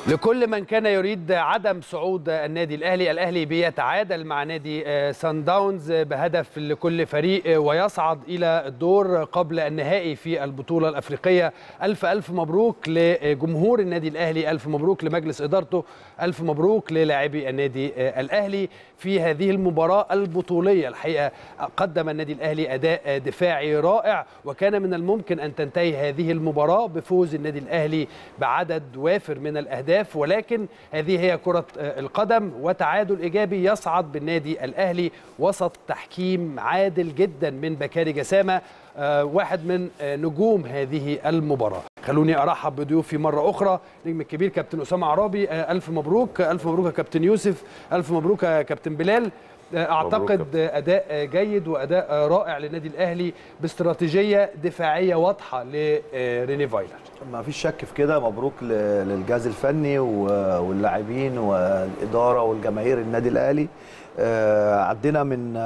لكل من كان يريد عدم صعود النادي الاهلي الاهلي بيتعادل مع نادي سان داونز بهدف لكل فريق ويصعد الى الدور قبل النهائي في البطوله الافريقيه الف الف مبروك لجمهور النادي الاهلي الف مبروك لمجلس ادارته الف مبروك للاعبي النادي الاهلي في هذه المباراه البطوليه الحقيقه قدم النادي الاهلي اداء دفاعي رائع وكان من الممكن ان تنتهي هذه المباراه بفوز النادي الاهلي بعدد وافر من الاهداف الاهداف ولكن هذه هي كره القدم وتعادل ايجابي يصعد بالنادي الاهلي وسط تحكيم عادل جدا من بكاري جسامه واحد من نجوم هذه المباراه خلوني ارحب بضيوفي مره اخرى نجم الكبير كابتن اسامه عرابي الف مبروك الف مبروك يا كابتن يوسف الف مبروك يا كابتن بلال اعتقد اداء جيد واداء رائع للنادي الاهلي باستراتيجيه دفاعيه واضحه لريني فايلر ما فيش شك في كده مبروك للجهاز الفني واللاعبين والاداره والجماهير النادي الاهلي عدينا من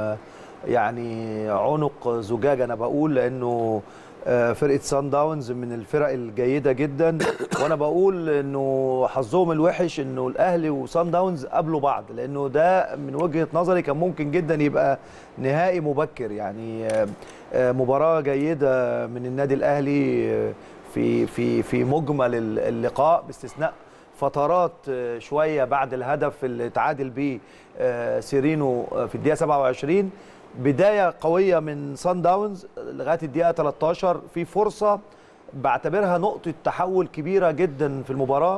يعني عنق زجاج انا بقول لانه فرقه سان داونز من الفرق الجيده جدا وانا بقول انه حظهم الوحش انه الاهلي وسان داونز قابلوا بعض لانه ده من وجهه نظري كان ممكن جدا يبقى نهائي مبكر يعني مباراه جيده من النادي الاهلي في في في مجمل اللقاء باستثناء فترات شويه بعد الهدف اللي تعادل بيه سيرينو في الدقيقه 27 بدايه قويه من سان داونز لغايه الدقيقه 13 في فرصه بعتبرها نقطه تحول كبيره جدا في المباراه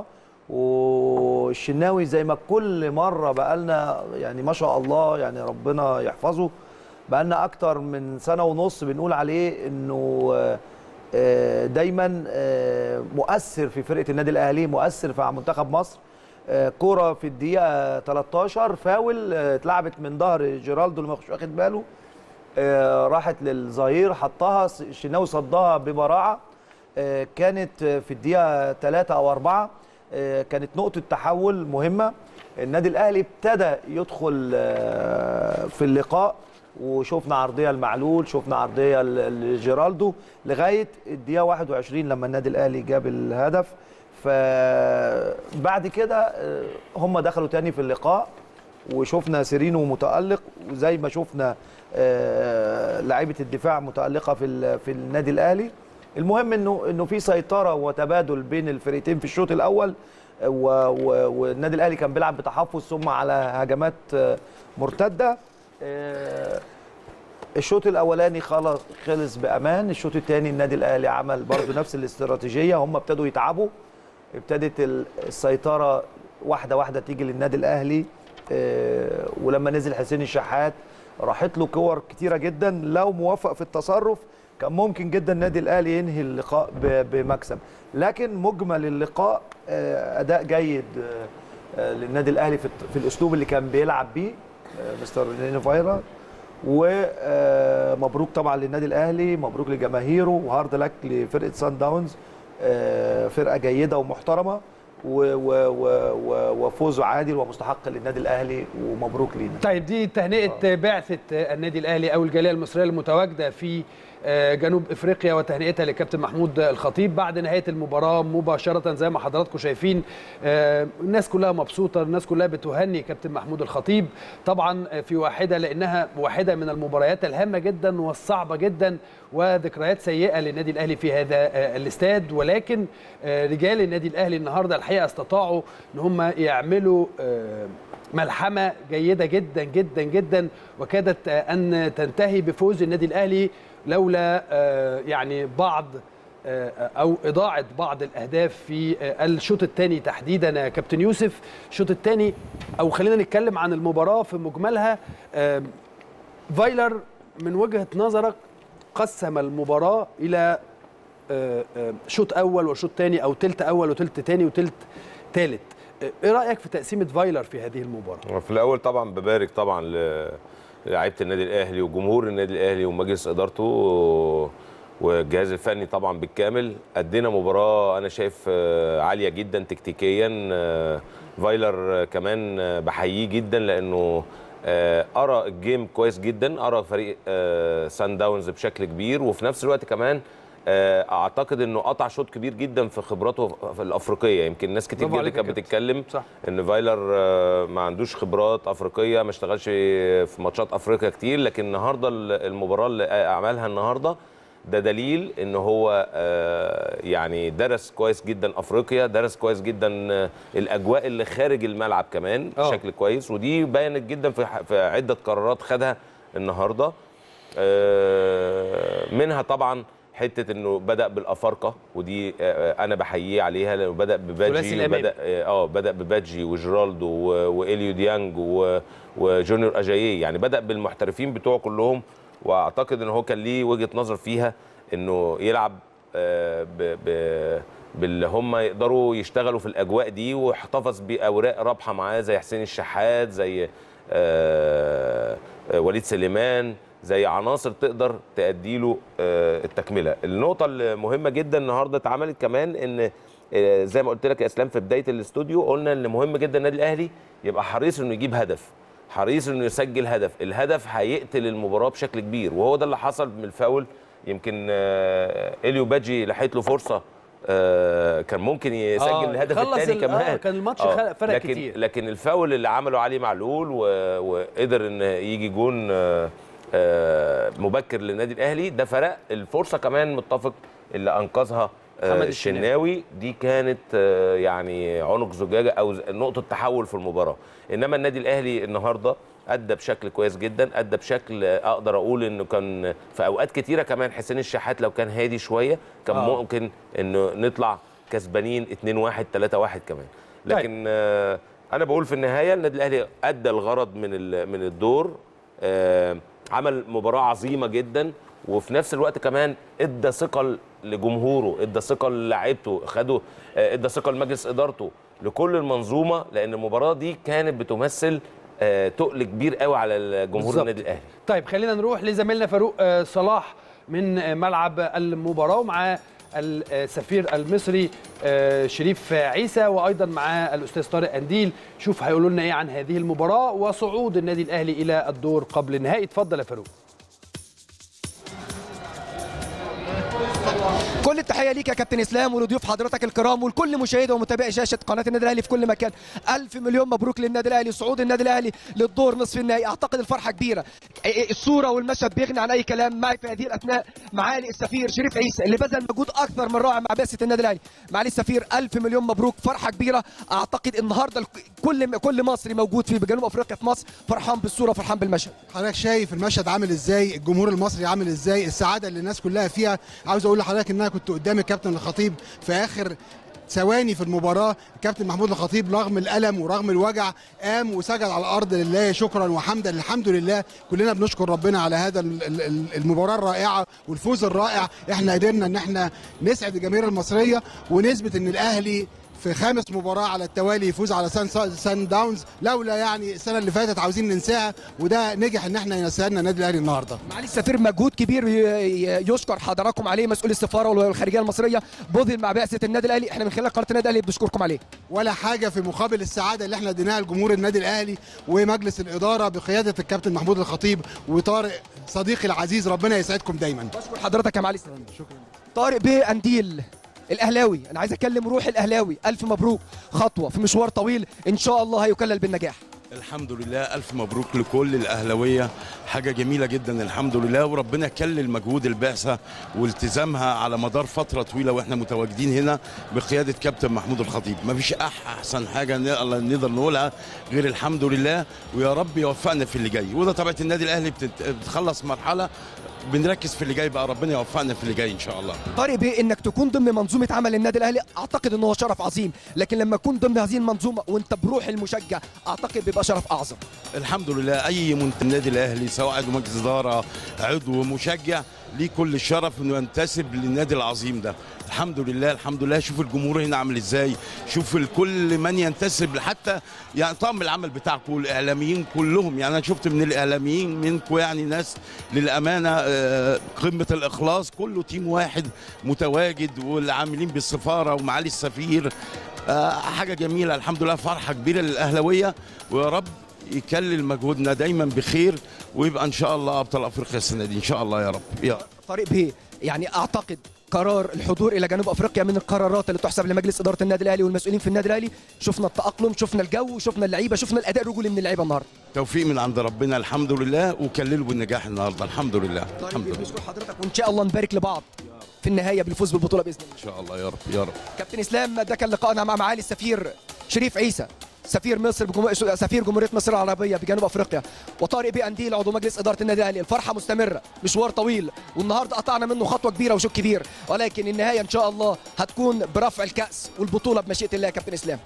والشناوي زي ما كل مره بقالنا يعني ما شاء الله يعني ربنا يحفظه بقالنا اكتر من سنه ونص بنقول عليه انه دايما مؤثر في فرقه النادي الاهلي مؤثر في منتخب مصر كرة في الدقيقة 13 فاول اتلعبت من ظهر جيرالدو اللي مش واخد باله راحت للظهير حطها الشناوي صدها ببراعة كانت في الدقيقة 3 أو 4 كانت نقطة تحول مهمة النادي الأهلي ابتدى يدخل في اللقاء وشفنا عرضيه المعلول شفنا عرضيه لجيرالدو لغايه الدقيقه 21 لما النادي الاهلي جاب الهدف فبعد كده هم دخلوا تاني في اللقاء وشفنا سيرينو متالق وزي ما شفنا لعيبه الدفاع متالقه في في النادي الاهلي المهم انه انه في سيطره وتبادل بين الفريقين في الشوط الاول والنادي الاهلي كان بيلعب بتحفظ ثم على هجمات مرتده الشوط الاولاني خلص خلص بامان الشوط الثاني النادي الاهلي عمل برضو نفس الاستراتيجيه هم ابتدوا يتعبوا ابتدت السيطره واحده واحده تيجي للنادي الاهلي ولما نزل حسين الشحات راحت له كور كتيره جدا لو موفق في التصرف كان ممكن جدا النادي الاهلي ينهي اللقاء بمكسب لكن مجمل اللقاء اداء جيد للنادي الاهلي في الاسلوب اللي كان بيلعب بيه مستر ريني فايرا ومبروك طبعا للنادي الاهلي مبروك لجماهيره وهارد لك لفرقه سان داونز فرقه جيده ومحترمه وفوز عادل ومستحق للنادي الاهلي ومبروك لينا طيب دي تهنئه بعثه النادي الاهلي او الجاليه المصريه المتواجده في جنوب افريقيا وتهنئتها للكابتن محمود الخطيب بعد نهايه المباراه مباشره زي ما حضراتكم شايفين الناس كلها مبسوطه الناس كلها بتهني كابتن محمود الخطيب طبعا في واحده لانها واحده من المباريات الهامه جدا والصعبه جدا وذكريات سيئه للنادي الاهلي في هذا الاستاد ولكن رجال النادي الاهلي النهارده الحقيقه استطاعوا ان هم يعملوا ملحمه جيده جدا جدا جدا وكادت ان تنتهي بفوز النادي الاهلي لولا يعني بعض او اضاعه بعض الاهداف في الشوط الثاني تحديدا يا كابتن يوسف الشوط الثاني او خلينا نتكلم عن المباراه في مجملها فايلر من وجهه نظرك قسم المباراه الى شوط اول وشوط ثاني او ثلث اول وثلث ثاني وثلث ثالث ايه رايك في تقسيمه فايلر في هذه المباراه في الاول طبعا ببارك طبعا لعيبه النادي الاهلي وجمهور النادي الاهلي ومجلس ادارته والجهاز الفني طبعا بالكامل ادينا مباراه انا شايف عاليه جدا تكتيكيا فايلر كمان بحييه جدا لانه ارى الجيم كويس جدا ارى فريق سان داونز بشكل كبير وفي نفس الوقت كمان آه، اعتقد انه قطع شوط كبير جدا في خبراته في الافريقيه يمكن ناس كتير برافو جدا عليك يا كانت كابتن. بتتكلم صح. ان فايلر آه، ما عندوش خبرات افريقيه ما اشتغلش في ماتشات افريقيا كتير لكن النهارده المباراه اللي عملها النهارده ده دليل ان هو آه، يعني درس كويس جدا افريقيا درس كويس جدا آه، الاجواء اللي خارج الملعب كمان آه. بشكل كويس ودي بانت جدا في ح- في عده قرارات خدها النهارده آه، منها طبعا حته انه بدا بالافارقه ودي آه، انا بحييه عليها لانه بدا ثلاثي بباجي الأمام. وبدا اه بدا بباجي وجيرالدو و- واليو ديانج و- وجونيور اجاييه يعني بدا بالمحترفين بتوعه كلهم واعتقد ان هو كان ليه وجهه نظر فيها انه يلعب آه، ب ب باللي هم يقدروا يشتغلوا في الاجواء دي واحتفظ باوراق رابحه معاه زي حسين الشحات زي آه، آه، وليد سليمان زي عناصر تقدر تأدي له آه، التكمله النقطه المهمه جدا النهارده اتعملت كمان ان آه، زي ما قلت لك يا اسلام في بدايه الاستوديو قلنا ان مهم جدا النادي الاهلي يبقى حريص انه يجيب هدف حريص انه يسجل هدف الهدف هيقتل المباراه بشكل كبير وهو ده اللي حصل من الفاول يمكن آه، اليو باجي لحقت له فرصه آه، كان ممكن يسجل آه، الهدف يخلص الثاني ال- كمان آه، كان الماتش آه، خ- فرق لكن كتير. لكن الفاول اللي عمله علي معلول و... وقدر ان يجي جون آه، آه، مبكر للنادي الاهلي ده فرق الفرصه كمان متفق اللي انقذها آه، محمد الشناوي دي كانت آه، يعني عنق زجاجه او ز- نقطه تحول في المباراه انما النادي الاهلي النهارده ادى بشكل كويس جدا ادى بشكل آه، اقدر اقول انه كان في اوقات كتيره كمان حسين الشحات لو كان هادي شويه كان آه. ممكن انه نطلع كسبانين 2-1 3-1 كمان لكن آه، انا بقول في النهايه النادي الاهلي ادى الغرض من ال- من الدور آه، عمل مباراه عظيمه جدا وفي نفس الوقت كمان ادى ثقه لجمهوره ادى ثقه للاعيبته خدوا آه، ادى ثقه لمجلس ادارته لكل المنظومه لان المباراه دي كانت بتمثل آه، تقل كبير قوي على الجمهور بالظبط. النادي الاهلي طيب خلينا نروح لزميلنا فاروق آه، صلاح من آه، ملعب المباراة ومعاه السفير المصري آه، شريف عيسى وايضا معاه الاستاذ طارق انديل شوف هيقولوا لنا ايه عن هذه المباراه وصعود النادي الاهلي الى الدور قبل النهائي اتفضل يا فاروق كل التحيه ليك يا كابتن اسلام ولضيوف حضرتك الكرام ولكل مشاهدي ومتابعي شاشه قناه النادي الاهلي في كل مكان الف مليون مبروك للنادي الاهلي صعود النادي الاهلي للدور نصف النهائي اعتقد الفرحه كبيره الصوره والمشهد بيغني عن اي كلام معي في هذه الاثناء معالي السفير شريف عيسى اللي بذل مجهود اكثر من رائع مع بعثه النادي الاهلي معالي السفير الف مليون مبروك فرحه كبيره اعتقد النهارده كل كل مصري موجود في جنوب افريقيا في مصر فرحان بالصوره فرحان بالمشهد حضرتك شايف المشهد عامل ازاي الجمهور المصري عامل ازاي السعاده اللي الناس كلها فيها عاوز اقول لحضرتك ان انا كنت قدام الكابتن الخطيب في اخر ثواني في المباراه الكابتن محمود الخطيب رغم الالم ورغم الوجع قام وسجد على الارض لله شكرا وحمدا الحمد لله كلنا بنشكر ربنا على هذا ال- ال- ال- المباراه الرائعه والفوز الرائع احنا قدرنا ان احنا نسعد الجماهير المصريه ونثبت ان الاهلي في خامس مباراة على التوالي يفوز على سان, سان داونز لولا يعني السنة اللي فاتت عاوزين ننساها وده نجح ان احنا ينسانا النادي الاهلي النهارده. معالي السفير مجهود كبير ي- ي- يشكر حضراتكم عليه مسؤول السفاره والخارجيه المصريه بذل مع بعثه النادي الاهلي احنا من خلال قناه النادي الاهلي بنشكركم عليه ولا حاجة في مقابل السعادة اللي احنا اديناها لجمهور النادي الاهلي ومجلس الإدارة بقيادة الكابتن محمود الخطيب وطارق صديقي العزيز ربنا يسعدكم دايما. بشكر حضرتك يا معالي السفير شكرا طارق بيه انديل الاهلاوي انا عايز اكلم روح الاهلاوي الف مبروك خطوه في مشوار طويل ان شاء الله هيكلل بالنجاح الحمد لله ألف مبروك لكل الأهلوية حاجة جميلة جدا الحمد لله وربنا يكلل مجهود البعثة والتزامها على مدار فترة طويلة وإحنا متواجدين هنا بقيادة كابتن محمود الخطيب مفيش أح- أحسن حاجة نقدر نقدر نقولها غير الحمد لله ويا رب يوفقنا في اللي جاي وده طبيعة النادي الأهلي بتت- بتخلص مرحلة بنركز في اللي جاي بقى ربنا يوفقنا في اللي جاي إن شاء الله طارق بيه انك تكون ضمن منظومه عمل النادي الاهلي اعتقد ان هو شرف عظيم لكن لما تكون ضمن هذه المنظومه وانت بروح المشجع اعتقد بيبقى شرف اعظم الحمد لله اي منتج النادي الاهلي سواء عضو مجلس اداره عضو مشجع ليه كل الشرف انه ينتسب للنادي العظيم ده الحمد لله الحمد لله شوف الجمهور هنا عامل ازاي شوف الكل من ينتسب حتى يعني طاقم العمل بتاعكم الاعلاميين كلهم يعني انا شفت من الاعلاميين منكم يعني ناس للامانه آه، قمه الاخلاص كله تيم واحد متواجد والعاملين بالسفاره ومعالي السفير آه، حاجه جميله الحمد لله فرحه كبيره للاهلاويه ويا رب يكلل مجهودنا دايما بخير ويبقى ان شاء الله ابطال افريقيا السنه دي ان شاء الله يا رب يا طارق بيه يعني اعتقد قرار الحضور الى جنوب افريقيا من القرارات اللي تحسب لمجلس اداره النادي الاهلي والمسؤولين في النادي الاهلي شفنا التاقلم شفنا الجو شفنا اللعيبه شفنا الاداء الرجولي من اللعيبه النهارده توفيق من عند ربنا الحمد لله وكلله بالنجاح النهارده الحمد لله الحمد طيب لله بشكر حضرتك وان شاء الله نبارك لبعض في النهايه بالفوز بالبطوله باذن الله ان شاء الله يا رب يا رب كابتن اسلام ده كان لقائنا مع معالي السفير شريف عيسى سفير مصر بجمهور... سفير جمهوريه مصر العربيه بجنوب افريقيا وطارق بيه انديل عضو مجلس اداره النادي الاهلي الفرحه مستمره مشوار طويل والنهارده قطعنا منه خطوه كبيره وشوط كبير ولكن النهايه ان شاء الله هتكون برفع الكاس والبطوله بمشيئه الله يا كابتن اسلام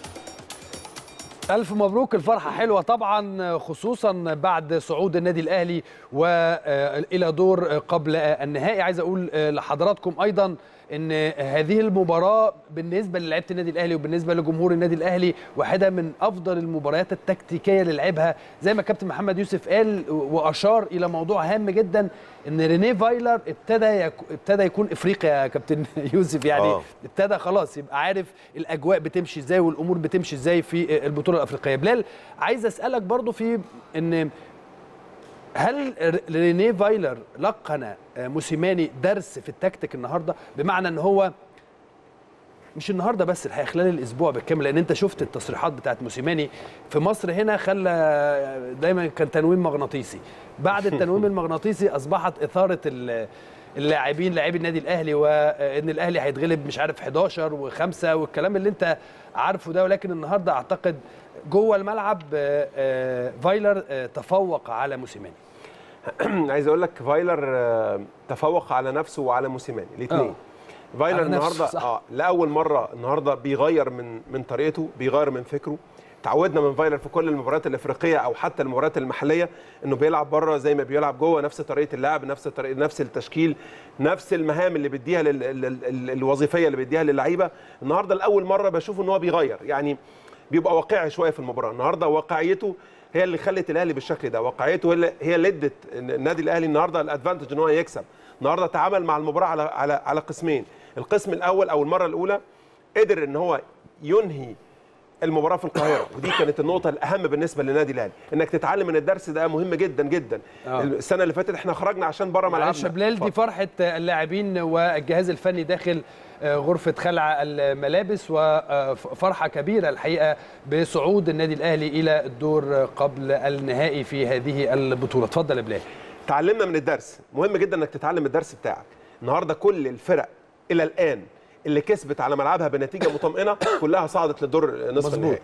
ألف مبروك الفرحة حلوة طبعا خصوصا بعد صعود النادي الأهلي وإلى دور قبل النهائي عايز أقول لحضراتكم أيضا ان هذه المباراه بالنسبه للعيبه النادي الاهلي وبالنسبه لجمهور النادي الاهلي واحده من افضل المباريات التكتيكيه اللي لعبها زي ما كابتن محمد يوسف قال واشار الى موضوع هام جدا ان رينيه فايلر ابتدى يك... ابتدى يكون افريقي يا كابتن يوسف يعني آه. ابتدى خلاص يبقى عارف الاجواء بتمشي ازاي والامور بتمشي ازاي في البطوله الافريقيه بلال عايز اسالك برضو في ان هل رينيه فايلر لقن موسيماني درس في التكتيك النهارده بمعنى ان هو مش النهارده بس الحقيقه خلال الاسبوع بالكامل لان انت شفت التصريحات بتاعت موسيماني في مصر هنا خلى دايما كان تنويم مغناطيسي بعد التنويم المغناطيسي اصبحت اثاره ال- اللاعبين لاعبي النادي الاهلي وان الاهلي هيتغلب مش عارف 11 و5 والكلام اللي انت عارفه ده ولكن النهارده اعتقد جوه الملعب آه، آه، فايلر آه، تفوق على موسيماني عايز اقول لك فايلر آه، تفوق على نفسه وعلى موسيماني الاثنين آه. فايلر على نفسه، النهارده صح. اه لاول مره النهارده بيغير من من طريقته بيغير من فكره تعودنا من فايلر في كل المباريات الافريقيه او حتى المباريات المحليه انه بيلعب بره زي ما بيلعب جوه نفس طريقه اللعب نفس طريقه نفس التشكيل نفس المهام اللي بيديها لل... ال- ال- ال- الوظيفيه اللي بيديها للعيبه النهارده لاول مره بشوف ان هو بيغير يعني بيبقى واقعي شويه في المباراه النهارده واقعيته هي اللي خلت الاهلي بالشكل ده واقعيته هي اللي هي اللي ادت النادي الاهلي النهارده الادفانتج ان هو يكسب النهارده تعامل مع المباراه على على على قسمين القسم الاول او المره الاولى قدر ان هو ينهي المباراه في القاهره ودي كانت النقطه الاهم بالنسبه للنادي الاهلي انك تتعلم من الدرس ده مهم جدا جدا آه. السنه اللي فاتت احنا خرجنا عشان بره معلش ملعبنا يا بلال دي اتفضل. فرحة اللاعبين والجهاز الفني داخل آه، غرفة خلع الملابس وفرحة كبيرة الحقيقة بصعود النادي الأهلي إلى الدور قبل النهائي في هذه البطولة اتفضل يا بلال تعلمنا من الدرس مهم جدا انك تتعلم الدرس بتاعك النهارده كل الفرق الى الان اللي كسبت على ملعبها بنتيجه مطمئنه كلها صعدت للدور نصف مظبوط. النهائي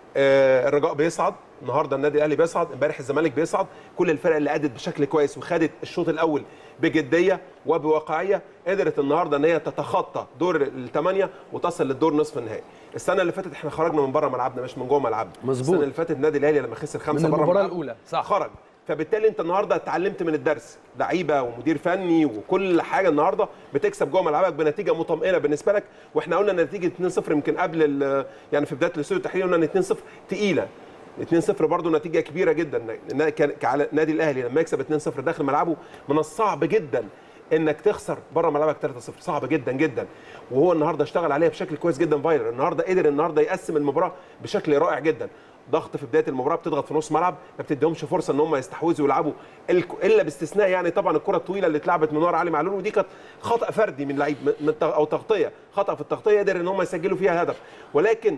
آه الرجاء بيصعد النهارده النادي الاهلي بيصعد امبارح الزمالك بيصعد كل الفرق اللي ادت بشكل كويس وخدت الشوط الاول بجديه وبواقعيه قدرت النهارده ان هي تتخطى دور الثمانيه وتصل للدور نصف النهائي السنه اللي فاتت احنا خرجنا من بره ملعبنا مش من جوه ملعبنا مظبوط. السنه اللي فاتت النادي الاهلي لما خسر خمسه من بره المباراة ملعبه الأولى صح خرج فبالتالي انت النهارده اتعلمت من الدرس لعيبه ومدير فني وكل حاجه النهارده بتكسب جوه ملعبك بنتيجه مطمئنه بالنسبه لك واحنا قلنا نتيجه 2-0 يمكن قبل ال- يعني في بدايه الاستوديو التحليلي قلنا ان 2-0 تقيله 2-0 برضه نتيجه كبيره جدا نا- كان كعلى- النادي الاهلي لما يكسب 2-0 داخل ملعبه من الصعب جدا انك تخسر بره ملعبك 3-0 صعب جدا جدا وهو النهارده اشتغل عليها بشكل كويس جدا فايلر النهارده قدر النهارده يقسم المباراه بشكل رائع جدا ضغط في بدايه المباراه بتضغط في نص ملعب ما بتديهمش فرصه ان هم يستحوذوا ويلعبوا الك- الا باستثناء يعني طبعا الكره الطويله اللي اتلعبت من نور علي معلول ودي كانت خطا فردي من لعيب من الت- او تغطيه خطا في التغطيه قدر ان هم يسجلوا فيها هدف ولكن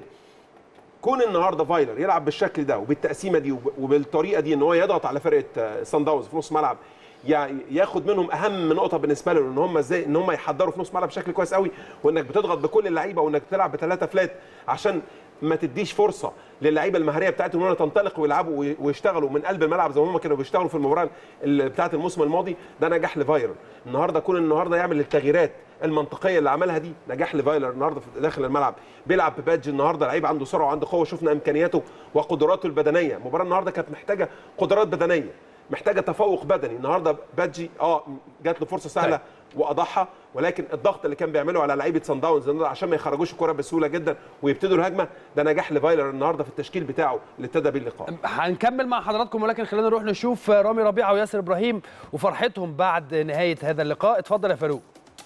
كون النهارده فايلر يلعب بالشكل ده وبالتقسيمه دي وب- وبالطريقه دي ان هو يضغط على فرقه سان داونز في نص ملعب يع- ياخد منهم اهم نقطه بالنسبه له ان هم ازاي ان هم يحضروا في نص ملعب بشكل كويس قوي وانك بتضغط بكل اللعيبه وانك بتلعب بثلاثه فلات عشان ما تديش فرصه للعيبه المهاريه بتاعتهم ان هم تنطلق ويلعبوا وي- ويشتغلوا من قلب الملعب زي ما هم كانوا بيشتغلوا في المباراه ال- بتاعه الموسم الماضي ده نجاح لفايلر النهارده كون النهارده يعمل التغييرات المنطقيه اللي عملها دي نجاح لفايلر النهارده في داخل الملعب بيلعب ببادج النهارده لعيب عنده سرعه وعنده قوه شفنا امكانياته وقدراته البدنيه المباراه النهارده كانت محتاجه قدرات بدنيه محتاجه تفوق بدني النهارده بادجي اه جات له فرصه سهله واضحى ولكن الضغط اللي كان بيعمله على لعيبه سان داونز النهاردة عشان ما يخرجوش الكره بسهوله جدا ويبتدوا الهجمه ده نجاح لفايلر النهارده في التشكيل بتاعه اللي ابتدى بيه اللقاء هنكمل مع حضراتكم ولكن خلينا نروح نشوف رامي ربيعه وياسر ابراهيم وفرحتهم بعد نهايه هذا اللقاء اتفضل يا فاروق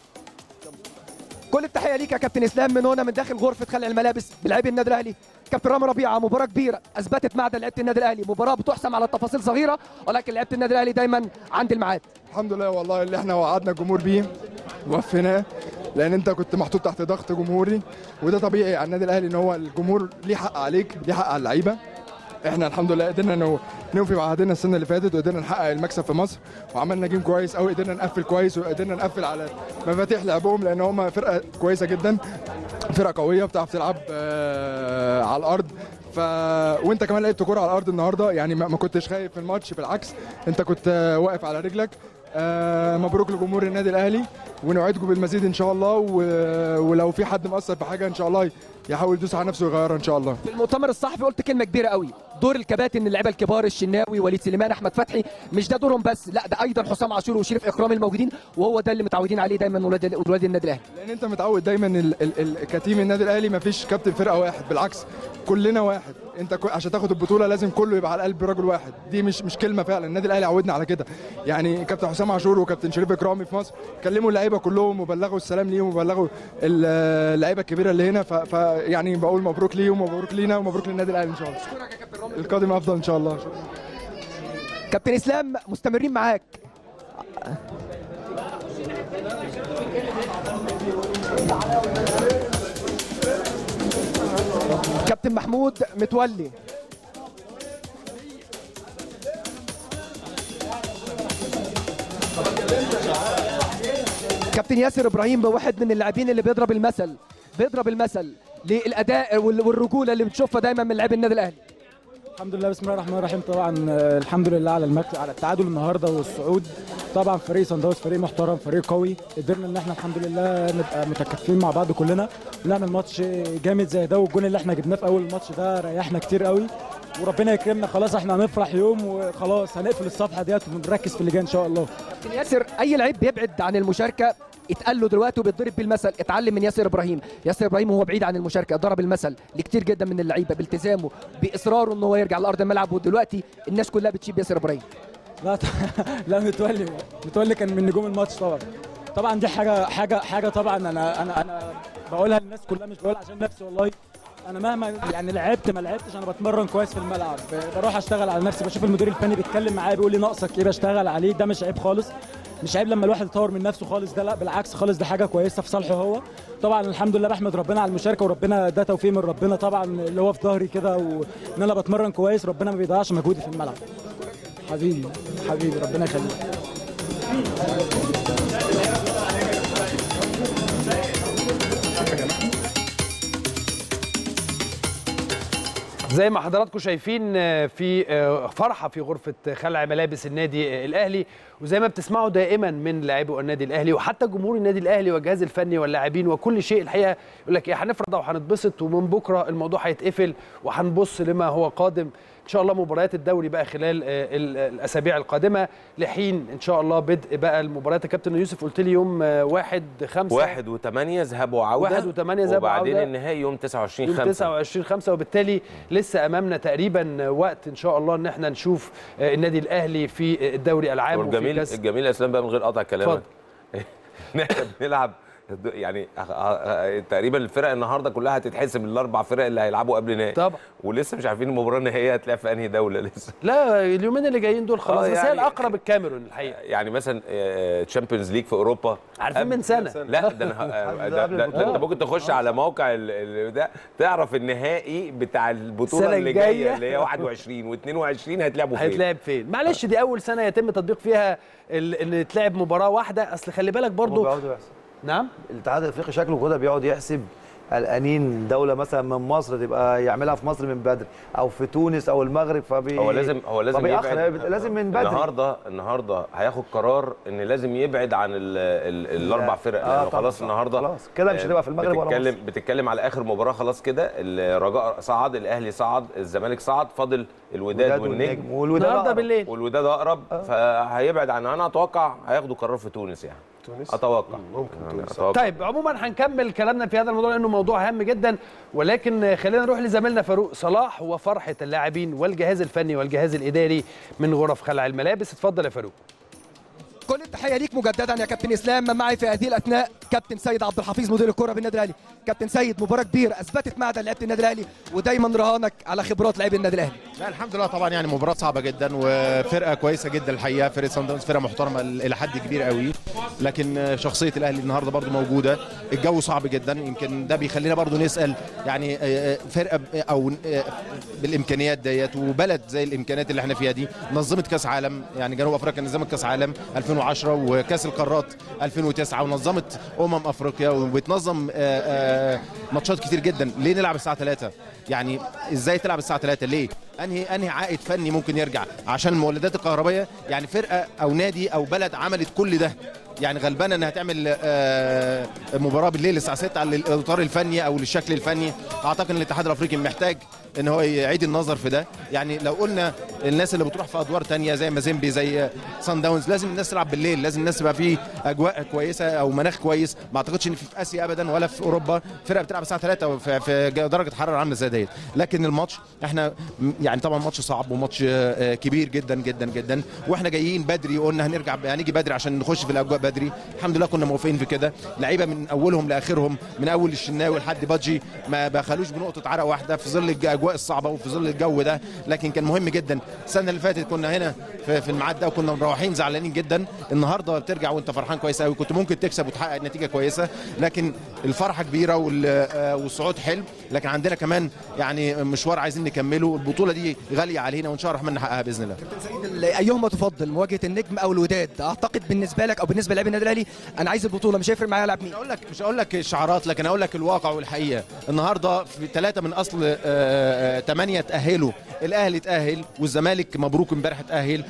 كل التحيه ليك يا كابتن اسلام من هنا من داخل غرفه خلع الملابس بلاعبي النادي الاهلي كابتن رامي ربيعه مباراه كبيره اثبتت معدن لعيبه النادي الاهلي مباراه بتحسم على تفاصيل صغيره ولكن لعيبه النادي الاهلي دايما عند الميعاد الحمد لله والله اللي احنا وعدنا الجمهور بيه وفيناه لان انت كنت محطوط تحت ضغط جمهوري وده طبيعي على النادي الاهلي ان هو الجمهور ليه حق عليك ليه حق على اللعيبه احنا الحمد لله قدرنا نو- نوفي بعهدنا السنه اللي فاتت وقدرنا نحقق المكسب في مصر وعملنا جيم كويس قوي قدرنا نقفل كويس وقدرنا نقفل على مفاتيح لعبهم لان هم فرقه كويسه جدا فرقه قويه بتعرف تلعب آه، على الارض ف وانت كمان لعبت كوره على الارض النهارده يعني ما ما كنتش خايف في الماتش بالعكس انت كنت آه، واقف على رجلك آه، مبروك لجمهور النادي الاهلي ونوعدكم بالمزيد ان شاء الله و... ولو في حد مقصر في حاجه ان شاء الله يحاول يدوس على نفسه ويغيرها ان شاء الله في المؤتمر الصحفي قلت كلمه كبيره قوي دور الكباتن اللعيبه الكبار الشناوي وليد سليمان احمد فتحي مش ده دورهم بس لا ده ايضا حسام عاشور وشريف اكرامي الموجودين وهو ده اللي متعودين عليه دايما ولاد ولاد النادي الاهلي لان انت متعود دايما ال... ال... ال... كتيم النادي الاهلي ما فيش كابتن فرقه واحد بالعكس كلنا واحد انت ك... عشان تاخد البطوله لازم كله يبقى على قلب رجل واحد دي مش مش كلمه فعلا النادي الاهلي عودنا على كده يعني كابتن حسام عاشور وكابتن شريف اكرامي في مصر كلموا اللعيبه كلهم وبلغوا السلام ليهم وبلغوا ال- اللعيبه الكبيره اللي هنا ف... ف... يعني بقول مبروك ليهم ومبروك لينا ومبروك للنادي الاهلي ان شاء الله القادم افضل ان شاء الله كابتن اسلام مستمرين معاك كابتن محمود متولي كابتن ياسر ابراهيم واحد من اللاعبين اللي بيضرب المثل بيضرب المثل للاداء وال- والرجوله اللي بتشوفها دايما من لاعبي النادي الاهلي الحمد لله بسم الله الرحمن الرحيم طبعا آه، الحمد لله على المك... على التعادل النهارده والصعود طبعا فريق صن داونز فريق محترم فريق قوي قدرنا ان احنا الحمد لله نبقى متكاتفين مع بعض كلنا ونعمل ماتش جامد زي ده والجون اللي احنا جبناه في اول الماتش ده ريحنا كتير قوي وربنا يكرمنا خلاص احنا هنفرح يوم وخلاص هنقفل الصفحه ديت ونركز في اللي جاي ان شاء الله كابتن ياسر اي لعيب بيبعد عن المشاركه اتقال له دلوقتي وبيتضرب بالمثل اتعلم من ياسر ابراهيم ياسر ابراهيم وهو بعيد عن المشاركه ضرب المثل لكتير جدا من اللعيبه بالتزامه باصراره ان هو يرجع لارض الملعب ودلوقتي الناس كلها بتشيب ياسر ابراهيم لا ط- لا متولي متولي كان من نجوم الماتش طبعا طبعا دي حاجه حاجه حاجه طبعا انا انا انا بقولها للناس كلها مش بقولها عشان نفسي والله انا مهما يعني لعبت ما لعبتش انا بتمرن كويس في الملعب ب- بروح اشتغل على نفسي بشوف المدير الفني بيتكلم معايا بيقول لي ناقصك ايه بشتغل عليه ده مش عيب خالص مش عيب لما الواحد يطور من نفسه خالص ده لا بالعكس خالص ده حاجه كويسه في صالحه هو طبعا الحمد لله بحمد ربنا على المشاركه وربنا ده توفيق من ربنا طبعا اللي هو في ظهري كده وان انا بتمرن كويس ربنا ما بيضيعش مجهودي في الملعب حبيبي حبيبي ربنا يخليك زي ما حضراتكم شايفين آه، في آه، فرحه في غرفه خلع ملابس النادي آه، الاهلي وزي ما بتسمعوا دائما من لاعبي النادي الاهلي وحتى جمهور النادي الاهلي والجهاز الفني واللاعبين وكل شيء الحقيقه يقول لك ايه هنفرض وهنتبسط ومن بكره الموضوع هيتقفل وهنبص لما هو قادم ان شاء الله مباريات الدوري بقى خلال آه، ال- الاسابيع القادمه لحين ان شاء الله بدء بقى المباريات يا كابتن يوسف قلت لي يوم آه، واحد خمسة واحد وثمانية ذهاب وعودة واحد وثمانية ذهاب وبعدين وعودة. النهائي يوم 29 يوم 5 29 5 وبالتالي لسه امامنا تقريبا وقت ان شاء الله ان احنا نشوف آه، النادي الاهلي في الدوري العام وفي والجميل كاس الجميل يا اسلام بقى من غير قطع كلامك اتفضل. ان احنا بنلعب يعني أخ- أخ- تقريبا الفرق النهارده كلها هتتحسب الاربع فرق اللي هيلعبوا قبل نهائي طبعا ولسه مش عارفين المباراه النهائيه هتلعب في انهي دوله لسه لا اليومين اللي جايين دول خلاص آه، بس هي يعني- الاقرب الكاميرون الحقيقه يعني مثلا تشامبيونز ليج في اوروبا عارفين قبل- من سنه لا ده انا ده, ده, ده انت ممكن تخش على موقع ال- ال- ده تعرف النهائي بتاع البطوله السنة اللي الجاية. جايه اللي هي 21 و22 هيتلعبوا فين هيتلعب فين معلش دي اول سنه يتم تطبيق فيها ال- ان يتلعب مباراه واحده اصل خلي بالك هم برضو بيقعدوا يحسبوا. نعم الاتحاد الافريقي شكله كده بيقعد يحسب قلقانين دوله مثلا من مصر تبقى يعملها في مصر من بدري او في تونس او المغرب فبي هو لازم هو لازم فبيأخر. يبعد لازم من بدري النهارده النهارده هياخد قرار ان لازم يبعد عن ال ال الاربع فرق آه لانه طبعاً، خلاص طبعاً. النهارده خلاص كده مش آه، هتبقى في المغرب ولا بتتكلم مصر بتتكلم على اخر مباراه خلاص كده الرجاء صعد الاهلي صعد الزمالك صعد فاضل الوداد الوداد والنجم والوداد النهارده أقرب. بالليل والوداد اقرب فهيبعد عن انا اتوقع هياخدوا قرار في تونس يعني تونس اتوقع ممكن يعني تونس. اتوقع طيب عموما هنكمل كلامنا في هذا الموضوع لانه موضوع هام جدا ولكن خلينا نروح لزميلنا فاروق صلاح وفرحه اللاعبين والجهاز الفني والجهاز الاداري من غرف خلع الملابس اتفضل يا فاروق كل التحيه ليك مجددا يا كابتن اسلام معي في هذه الاثناء كابتن سيد عبد الحفيظ مدير الكره بالنادي الاهلي كابتن سيد مباراه كبيره اثبتت معدن لعيبه النادي الاهلي ودايما رهانك على خبرات لاعبي النادي الاهلي لا الحمد لله طبعا يعني مباراه صعبه جدا وفرقه كويسه جدا الحقيقه فرقه سان داونز فرقه محترمه الى حد كبير قوي لكن شخصيه الاهلي النهارده برضو موجوده الجو صعب جدا يمكن ده بيخلينا برضو نسال يعني فرقه او بالامكانيات ديت وبلد زي الامكانيات اللي احنا فيها دي نظمت كاس عالم يعني جنوب افريقيا نظمت كاس عالم 2010 وكاس القارات 2009 ونظمت امم افريقيا وبتنظم ماتشات كتير جدا ليه نلعب الساعه 3 يعني ازاي تلعب الساعه 3 ليه انهي انهي عائد فني ممكن يرجع عشان المولدات الكهربائيه يعني فرقه او نادي او بلد عملت كل ده يعني غلبانه انها تعمل مباراه بالليل الساعه 6 على الاطار الفني او الشكل الفني اعتقد ان الاتحاد الافريقي محتاج ان هو يعيد النظر في ده يعني لو قلنا الناس اللي بتروح في ادوار تانية زي مازيمبي زي سان داونز لازم الناس تلعب بالليل لازم الناس تبقى في اجواء كويسه او مناخ كويس ما اعتقدش ان في اسيا ابدا ولا في اوروبا فرقه بتلعب الساعه 3 في درجه حراره عامله زي ديت لكن الماتش احنا يعني طبعا ماتش صعب وماتش كبير جدا جدا جدا واحنا جايين بدري قلنا هنرجع هنيجي بدري عشان نخش في الاجواء بدري الحمد لله كنا موافقين في كده لعيبه من اولهم لاخرهم من اول الشناوي لحد بادجي ما بخلوش بنقطه عرق واحده في ظل الاجواء الصعبه وفي ظل الجو ده لكن كان مهم جدا السنه اللي فاتت كنا هنا في, في الميعاد ده وكنا مروحين زعلانين جدا النهارده بترجع وانت فرحان كويس قوي كنت ممكن تكسب وتحقق نتيجه كويسه لكن الفرحه كبيره والصعود حلو لكن عندنا كمان يعني مشوار عايزين نكمله البطوله دي غاليه علينا وان شاء الله الرحمن نحققها باذن الله سيد ايهما تفضل مواجهه النجم او الوداد اعتقد بالنسبه لك او بالنسبه للاعبي النادي الاهلي انا عايز البطوله مش هيفرق معايا العب مين مش هقول لك مش هقول لك شعارات لكن هقول لك الواقع والحقيقه النهارده في ثلاثه من اصل ثمانيه تاهلوا الاهلي اتاهل والزمالك مبروك امبارح اتاهل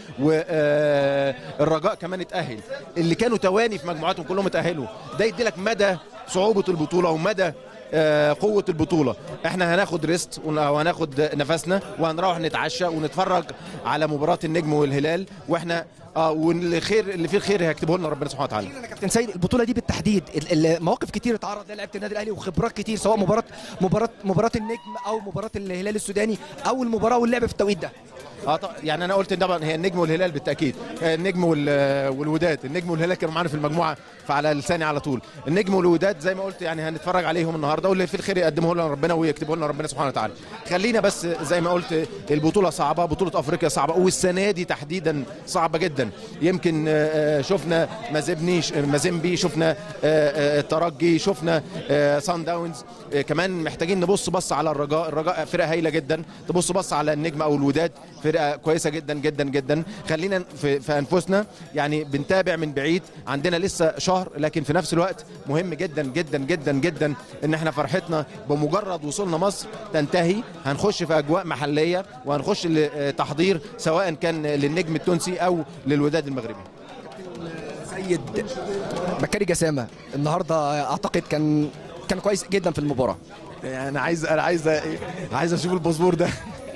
والرجاء كمان اتاهل اللي كانوا تواني في مجموعاتهم كلهم اتاهلوا ده يدي لك مدى صعوبه البطوله ومدى قوه البطوله احنا هناخد ريست وهناخد نفسنا وهنروح نتعشى ونتفرج على مباراه النجم والهلال واحنا اه والخير اللي فيه الخير هيكتبه لنا ربنا سبحانه وتعالى انا كابتن سيد البطوله دي بالتحديد المواقف كتير اتعرض لها لعيبه النادي الاهلي وخبرات كتير سواء مباراه مباراه مباراه النجم او مباراه الهلال السوداني او المباراه واللعب في التوقيت ده اه طبعا يعني انا قلت طبعا هي النجم والهلال بالتاكيد النجم والوداد النجم والهلال كانوا معانا في المجموعه فعلى لساني على طول النجم والوداد زي ما قلت يعني هنتفرج عليهم النهارده واللي في الخير يقدمه لنا ربنا ويكتبه لنا ربنا سبحانه وتعالى خلينا بس زي ما قلت البطوله صعبه بطوله افريقيا صعبه والسنه دي تحديدا صعبه جدا يمكن شفنا مازبني مازيمبي شفنا الترجي شفنا سان داونز كمان محتاجين نبص بص على الرجاء الرجاء فرقه هايله جدا تبص بص على النجم او الوداد فرقه كويسه جدا جدا جدا خلينا في, في انفسنا يعني بنتابع من بعيد عندنا لسه شهر لكن في نفس الوقت مهم جدا جدا جدا جدا ان احنا فرحتنا بمجرد وصولنا مصر تنتهي هنخش في اجواء محليه وهنخش لتحضير سواء كان للنجم التونسي او للوداد المغربي سيد بكاري جسامه النهارده اعتقد كان كان كويس جدا في المباراه يعني انا عايز انا عايز عايز اشوف الباسبور ده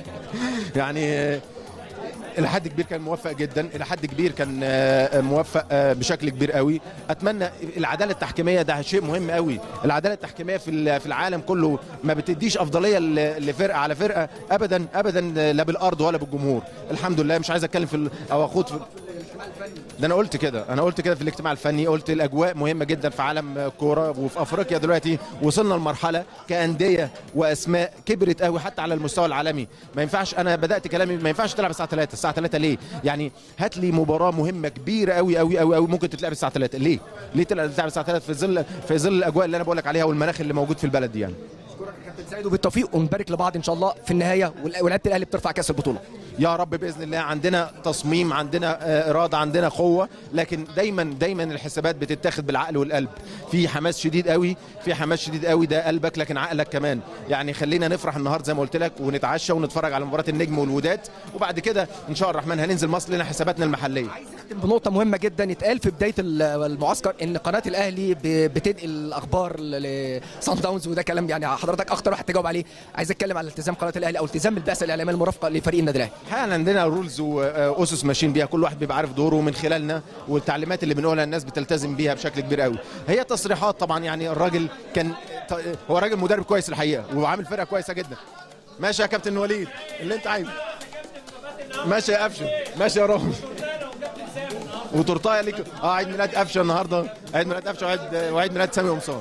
يعني الى حد كبير كان موفق جدا الى حد كبير كان موفق بشكل كبير قوي اتمنى العداله التحكيميه ده شيء مهم قوي العداله التحكيميه في في العالم كله ما بتديش افضليه لفرقه على فرقه ابدا ابدا لا بالارض ولا بالجمهور الحمد لله مش عايز اتكلم في او اخوض في ده انا قلت كده انا قلت كده في الاجتماع الفني قلت الاجواء مهمه جدا في عالم الكوره وفي افريقيا دلوقتي وصلنا لمرحله كانديه واسماء كبرت قوي حتى على المستوى العالمي ما ينفعش انا بدات كلامي ما ينفعش تلعب الساعه 3 الساعه 3 ليه يعني هات لي مباراه مهمه كبيره قوي قوي قوي قوي ممكن تتلعب الساعه 3 ليه ليه تلعب الساعه 3 في ظل في ظل الاجواء اللي انا بقول لك عليها والمناخ اللي موجود في البلد دي يعني كابتن سعيد وبالتوفيق ونبارك لبعض ان شاء الله في النهايه ولعيبه الاهلي بترفع كاس البطوله يا رب باذن الله عندنا تصميم عندنا اراده عندنا قوه لكن دايما دايما الحسابات بتتاخد بالعقل والقلب في حماس شديد قوي في حماس شديد قوي ده قلبك لكن عقلك كمان يعني خلينا نفرح النهارده زي ما قلت لك ونتعشى ونتفرج على مباراه النجم والوداد وبعد كده ان شاء الله الرحمن هننزل مصر لنا حساباتنا المحليه عايز اختم بنقطه مهمه جدا اتقال في بدايه المعسكر ان قناه الاهلي بتنقل الاخبار لصن داونز وده كلام يعني حضرتك اخطر واحد تجاوب عليه عايز اتكلم على التزام قناه الاهلي او التزام البعثه الاعلاميه المرافقه لفريق النادي الاهلي احنا عندنا رولز واسس ماشيين بيها كل واحد بيبقى عارف دوره من خلالنا والتعليمات اللي بنقولها الناس بتلتزم بيها بشكل كبير قوي هي تصريحات طبعا يعني الراجل كان هو راجل مدرب كويس الحقيقه وعامل فرقه كويسه جدا ماشي يا كابتن وليد اللي انت عايزه ماشي يا قفشه ماشي يا رامز وتورتايه ليك اه عيد ميلاد قفشه النهارده عيد ميلاد قفشه وعيد وعيد ميلاد سامي قمصان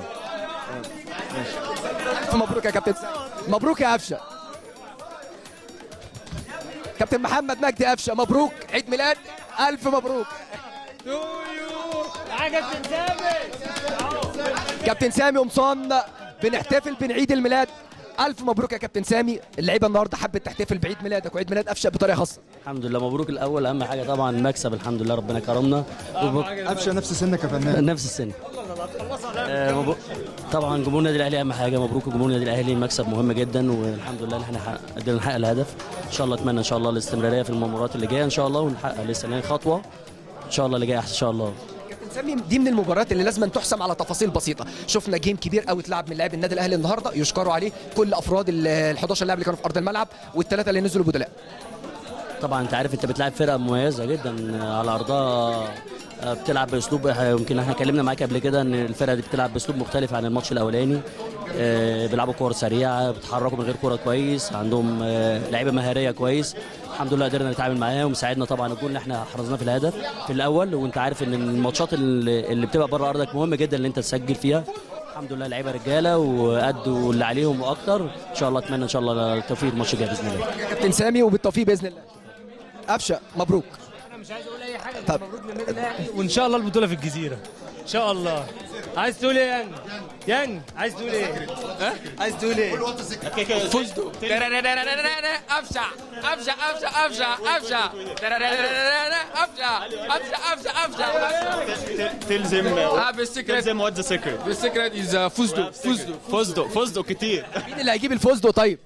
ألف مبروك يا كابتن سامي مبروك يا قفشه كابتن محمد مجدي قفشه مبروك عيد ميلاد الف مبروك كابتن سامي قمصان بنحتفل بنعيد الميلاد الف مبروك يا كابتن سامي اللعيبه النهارده حبت تحتفل بعيد ميلادك وعيد ميلاد قفشه بطريقه خاصه الحمد لله مبروك الاول اهم حاجه طبعا مكسب الحمد لله ربنا كرمنا وب- قفشه نفس سنك يا فنان نفس السن آه، مبروك طبعا جمهور النادي الاهلي اهم حاجه مبروك جمهور النادي الاهلي مكسب مهم جدا والحمد لله ان احنا حقق- قدرنا نحقق الهدف ان شاء الله اتمنى ان شاء الله الاستمراريه في المباريات اللي جايه ان شاء الله ونحقق لسه لنا خطوه ان شاء الله اللي جاي احسن ان شاء الله كابتن سامي دي من المباريات اللي لازم تحسم على تفاصيل بسيطه شفنا جيم كبير قوي اتلعب من لاعب النادي الاهلي النهارده يشكروا عليه كل افراد ال 11 لاعب اللي كانوا في ارض الملعب والثلاثه اللي نزلوا بدلاء طبعا انت عارف انت بتلعب فرقه مميزه جدا على ارضها آه، بتلعب باسلوب إح- يمكن احنا اتكلمنا معاك قبل كده ان الفرقه دي بتلعب باسلوب مختلف عن الماتش الاولاني آه، بيلعبوا كور سريعه بيتحركوا من غير كوره كويس عندهم آه، لعيبه مهاريه كويس الحمد لله قدرنا نتعامل معاهم وساعدنا طبعا الجول اللي احنا حرزناه في الهدف في الاول وانت عارف ان الماتشات اللي اللي بتبقى بره ارضك مهم جدا ان انت تسجل فيها الحمد لله لعيبه رجاله وادوا اللي عليهم واكتر ان شاء الله اتمنى ان شاء الله التوفيق الماتش الجاي باذن الله كابتن سامي وبالتوفيق باذن الله قفشه مبروك مش عايز اقول اي حاجه طب مبروك للنادي الاهلي وان شاء الله البطوله في الجزيره ان شاء الله عايز تقول ايه يا يانج يانج عايز تقول ايه ها عايز تقول ايه فزتوا قفشه قفشه قفشه قفشه قفشه قفشه قفشه قفشه قفشه Tell them اه tell بالسكرت them what's the secret. بالسكرت از فزتوا فزتوا فزدوا فزدوا كتير مين اللي هيجيب الفوز ده طيب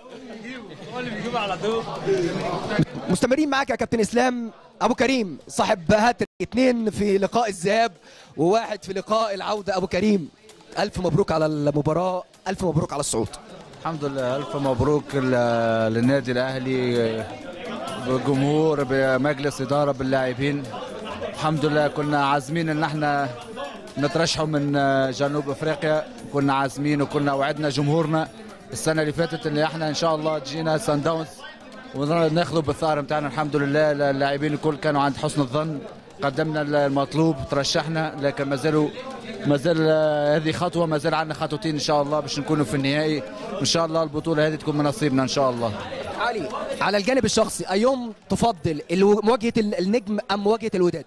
هو اللي بيجيب على طول مستمرين معاك يا كابتن اسلام ابو كريم صاحب هاتريك اثنين في لقاء الذهاب وواحد في لقاء العوده ابو كريم الف مبروك على المباراه الف مبروك على الصعود الحمد لله ألف مبروك ل- للنادي الأهلي بالجمهور بمجلس إدارة باللاعبين الحمد لله كنا عازمين إن احنا نترشحوا من جنوب أفريقيا كنا عازمين وكنا وعدنا جمهورنا السنة اللي فاتت إن احنا إن شاء الله تجينا سان داونز وناخذوا بالثار بتاعنا الحمد لله اللاعبين الكل كانوا عند حسن الظن قدمنا المطلوب ترشحنا لكن ما زالوا ما زال آه، هذه خطوه ما زال عندنا خطوتين ان شاء الله باش نكونوا في النهائي ان شاء الله البطوله هذه تكون من نصيبنا ان شاء الله علي على الجانب الشخصي ايوم تفضل الو- مواجهه ال- النجم ام مواجهه الوداد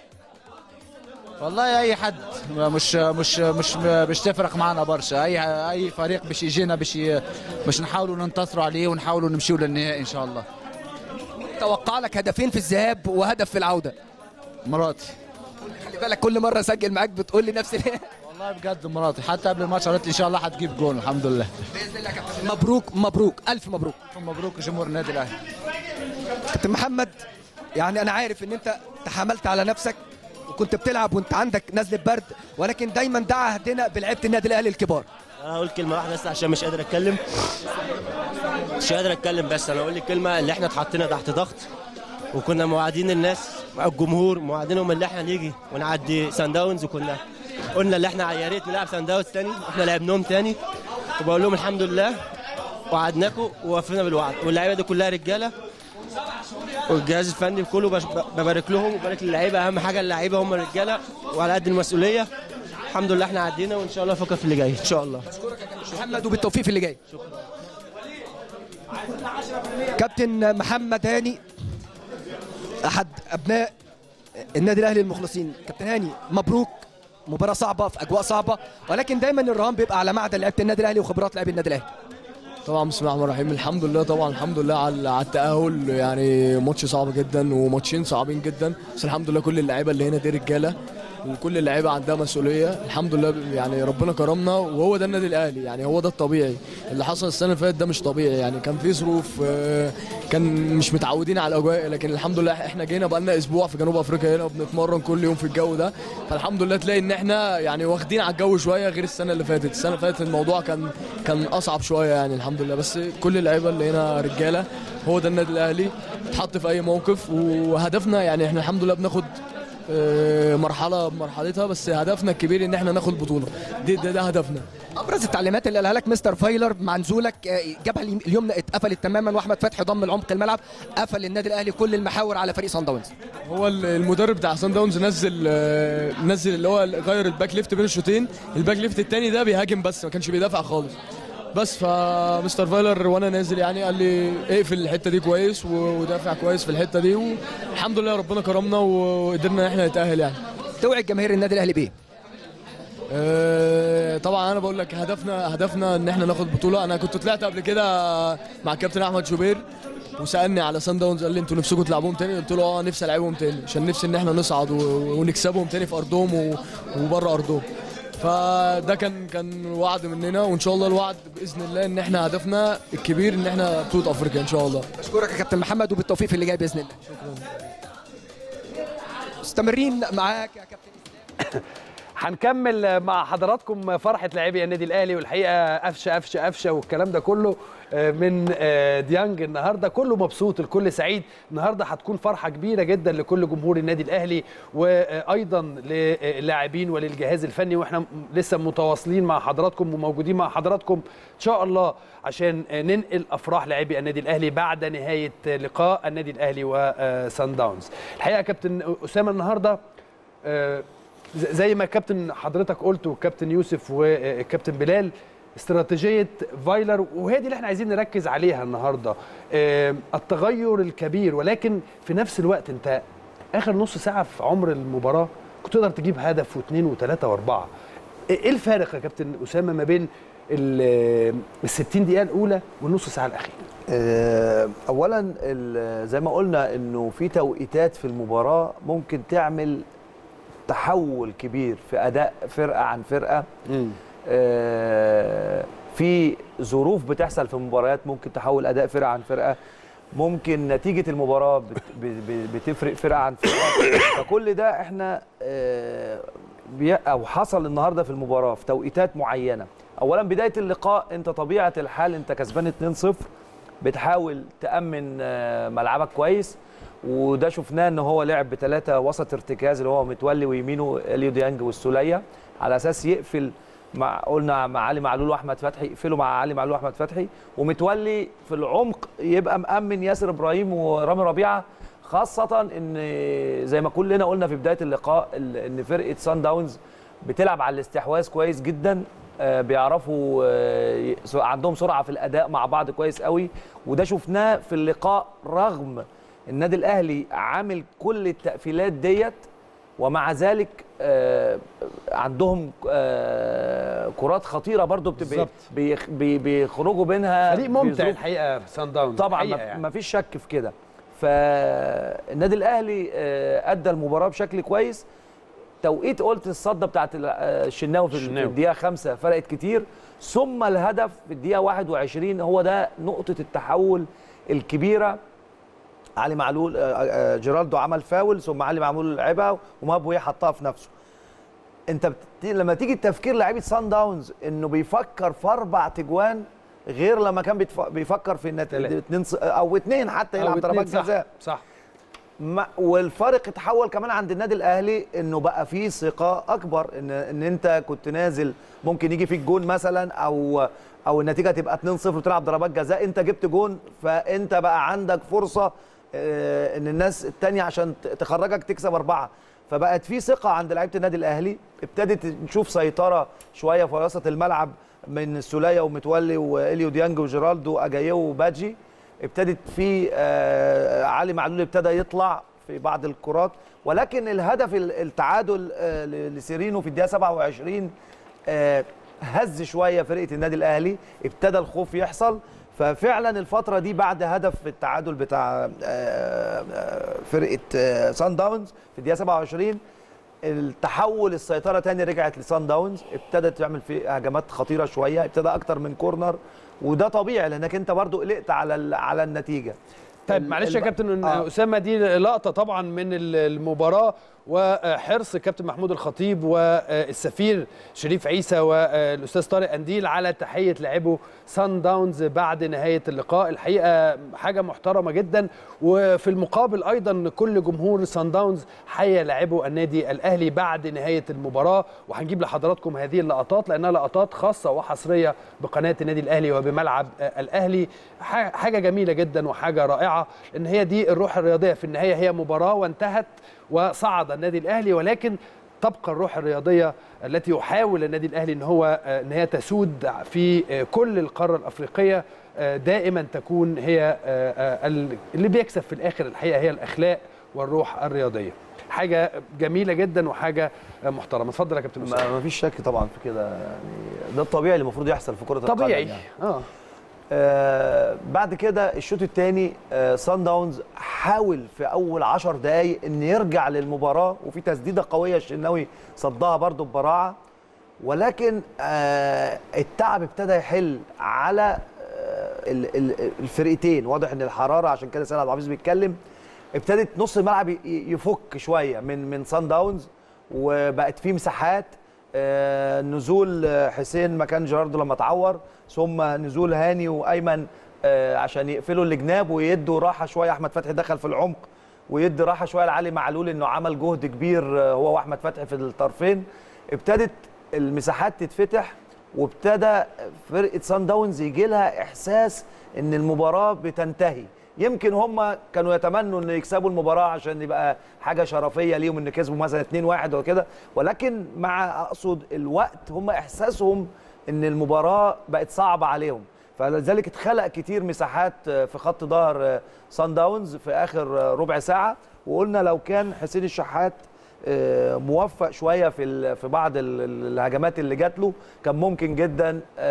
والله اي حد مش مش مش مش تفرق معنا برشا اي اي فريق باش يجينا باش ي- باش نحاولوا ننتصروا عليه ونحاولوا نمشيوا للنهائي ان شاء الله توقع لك هدفين في الذهاب وهدف في العوده مراتي خلي بالك كل مره اسجل معاك بتقول لي نفس ال- والله بجد مراتي حتى قبل الماتش قالت لي ان شاء الله حتجيب جول الحمد لله مبروك مبروك الف مبروك مبروك جمهور النادي الاهلي كابتن محمد يعني انا عارف ان انت تحملت على نفسك وكنت بتلعب وانت عندك نزله برد ولكن دايما ده عهدنا بلعيبه النادي الاهلي الكبار انا هقول كلمه واحده بس عشان مش قادر اتكلم مش قادر اتكلم بس انا اقول الكلمه اللي احنا اتحطينا تحت ضغط وكنا موعدين الناس مع الجمهور موعدينهم اللي احنا نيجي ونعدي سان داونز وكنا قلنا اللي احنا يا ريت نلعب سان داونز تاني احنا لعبناهم تاني وبقول لهم الحمد لله وعدناكم ووفينا بالوعد واللعيبه دي كلها رجاله والجهاز الفني كله بش- ببارك لهم وبارك للعيبه اهم حاجه اللعيبه هم الرجاله وعلى قد المسؤوليه الحمد لله احنا عدينا وان شاء الله نفكر في اللي جاي ان شاء الله محمد وبالتوفيق في اللي جاي كابتن محمد هاني احد ابناء النادي الاهلي المخلصين كابتن هاني مبروك مباراة صعبة في أجواء صعبة ولكن دايما الرهان بيبقى على معدن لعيبة النادي الأهلي وخبرات لاعبي النادي الأهلي طبعا بسم الله الرحمن الرحيم الحمد لله طبعا الحمد لله على على التأهل يعني ماتش صعب جدا وماتشين صعبين جدا بس الحمد لله كل اللعيبه اللي هنا دي رجاله وكل اللعيبه عندها مسؤوليه الحمد لله يعني ربنا كرمنا وهو ده النادي الاهلي يعني هو ده الطبيعي اللي حصل السنه اللي فاتت ده مش طبيعي يعني كان في ظروف آه، كان مش متعودين على الاجواء لكن الحمد لله احنا جينا بقالنا اسبوع في جنوب افريقيا هنا وبنتمرن كل يوم في الجو ده فالحمد لله تلاقي ان احنا يعني واخدين على الجو شويه غير السنه اللي فاتت السنه اللي فاتت الموضوع كان كان اصعب شويه يعني الحمد لله بس كل اللعيبه اللي هنا رجاله هو ده النادي الاهلي اتحط في اي موقف وهدفنا يعني احنا الحمد لله بناخد آه، مرحله بمرحلتها بس هدفنا الكبير ان احنا ناخد بطوله دي ده, ده هدفنا ابرز التعليمات اللي قالها لك مستر فايلر مع نزولك آه، جبهه اليم- اليمنى اتقفلت تماما واحمد فتحي ضم العمق الملعب قفل النادي الاهلي كل المحاور على فريق صن داونز هو ال- المدرب بتاع سان داونز نزل آه، نزل اللي هو غير الباك ليفت بين الشوطين الباك ليفت التاني ده بيهاجم بس ما كانش بيدافع خالص بس فمستر فايلر وانا نازل يعني قال لي اقفل الحته دي كويس و- ودافع كويس في الحته دي والحمد لله ربنا كرمنا وقدرنا ان احنا نتاهل يعني توعد جماهير النادي الاهلي بايه؟ آه، طبعا انا بقول لك هدفنا هدفنا ان احنا ناخد بطوله انا كنت طلعت قبل كده مع الكابتن احمد شوبير وسالني على سان داونز قال لي انتوا نفسكم تلعبوهم تاني قلت له اه نفسي العبهم تاني عشان نفسي ان احنا نصعد و- ونكسبهم تاني في ارضهم و- وبره ارضهم فده كان كان وعد مننا وان شاء الله الوعد باذن الله ان احنا هدفنا الكبير ان احنا بطوله افريقيا ان شاء الله بشكرك يا كابتن محمد وبالتوفيق في اللي جاي باذن الله مستمرين معاك يا كابتن هنكمل مع حضراتكم فرحه لاعبي النادي الاهلي والحقيقه قفشه قفشه قفشه والكلام ده كله من ديانج النهارده كله مبسوط الكل سعيد النهارده هتكون فرحه كبيره جدا لكل جمهور النادي الاهلي وايضا للاعبين وللجهاز الفني واحنا لسه متواصلين مع حضراتكم وموجودين مع حضراتكم ان شاء الله عشان ننقل افراح لاعبي النادي الاهلي بعد نهايه لقاء النادي الاهلي وسان داونز الحقيقه كابتن اسامه النهارده زي ما كابتن حضرتك قلت وكابتن يوسف وكابتن بلال استراتيجيه فايلر وهي دي اللي احنا عايزين نركز عليها النهارده التغير الكبير ولكن في نفس الوقت انت اخر نص ساعه في عمر المباراه كنت تقدر تجيب هدف واثنين وثلاثه واربعه ايه الفارق يا كابتن اسامه ما بين ال 60 دقيقه الاولى والنص ساعه الاخيره اولا زي ما قلنا انه في توقيتات في المباراه ممكن تعمل تحول كبير في اداء فرقه عن فرقه آه في ظروف بتحصل في المباريات ممكن تحول اداء فرقه عن فرقه ممكن نتيجه المباراه بت بتفرق فرقه عن فرقه فكل ده احنا آه او حصل النهارده في المباراه في توقيتات معينه اولا بدايه اللقاء انت طبيعه الحال انت كسبان 2-0 بتحاول تامن آه ملعبك كويس وده شفناه ان هو لعب بثلاثه وسط ارتكاز اللي هو متولي ويمينه اليو ديانج والسوليه على اساس يقفل مع قلنا مع علي معلول واحمد فتحي يقفلوا مع علي معلول واحمد فتحي ومتولي في العمق يبقى مامن ياسر ابراهيم ورامي ربيعه خاصه ان زي ما كلنا قلنا في بدايه اللقاء ان فرقه سان داونز بتلعب على الاستحواذ كويس جدا بيعرفوا عندهم سرعه في الاداء مع بعض كويس قوي وده شفناه في اللقاء رغم النادي الاهلي عامل كل التقفيلات ديت ومع ذلك آه عندهم آه كرات خطيره برضو بتبقى بي بيخرجوا منها فريق ممتع الحقيقه سان داونز طبعا ما يعني. فيش شك في كده فالنادي الاهلي آه ادى المباراه بشكل كويس توقيت قلت الصده بتاعت الشناوي في الدقيقه خمسة فرقت كتير ثم الهدف في الدقيقه 21 هو ده نقطه التحول الكبيره علي معلول جيرالدو عمل فاول ثم علي معلول لعبها ومابوي حطها في نفسه انت بت... لما تيجي التفكير لعيبه سان داونز انه بيفكر في اربع تجوان غير لما كان بيتف... بيفكر في النتيجه اتنين ص... او اتنين حتى يلعب ضربات جزاء صح ما والفارق اتحول كمان عند النادي الاهلي انه بقى فيه ثقه اكبر ان ان انت كنت نازل ممكن يجي فيك جون مثلا او او النتيجه تبقى 2-0 وتلعب ضربات جزاء انت جبت جون فانت بقى عندك فرصه ان الناس الثانيه عشان تخرجك تكسب اربعه فبقت في ثقه عند لعيبه النادي الاهلي ابتدت نشوف سيطره شويه في وسط الملعب من السوليه ومتولي واليو ديانج وجيرالدو اجايو وباجي ابتدت في آه علي معلول ابتدى يطلع في بعض الكرات ولكن الهدف التعادل آه لسيرينو في الدقيقه 27 آه هز شويه فرقه النادي الاهلي ابتدى الخوف يحصل ففعلا الفتره دي بعد هدف التعادل بتاع فرقه سان داونز في الدقيقه 27 التحول السيطره تاني رجعت لسان داونز ابتدت تعمل في هجمات خطيره شويه ابتدى اكتر من كورنر وده طبيعي لانك انت برضو قلقت على على النتيجه طيب معلش يا كابتن آه. اسامه دي لقطه طبعا من المباراه وحرص كابتن محمود الخطيب والسفير شريف عيسى والاستاذ طارق انديل على تحيه لاعبو سان داونز بعد نهايه اللقاء الحقيقه حاجه محترمه جدا وفي المقابل ايضا كل جمهور سان داونز حيا لاعبو النادي الاهلي بعد نهايه المباراه وهنجيب لحضراتكم هذه اللقطات لانها لقطات خاصه وحصريه بقناه النادي الاهلي وبملعب الاهلي حاجه جميله جدا وحاجه رائعه ان هي دي الروح الرياضيه في النهايه هي مباراه وانتهت وصعد النادي الاهلي ولكن تبقى الروح الرياضيه التي يحاول النادي الاهلي ان هو ان هي تسود في كل القاره الافريقيه دائما تكون هي اللي بيكسب في الاخر الحقيقه هي الاخلاق والروح الرياضيه حاجه جميله جدا وحاجه محترمه اتفضل يا كابتن ما فيش شك طبعا في كده يعني ده الطبيعي اللي المفروض يحصل في كره القدم طبيعي يعني. اه آه بعد كده الشوط الثاني آه سان داونز حاول في اول 10 دقائق ان يرجع للمباراه وفي تسديده قويه الشناوي صدها برده ببراعه ولكن آه التعب ابتدى يحل على آه الفرقتين واضح ان الحراره عشان كده سيد عبد الحفيظ بيتكلم ابتدت نص الملعب يفك شويه من من سان داونز وبقت فيه مساحات آه نزول حسين مكان جيراردو لما اتعور ثم نزول هاني وايمن آه عشان يقفلوا الجناب ويدوا راحه شويه احمد فتحي دخل في العمق ويدي راحه شويه لعلي معلول انه عمل جهد كبير آه هو واحمد فتحي في الطرفين ابتدت المساحات تتفتح وابتدى فرقه سان داونز يجي لها احساس ان المباراه بتنتهي يمكن هم كانوا يتمنوا ان يكسبوا المباراه عشان يبقى حاجه شرفيه ليهم ان كسبوا مثلا 2-1 وكده ولكن مع اقصد الوقت هم احساسهم ان المباراه بقت صعبه عليهم فلذلك اتخلق كتير مساحات في خط ظهر سان داونز في اخر ربع ساعه وقلنا لو كان حسين الشحات موفق شويه في في بعض الهجمات اللي جات له كان ممكن جدا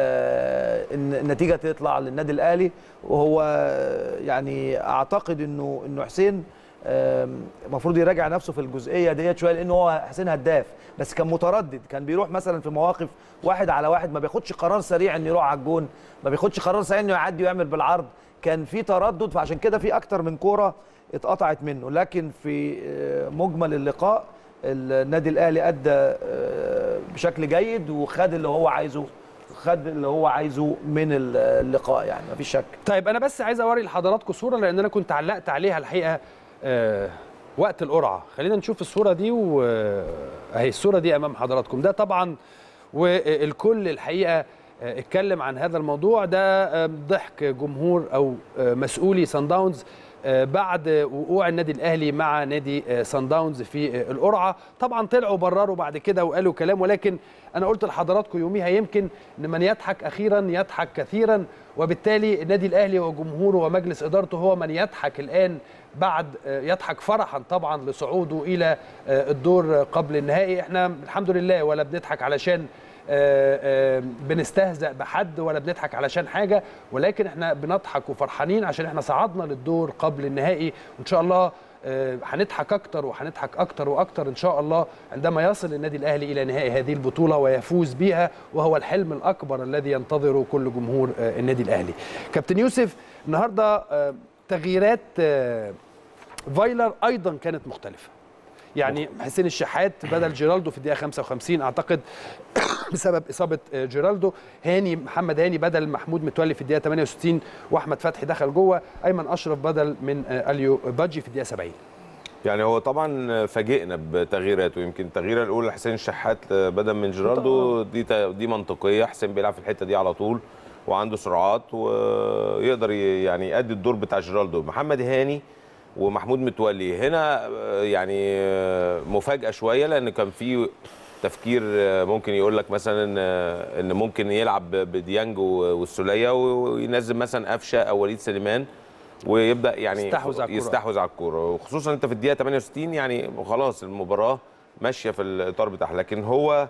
ان النتيجه تطلع للنادي الاهلي وهو يعني اعتقد انه انه حسين المفروض يراجع نفسه في الجزئيه ديت شويه لان هو حسين هداف بس كان متردد كان بيروح مثلا في مواقف واحد على واحد ما بياخدش قرار سريع انه يروح على الجون ما بياخدش قرار سريع انه يعدي ويعمل بالعرض كان في تردد فعشان كده في اكتر من كوره اتقطعت منه لكن في مجمل اللقاء النادي الاهلي ادى بشكل جيد وخد اللي هو عايزه خد اللي هو عايزه من اللقاء يعني مفيش شك طيب انا بس عايز اوري لحضراتكم صوره لان انا كنت علقت عليها الحقيقه آه وقت القرعه خلينا نشوف الصوره دي واهي الصوره دي امام حضراتكم ده طبعا والكل الحقيقه اتكلم عن هذا الموضوع ده ضحك جمهور او مسؤولي سان داونز بعد وقوع النادي الاهلي مع نادي سان داونز في القرعه طبعا طلعوا برروا بعد كده وقالوا كلام ولكن انا قلت لحضراتكم يوميها يمكن ان من يضحك اخيرا يضحك كثيرا وبالتالي النادي الاهلي وجمهوره ومجلس ادارته هو من يضحك الان بعد يضحك فرحا طبعا لصعوده الى الدور قبل النهائي احنا الحمد لله ولا بنضحك علشان بنستهزأ بحد ولا بنضحك علشان حاجة ولكن احنا بنضحك وفرحانين عشان احنا صعدنا للدور قبل النهائي وان شاء الله هنضحك اكتر وهنضحك اكتر واكتر ان شاء الله عندما يصل النادي الاهلي الى نهائي هذه البطوله ويفوز بها وهو الحلم الاكبر الذي ينتظره كل جمهور النادي الاهلي. كابتن يوسف النهارده تغييرات فايلر ايضا كانت مختلفه. يعني حسين الشحات بدل جيرالدو في الدقيقه 55 اعتقد بسبب اصابه جيرالدو هاني محمد هاني بدل محمود متولي في الدقيقه 68 واحمد فتحي دخل جوه ايمن اشرف بدل من اليو بادجي في الدقيقه 70 يعني هو طبعا فاجئنا بتغييراته يمكن التغييره الاولى لحسين الشحات بدل من جيرالدو دي دي منطقيه حسين بيلعب في الحته دي على طول وعنده سرعات ويقدر يعني يأدي الدور بتاع جيرالدو محمد هاني ومحمود متولي هنا يعني مفاجاه شويه لان كان في تفكير ممكن يقول لك مثلا ان ممكن يلعب بديانج والسوليه وينزل مثلا قفشه او وليد سليمان ويبدا يعني يستحوذ على الكوره يستحوذ على الكوره وخصوصا انت في الدقيقه 68 يعني خلاص المباراه ماشيه في الاطار بتاعها لكن هو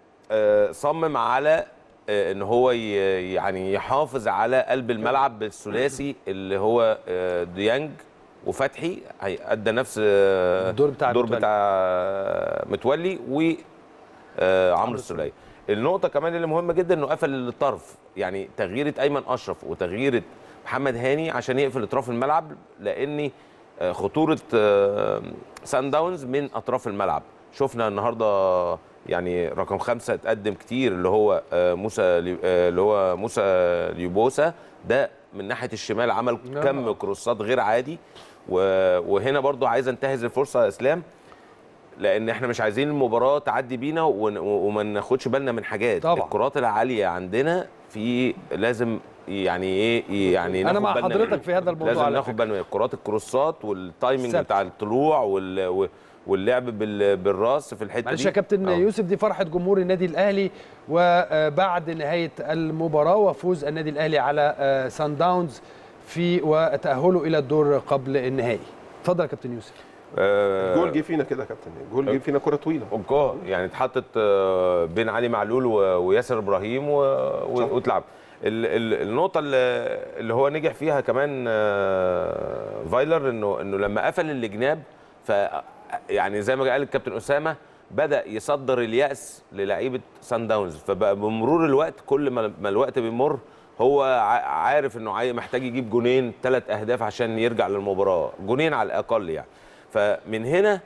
صمم على ان هو يعني يحافظ على قلب الملعب بالثلاثي اللي هو ديانج وفتحي ادى نفس الدور بتاع الدور بتاع متولي وعمرو السوليه النقطه كمان اللي مهمه جدا انه قفل الطرف يعني تغييره ايمن اشرف وتغييره محمد هاني عشان يقفل اطراف الملعب لان آه، خطوره آه، سان داونز من اطراف الملعب شفنا النهارده يعني رقم خمسة اتقدم كتير اللي هو آه، موسى لي- آه، اللي هو موسى ليوبوسا ده من ناحيه الشمال عمل آه. كم كروسات غير عادي و- وهنا برضو عايز انتهز الفرصه يا اسلام لان احنا مش عايزين المباراه تعدي بينا ون- وما ناخدش بالنا من حاجات طبعا. الكرات العاليه عندنا في لازم يعني ايه يعني أنا ناخد مع بالنا حضرتك منه. في هذا الموضوع لازم على ناخد بالنا من الكرات الكروسات والتايمنج ثابت. بتاع الطلوع وال و- واللعب بال- بالراس في الحته معلش دي يا كابتن آه. يوسف دي فرحه جمهور النادي الاهلي وبعد نهايه المباراه وفوز النادي الاهلي على آه، سان داونز في وتاهله الى الدور قبل النهائي اتفضل يا كابتن يوسف آه، جول جه فينا كده يا كابتن جول جه فينا كره طويله اوكي يعني اتحطت آه، بين علي معلول و- وياسر ابراهيم و- و- واتلعب ال- ال- النقطة اللي اللي هو نجح فيها كمان آه، فايلر انه انه لما قفل الجناب ف يعني زي ما قال الكابتن اسامة بدأ يصدر اليأس للعيبة سان داونز فبقى بمرور الوقت كل ما ما الوقت بيمر هو ع- عارف انه عاي- محتاج يجيب جونين ثلاث اهداف عشان يرجع للمباراة جونين على الاقل يعني فمن هنا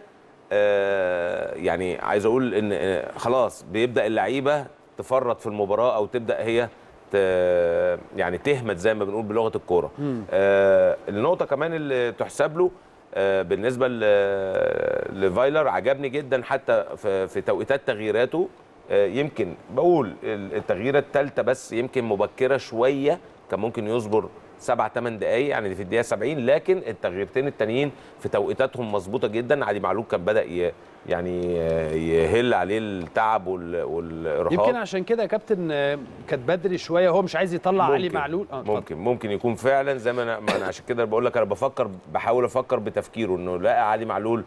آه، يعني عايز اقول ان آه، خلاص بيبدا اللعيبه تفرط في المباراه او تبدا هي ت- يعني تهمت زي ما بنقول بلغه الكوره مم. آه، النقطه كمان اللي تحسب له آه، بالنسبه ل- لفايلر عجبني جدا حتى في في توقيتات تغييراته آه، يمكن بقول ال- التغييره الثالثه بس يمكن مبكره شويه كان ممكن يصبر سبع ثمان دقائق يعني في الدقيقه 70 لكن التغييرتين التانيين في توقيتاتهم مظبوطه جدا علي معلول كان بدا ي- يعني يهل عليه التعب وال- والارهاق يمكن عشان كده يا كابتن آه، كانت بدري شويه هو مش عايز يطلع علي ممكن. معلول اه اتفضل. ممكن ممكن يكون فعلا زي ما انا, ما أنا عشان كده بقول لك انا بفكر بحاول افكر بتفكيره انه لقى علي معلول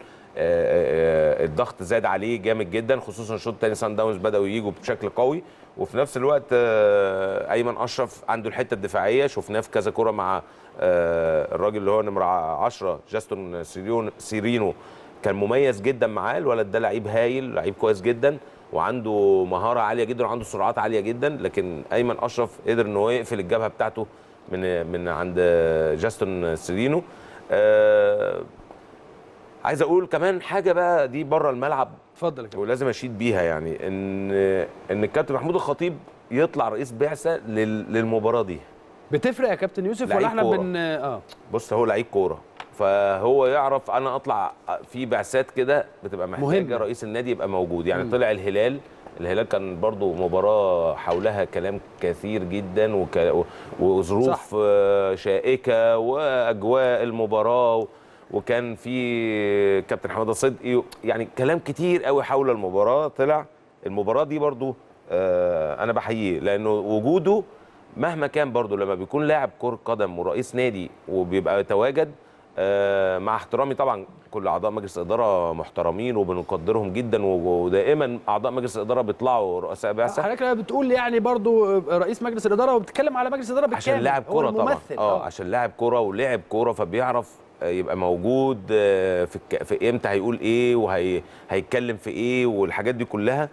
آه، آه، الضغط زاد عليه جامد جدا خصوصا الشوط الثاني سان داونز بداوا يجوا بشكل قوي وفي نفس الوقت آه، ايمن اشرف عنده الحته الدفاعيه شفناه في كذا كره مع آه، الراجل اللي هو نمره 10 جاستون سيريون سيرينو كان مميز جدا معاه الولد ده لعيب هايل لعيب كويس جدا وعنده مهاره عاليه جدا وعنده سرعات عاليه جدا لكن ايمن اشرف قدر ان هو يقفل الجبهه بتاعته من من عند جاستون سيرينو آه عايز اقول كمان حاجه بقى دي بره الملعب اتفضل ولازم اشيد بيها يعني ان ان الكابتن محمود الخطيب يطلع رئيس بعثه لل- للمباراه دي بتفرق يا كابتن يوسف لعيب ولا احنا كورة. بن اه بص هو لعيب كوره فهو يعرف انا اطلع في بعثات كده بتبقى محتاجه مهمة. رئيس النادي يبقى موجود يعني مم. طلع الهلال الهلال كان برضو مباراة حولها كلام كثير جدا وك... وظروف آه، شائكة وأجواء المباراة و... وكان في كابتن حماده صدقي يعني كلام كتير قوي حول المباراة طلع المباراة دي برضو آه، أنا بحييه لأنه وجوده مهما كان برضو لما بيكون لاعب كرة قدم ورئيس نادي وبيبقى يتواجد آه، مع احترامي طبعا كل اعضاء مجلس الاداره محترمين وبنقدرهم جدا و- ودائما اعضاء مجلس الاداره بيطلعوا رؤساء بعثه حضرتك بتقول يعني برضو رئيس مجلس الاداره وبتتكلم على مجلس الاداره بالكامل عشان لاعب هو كوره طبعا الممثل. اه عشان لاعب كوره ولعب كوره فبيعرف آه، يبقى موجود آه، في الك... في امتى هيقول ايه وهيتكلم في ايه والحاجات دي كلها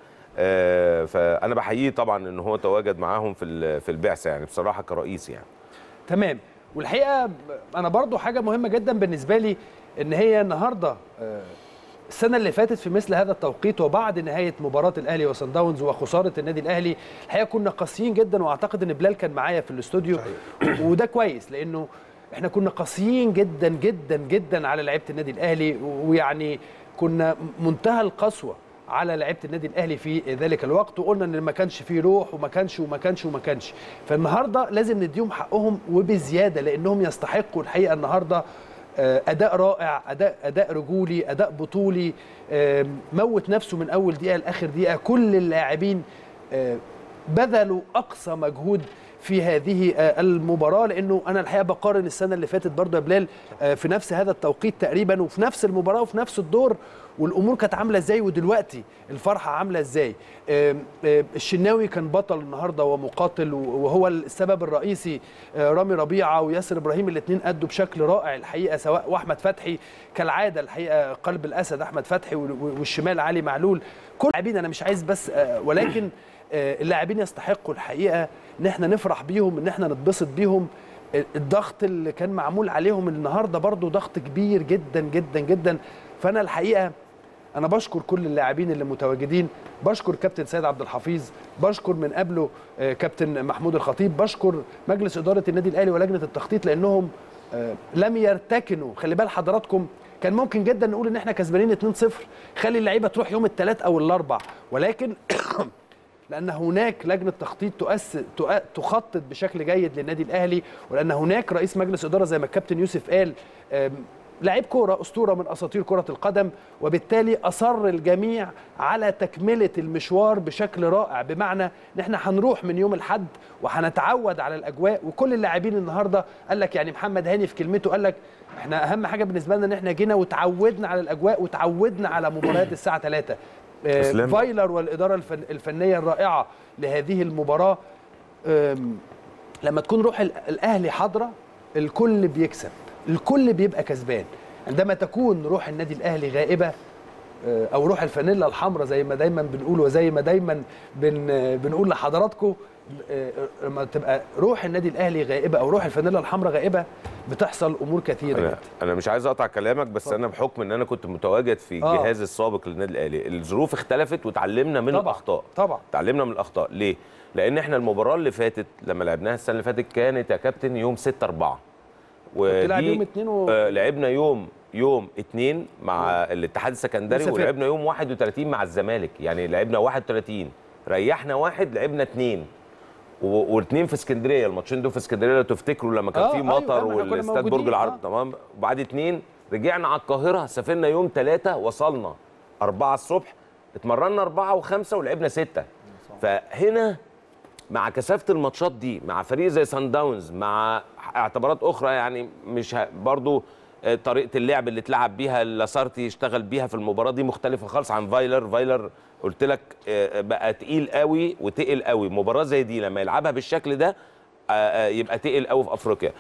آه، فانا بحييه طبعا ان هو تواجد معاهم في ال- في البعثه يعني بصراحه كرئيس يعني تمام والحقيقه انا برضو حاجه مهمه جدا بالنسبه لي ان هي النهارده آه، السنه اللي فاتت في مثل هذا التوقيت وبعد نهايه مباراه الاهلي وصن داونز وخساره النادي الاهلي الحقيقه كنا قاسيين جدا واعتقد ان بلال كان معايا في الاستوديو وده كويس لانه احنا كنا قاسيين جدا جدا جدا على لعيبه النادي الاهلي ويعني كنا منتهى القسوه على لعيبه النادي الاهلي في ذلك الوقت وقلنا ان ما كانش فيه روح وما كانش وما كانش وما كانش فالنهارده لازم نديهم حقهم وبزياده لانهم يستحقوا الحقيقه النهارده آه، اداء رائع اداء اداء رجولي اداء بطولي آه، موت نفسه من اول دقيقه لاخر دقيقه كل اللاعبين آه، بذلوا اقصى مجهود في هذه آه، المباراه لانه انا الحقيقه بقارن السنه اللي فاتت برضه يا بلال آه، في نفس هذا التوقيت تقريبا وفي نفس المباراه وفي نفس الدور والامور كانت عامله ازاي ودلوقتي الفرحه عامله ازاي آم، آم، الشناوي كان بطل النهارده ومقاتل وهو السبب الرئيسي آه، رامي ربيعه وياسر ابراهيم الاثنين ادوا بشكل رائع الحقيقه سواء واحمد فتحي كالعاده الحقيقه قلب الاسد احمد فتحي وال- والشمال علي معلول كل اللاعبين انا مش عايز بس آه، ولكن آه، اللاعبين يستحقوا الحقيقه ان احنا نفرح بيهم ان احنا نتبسط بيهم الضغط اللي كان معمول عليهم النهارده برضو ضغط كبير جدا جدا جدا فانا الحقيقه انا بشكر كل اللاعبين اللي متواجدين بشكر كابتن سيد عبد الحفيظ بشكر من قبله آه، كابتن محمود الخطيب بشكر مجلس اداره النادي الاهلي ولجنه التخطيط لانهم آه، لم يرتكنوا خلي بال حضراتكم كان ممكن جدا نقول ان احنا كسبانين 2-0 خلي اللعيبه تروح يوم الثلاث او الاربع ولكن لان هناك لجنه تخطيط تؤس تؤ- تخطط بشكل جيد للنادي الاهلي ولان هناك رئيس مجلس اداره زي ما الكابتن يوسف قال آم، لعيب كوره اسطوره من اساطير كره القدم وبالتالي اصر الجميع على تكمله المشوار بشكل رائع بمعنى ان احنا هنروح من يوم الاحد وهنتعود على الاجواء وكل اللاعبين النهارده قال لك يعني محمد هاني في كلمته قال لك احنا اهم حاجه بالنسبه لنا ان احنا جينا وتعودنا على الاجواء وتعودنا على مباريات الساعه 3 آه، تسلم. فايلر والاداره الفن الفنيه الرائعه لهذه المباراه آم، لما تكون روح ال- الاهلي حاضره الكل بيكسب الكل بيبقى كسبان عندما تكون روح النادي الاهلي غائبه آه، او روح الفانيلا الحمراء زي ما دايما بنقول وزي ما دايما بن آه، بنقول لحضراتكم آه، لما تبقى روح النادي الاهلي غائبه او روح الفانيلا الحمراء غائبه بتحصل امور كثيره انا جدا انا مش عايز اقطع كلامك بس انا بحكم ان انا كنت متواجد في آه. الجهاز السابق للنادي الاهلي الظروف اختلفت وتعلمنا من طبعاً، الاخطاء طبعا اتعلمنا من الاخطاء ليه لان احنا المباراه اللي فاتت لما لعبناها السنه اللي فاتت كانت يا كابتن يوم 6 4 بتلعب يوم اتنين و- آه لعبنا يوم يوم اتنين مع الاتحاد السكندري لسه فاكر. ولعبنا يوم 31 مع الزمالك يعني لعبنا 31 ريحنا واحد لعبنا اتنين و- واثنين في اسكندريه الماتشين دول في اسكندريه لو تفتكروا لما كان آه، في أيوة، مطر أيوة، إحنا كنا والاستاد برج موجودين، العرب آه. تمام وبعد اتنين رجعنا على القاهره سافرنا يوم ثلاثة وصلنا أربعة الصبح اتمرنا أربعة وخمسة ولعبنا ستة فهنا مع كثافه الماتشات دي مع فريق زي سان داونز مع اعتبارات اخرى يعني مش ه... برضو آه، طريقه اللعب اللي اتلعب بيها لاسارتي يشتغل بيها في المباراه دي مختلفه خالص عن فايلر فايلر قلت لك آه، بقى تقيل قوي وتقل قوي مباراه زي دي لما يلعبها بالشكل ده آه، آه، يبقى تقل قوي في افريقيا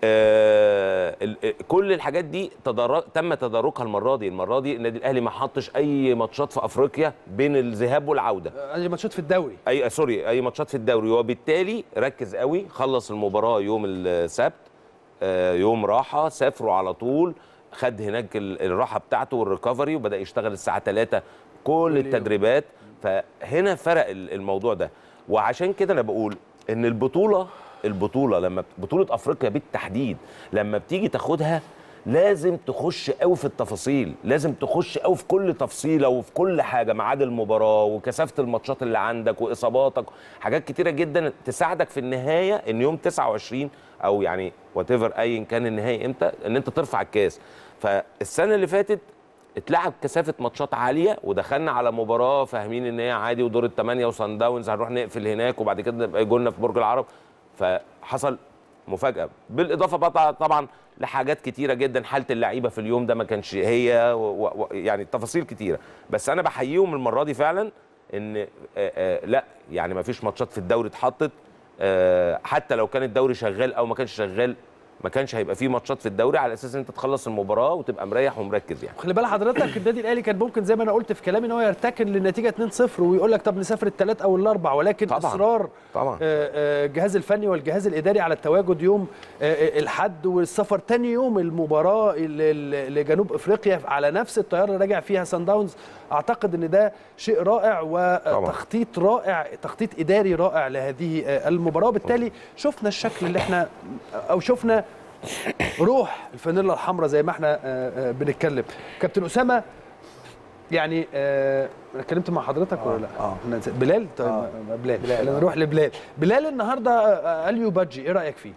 آه، ال- آه، كل الحاجات دي تدرج تم تداركها المره دي المره دي النادي الاهلي ما حطش اي ماتشات في افريقيا بين الذهاب والعوده اي ماتشات في الدوري اي سوري اي ماتشات في الدوري وبالتالي ركز قوي خلص المباراه يوم السبت آه، يوم راحه سافروا على طول خد هناك ال- الراحه بتاعته والريكفري وبدا يشتغل الساعه 3 كل التدريبات فهنا فرق ال- الموضوع ده وعشان كده انا بقول ان البطوله البطوله لما بطوله افريقيا بالتحديد لما بتيجي تاخدها لازم تخش قوي في التفاصيل لازم تخش قوي في كل تفصيله وفي كل حاجه ميعاد المباراه وكثافه الماتشات اللي عندك واصاباتك حاجات كتيره جدا تساعدك في النهايه ان يوم 29 او يعني وات ايفر ايا كان النهائي امتى ان انت ترفع الكاس فالسنه اللي فاتت اتلعب كثافه ماتشات عاليه ودخلنا على مباراه فاهمين ان هي عادي ودور الثمانيه وصن داونز هنروح نقفل هناك وبعد كده نبقى جولنا في برج العرب فحصل مفاجاه بالاضافه بقى طبعا لحاجات كتيره جدا حاله اللعيبه في اليوم ده ما كانش هي و و يعني تفاصيل كتيره بس انا بحييهم المره دي فعلا ان آه آه لا يعني ما فيش ماتشات في الدوري اتحطت آه حتى لو كان الدوري شغال او ما كانش شغال ما كانش هيبقى فيه ماتشات في الدوري على اساس ان انت تخلص المباراه وتبقى مريح ومركز يعني خلي بال حضرتك النادي الاهلي كان ممكن زي ما انا قلت في كلامي ان هو يرتكن للنتيجه 2-0 ويقول لك طب نسافر الثلاث او الاربع ولكن طبعاً. اصرار طبعا آه، آه، الجهاز الفني والجهاز الاداري على التواجد يوم آه، آه، الحد والسفر تاني يوم المباراه ل- ل- لجنوب افريقيا على نفس الطياره اللي راجع فيها سان داونز اعتقد ان ده شيء رائع وتخطيط رائع تخطيط اداري رائع لهذه آه، المباراه وبالتالي شفنا الشكل اللي احنا او شفنا روح الفانيلا الحمراء زي ما احنا آه، آه، بنتكلم كابتن اسامه يعني آه، انا اتكلمت مع حضرتك ولا لا؟ آه. أنا نسيت. بلال طيب آه. بلال, بلال، خلينا آه. نروح لبلال بلال النهارده آه، اليو بادجي ايه رايك فيه؟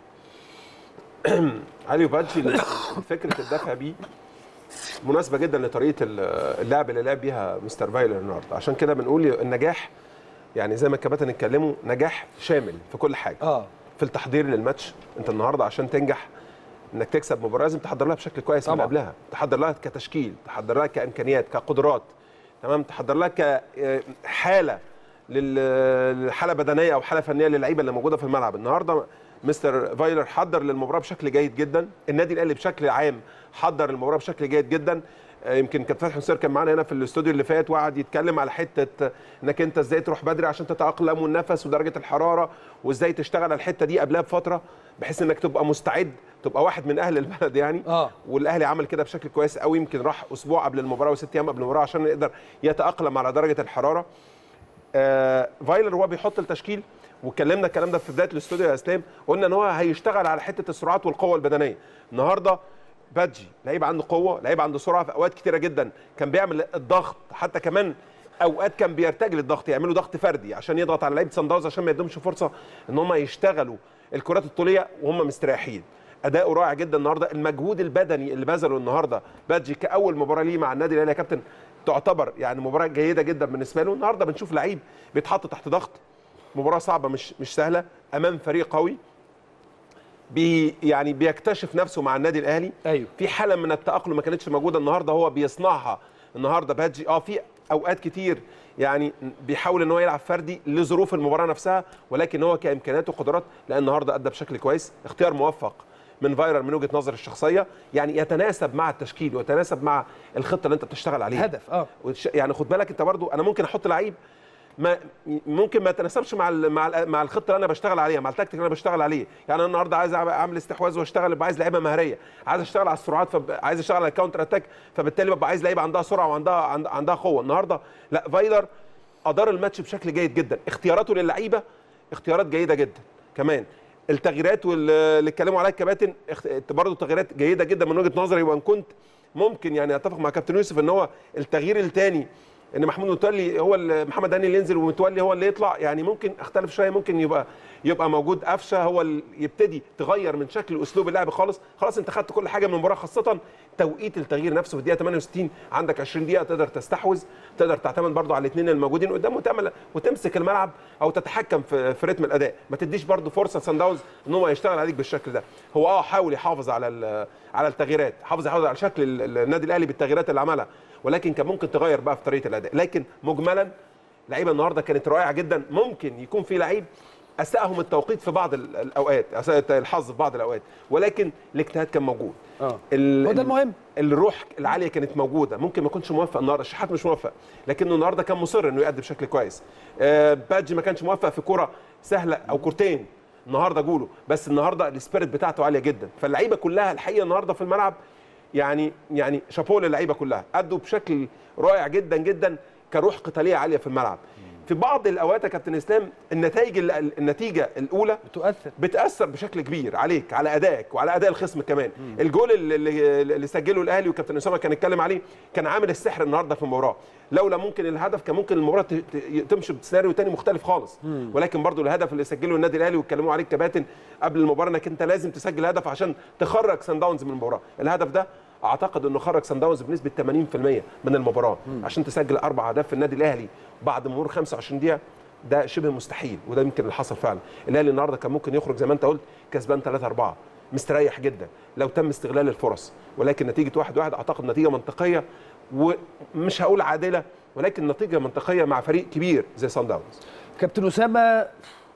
علي بادجي فكره الدفع بيه مناسبه جدا لطريقه اللعب اللي لعب بيها مستر فايلر النهارده عشان كده بنقول النجاح يعني زي ما الكباتن اتكلموا نجاح شامل في كل حاجه اه في التحضير للماتش انت النهارده عشان تنجح انك تكسب مباراه لازم تحضر لها بشكل كويس من طبعاً. قبلها تحضر لها كتشكيل تحضر لها كامكانيات كقدرات تمام تحضر لها كحاله للحاله بدنيه او حاله فنيه للعيبه اللي موجوده في الملعب النهارده مستر فايلر حضر للمباراه بشكل جيد جدا النادي الاهلي بشكل عام حضر المباراه بشكل جيد جدا آه، يمكن كابتن فتحي نصير كان معانا هنا في الاستوديو اللي فات وقعد يتكلم على حته انك انت ازاي تروح بدري عشان تتاقلم والنفس ودرجه الحراره وازاي تشتغل على الحته دي قبلها بفتره بحيث انك تبقى مستعد تبقى واحد من اهل البلد يعني اه والاهلي عمل كده بشكل كويس قوي يمكن راح اسبوع قبل المباراه وست ايام قبل المباراه عشان يقدر يتاقلم على درجه الحراره آه فايلر هو بيحط التشكيل واتكلمنا الكلام ده في بدايه الاستوديو يا اسلام قلنا ان هو هيشتغل على حته السرعات والقوه البدنيه النهارده بادجي لعيب عنده قوه لعيب عنده سرعه في اوقات كتيره جدا كان بيعمل الضغط حتى كمان اوقات كان بيرتجل الضغط يعملوا ضغط فردي عشان يضغط على لعيبه سان داونز عشان ما يدهمش فرصه ان هم يشتغلوا الكرات الطوليه وهم مستريحين اداؤه رائع جدا النهارده المجهود البدني اللي بذله النهارده بادجي كاول مباراه ليه مع النادي الاهلي يا كابتن تعتبر يعني مباراه جيده جدا بالنسبه له النهارده بنشوف لعيب بيتحط تحت ضغط مباراه صعبه مش مش سهله امام فريق قوي بي يعني بيكتشف نفسه مع النادي الاهلي ايوه في حاله من التاقلم ما كانتش موجوده النهارده هو بيصنعها النهارده بادجي اه في اوقات كتير يعني بيحاول ان هو يلعب فردي لظروف المباراه نفسها ولكن هو كامكانياته وقدرات لان النهارده ادى بشكل كويس اختيار موفق من فايرر من وجهه نظر الشخصيه يعني يتناسب مع التشكيل ويتناسب مع الخطه اللي انت بتشتغل عليها هدف اه وتش- يعني خد بالك انت برضو انا ممكن احط لعيب ما ممكن ما يتناسبش مع ال مع ال مع الخطه اللي انا بشتغل عليها مع التكتيك اللي انا بشتغل عليه يعني انا النهارده عايز أعمل- اعمل استحواذ واشتغل يبقى عايز لعيبه مهاريه عايز اشتغل على السرعات فعايز اشتغل على الكاونتر اتاك فبالتالي ببقى عايز لعيبه عندها سرعه وعندها عند- عندها قوه النهارده لا فايلر ادار الماتش بشكل جيد جدا اختياراته للعيبه اختيارات جيده جدا كمان التغييرات وال- اللي اتكلموا عليها الكباتن اخت- برضه تغييرات جيده جدا من وجهه نظري وان كنت ممكن يعني اتفق مع كابتن يوسف ان هو التغيير الثاني ان محمود متولي هو اللي- محمد هاني اللي ينزل ومتولي هو اللي يطلع يعني ممكن اختلف شويه ممكن يبقى يبقى موجود قفشه هو اللي يبتدي تغير من شكل اسلوب اللعب خالص خلاص انت خدت كل حاجه من المباراه خاصه توقيت التغيير نفسه في الدقيقه 68 عندك 20 دقيقه تقدر تستحوذ تقدر تعتمد برضو على الاثنين الموجودين قدام وتعمل وتمسك الملعب او تتحكم في في رتم الاداء ما تديش برضو فرصه سان داونز ان هو يشتغل عليك بالشكل ده هو اه حاول يحافظ على ال- على التغييرات حافظ يحافظ على شكل ال- النادي الاهلي بالتغييرات اللي عملها ولكن كان ممكن تغير بقى في طريقه الاداء لكن مجملا لعيبه النهارده كانت رائعه جدا ممكن يكون في لعيب اساهم التوقيت في بعض ال- الاوقات اساء الحظ في بعض الاوقات ولكن الاجتهاد كان موجود اه ال- هو ده المهم الروح العاليه كانت موجوده ممكن ما يكونش موفق النهارده الشحات مش موفق لكنه النهارده كان مصر انه يأدي بشكل كويس آه بادجي ما كانش موفق في كره سهله او كورتين النهارده جوله بس النهارده السبيريت بتاعته عاليه جدا فاللعيبه كلها الحقيقه النهارده في الملعب يعني يعني شابوه للعيبه كلها ادوا بشكل رائع جدا جدا كروح قتاليه عاليه في الملعب في بعض الاوقات يا كابتن اسلام النتائج ال- النتيجه الاولى بتؤثر بتاثر بشكل كبير عليك على ادائك وعلى اداء الخصم كمان الجول اللي, اللي اللي سجله الاهلي وكابتن اسامه كان اتكلم عليه كان عامل السحر النهارده في المباراه لولا ممكن الهدف كان ممكن المباراه ت- ت- تمشي بسيناريو تاني مختلف خالص مم. ولكن برضو الهدف اللي سجله النادي الاهلي واتكلموا عليه الكباتن قبل المباراه انك انت لازم تسجل هدف عشان تخرج سان داونز من المباراه الهدف ده اعتقد انه خرج سان داونز بنسبه 80% من المباراه عشان تسجل اربع اهداف في النادي الاهلي بعد مرور 25 دقيقه ده شبه مستحيل وده يمكن اللي حصل فعلا الاهلي النهارده كان ممكن يخرج زي ما انت قلت كسبان 3 4 مستريح جدا لو تم استغلال الفرص ولكن نتيجه واحد واحد اعتقد نتيجه منطقيه ومش هقول عادله ولكن نتيجه منطقيه مع فريق كبير زي سان داونز كابتن اسامه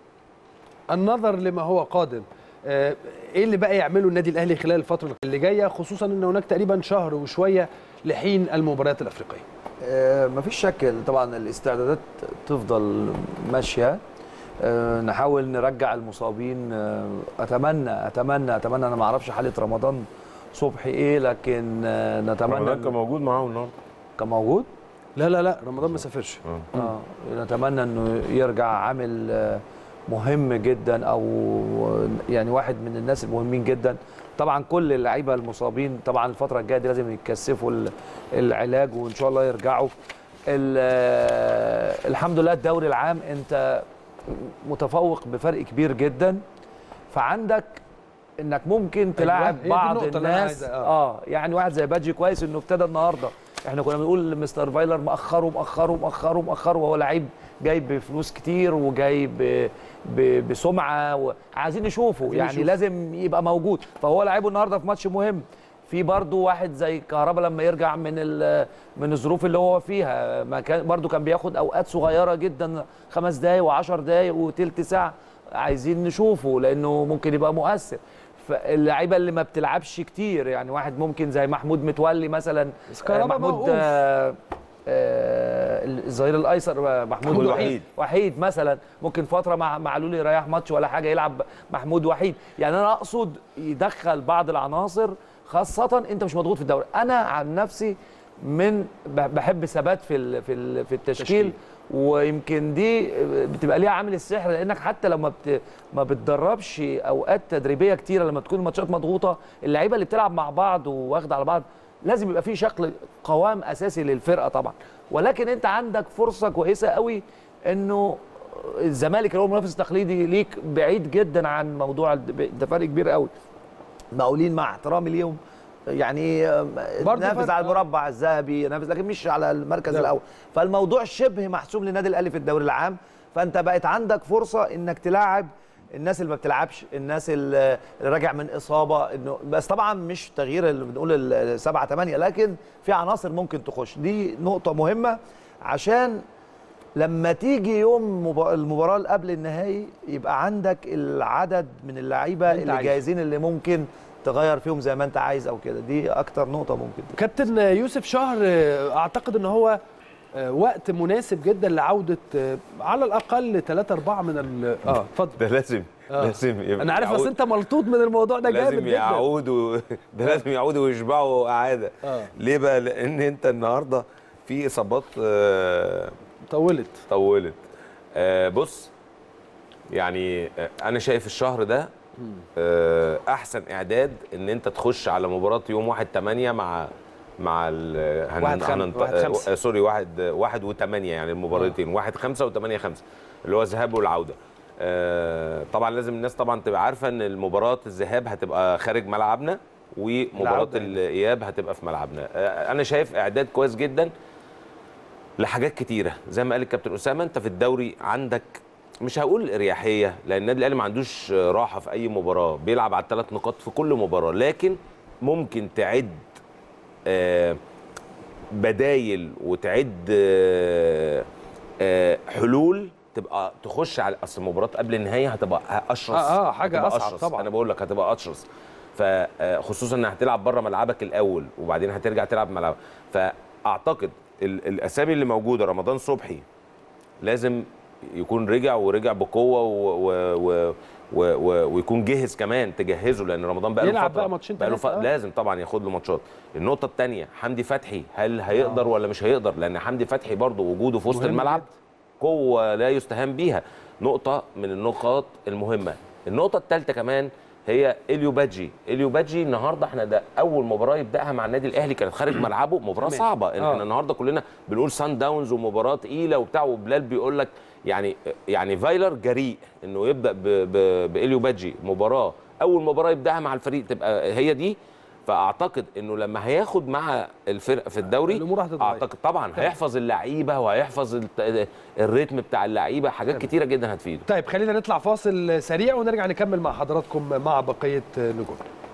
النظر لما هو قادم آه، ايه اللي بقى يعمله النادي الاهلي خلال الفتره اللي جايه خصوصا ان هناك تقريبا شهر وشويه لحين المباريات الافريقيه آه، مفيش شك طبعا الاستعدادات تفضل ماشيه آه، نحاول نرجع المصابين آه، اتمنى اتمنى اتمنى انا ما اعرفش حاله رمضان صبحي ايه لكن آه، نتمنى رمضان إن- كان موجود معاهم النهارده كان موجود لا لا لا رمضان ما سافرش اه نتمنى انه يرجع عامل آه، مهم جدا او يعني واحد من الناس المهمين جدا طبعا كل اللعيبه المصابين طبعا الفتره الجايه دي لازم يتكثفوا ال- العلاج وان شاء الله يرجعوا ال- آه، الحمد لله الدوري العام انت متفوق بفرق كبير جدا فعندك انك ممكن تلاعب هي دي بعض النقطة اللي أنا الناس عايزة- آه. اه يعني واحد زي بادجي كويس انه ابتدى النهارده احنا كنا بنقول مستر فايلر مأخره مأخره مأخره مأخره وهو لعيب جاي بفلوس كتير وجاي ب- ب- بسمعه وعايزين نشوفه عايزين يعني نشوفه. لازم يبقى موجود فهو لعيبه النهارده في ماتش مهم في برضه واحد زي كهربا لما يرجع من ال- من الظروف اللي هو فيها ما كان برضه كان بياخد اوقات صغيره جدا خمس دقايق و10 دقايق وتلت ساعه عايزين نشوفه لانه ممكن يبقى مؤثر فاللعيبه اللي ما بتلعبش كتير يعني واحد ممكن زي محمود متولي مثلا بس كهربا محمود موقوف. آه، آه، الظهير الايسر آه، محمود محمود وحيد وحيد. وحيد مثلا ممكن فتره مع معلول يريح ماتش ولا حاجه يلعب محمود وحيد يعني انا اقصد يدخل بعض العناصر خاصه انت مش مضغوط في الدوري انا عن نفسي من ب- بحب ثبات في ال- في ال- في التشكيل ويمكن دي بتبقى ليها عامل السحر لانك حتى لو ما بت... ما بتدربش اوقات تدريبيه كتيره لما تكون الماتشات مضغوطه اللعيبه اللي بتلعب مع بعض وواخده على بعض لازم يبقى في شكل قوام اساسي للفرقه طبعا ولكن انت عندك فرصه كويسه قوي انه الزمالك اللي هو المنافس التقليدي ليك بعيد جدا عن موضوع الد- ده فرق كبير قوي مقاولين مع احترامي ليهم يعني برضه نافس فرق، على آه. المربع الذهبي نافس لكن مش على المركز لا. الاول فالموضوع شبه محسوم للنادي الاهلي في الدوري العام فانت بقت عندك فرصه انك تلاعب الناس اللي ما بتلعبش الناس اللي اللي راجع من اصابه انه بس طبعا مش تغيير اللي بنقول السبعه ثمانيه لكن في عناصر ممكن تخش دي نقطه مهمه عشان لما تيجي يوم مبا- المباراه اللي قبل النهائي يبقى عندك العدد من اللعيبه أنت اللي عايزه. جاهزين اللي ممكن تغير فيهم زي ما انت عايز او كده دي اكتر نقطه ممكن كابتن يوسف شهر آه، اعتقد ان هو آه، وقت مناسب جدا لعوده آه، على الاقل 3 4 من ال اه اتفضل ده لازم آه. لازم يبقى انا عارف بس يعود- انت ملطوط من الموضوع ده جامد لازم جدا يعودوا ده لازم يعودوا ويشبعوا اعاده آه. ليه بقى لان انت النهارده في اصابات آه، طولت طولت آه، بص يعني آه، انا شايف الشهر ده آه، احسن اعداد ان انت تخش على مباراه يوم 1 8 مع مع ال هن- واحد خم- هننط- واحد خمسة. آه، سوري واحد واحد وثمانية يعني المباراتين واحد خمسة وثمانية خمسة اللي هو الذهاب والعودة آه، طبعا لازم الناس طبعا تبقى عارفة ان المباراة الذهاب هتبقى خارج ملعبنا ومباراة العودة هنا. الإياب هتبقى في ملعبنا آه، أنا شايف إعداد كويس جدا لحاجات كتيرة زي ما قال الكابتن أسامة أنت في الدوري عندك مش هقول اريحيه لان النادي الاهلي ما عندوش راحه في اي مباراه بيلعب على الثلاث نقاط في كل مباراه لكن ممكن تعد آه، بدايل وتعد آه، آه، حلول تبقى تخش على اصل المباراه قبل النهايه هتبقى اشرس آه، آه، حاجة هتبقى أصعب أشرس. طبعاً. انا بقول لك هتبقى اشرس فخصوصا انها هتلعب بره ملعبك الاول وبعدين هترجع تلعب ملعبك فاعتقد ال- الاسامي اللي موجوده رمضان صبحي لازم يكون رجع ورجع بقوه و و و و و ويكون جاهز كمان تجهزه لان رمضان بقى له يلعب فتره بقى ماتشين بقى له ف... تلاتة، آه. لازم طبعا ياخد له ماتشات النقطه الثانيه حمدي فتحي هل هيقدر ولا مش هيقدر لان حمدي فتحي برضه وجوده في وسط مهم الملعب قوه لا يستهان بيها نقطه من النقاط المهمه النقطه الثالثه كمان هي اليو بادجي اليو بادجي النهارده احنا ده اول مباراه يبداها مع النادي الاهلي كانت خارج ملعبه مباراه تمام. صعبه إن آه. احنا النهارده كلنا بنقول سان داونز ومباراه تقيله وبتاع وبلال بيقول لك يعني يعني فايلر جريء انه يبدا ب- ب- باليو بادجي مباراه اول مباراه يبداها مع الفريق تبقى هي دي فاعتقد انه لما هياخد مع الفرق في الدوري الامور هتتغير اعتقد طبعا هيحفظ اللعيبه وهيحفظ الت- الريتم بتاع اللعيبه حاجات كتيره جدا هتفيده طيب خلينا نطلع فاصل سريع ونرجع نكمل مع حضراتكم مع بقيه نجوم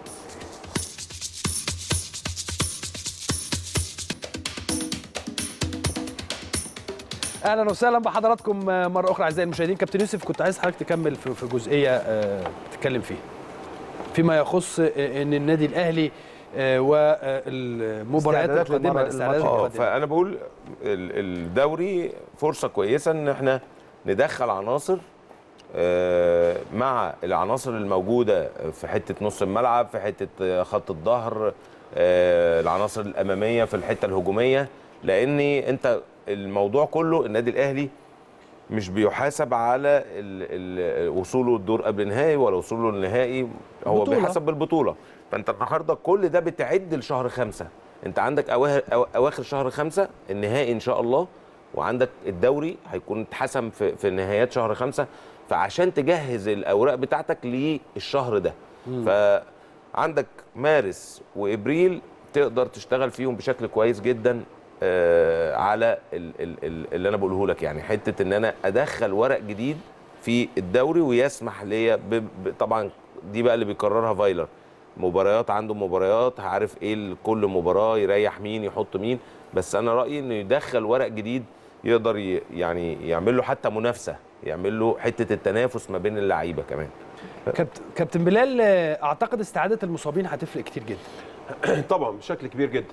اهلا وسهلا بحضراتكم مره اخرى اعزائي المشاهدين كابتن يوسف كنت عايز حضرتك تكمل في في جزئيه آه، تتكلم فيها فيما يخص آه، ان النادي الاهلي آه، والمباريات استعدادات القادمه للمرة- الاستعدادات الماتش. اه القادمه فانا بقول ال- الدوري فرصه كويسه ان احنا ندخل عناصر آه، مع العناصر الموجوده في حته نص الملعب في حته آه، خط الظهر آه، العناصر الاماميه في الحته الهجوميه لان انت الموضوع كله النادي الاهلي مش بيحاسب على ال- ال- وصوله الدور قبل النهائي ولا وصوله النهائي هو بطولة. بيحاسب بالبطوله فانت النهارده كل ده بتعد لشهر خمسة انت عندك أواخر, أو- اواخر شهر خمسة النهائي ان شاء الله وعندك الدوري هيكون اتحسم في, في نهايات شهر خمسة فعشان تجهز الاوراق بتاعتك للشهر ده فعندك مارس وابريل تقدر تشتغل فيهم بشكل كويس جدا آه، على ال- ال- ال- اللي انا بقوله لك يعني حته ان انا ادخل ورق جديد في الدوري ويسمح ليا ب- ب- طبعا دي بقى اللي بيكررها فايلر مباريات عنده مباريات عارف ايه ال- كل مباراه يريح مين يحط مين بس انا رايي انه يدخل ورق جديد يقدر ي- يعني يعمل له حتى منافسه يعمل له حته التنافس ما بين اللعيبه كمان كابتن كابتن بلال آه، اعتقد استعاده المصابين هتفرق كتير جدا طبعا بشكل كبير جدا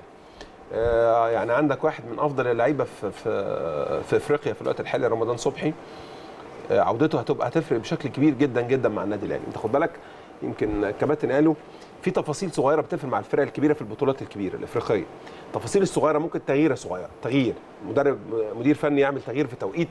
آه، يعني عندك واحد من افضل اللعيبه في في في افريقيا في الوقت الحالي رمضان صبحي آه، عودته هتبقى هتفرق بشكل كبير جدا جدا مع النادي الاهلي انت خد بالك يمكن الكباتن قالوا في تفاصيل صغيره بتفرق مع الفرق الكبيره في البطولات الكبيره الافريقيه التفاصيل الصغيره ممكن تغييره صغيره تغيير مدرب مدير فني يعمل تغيير في توقيت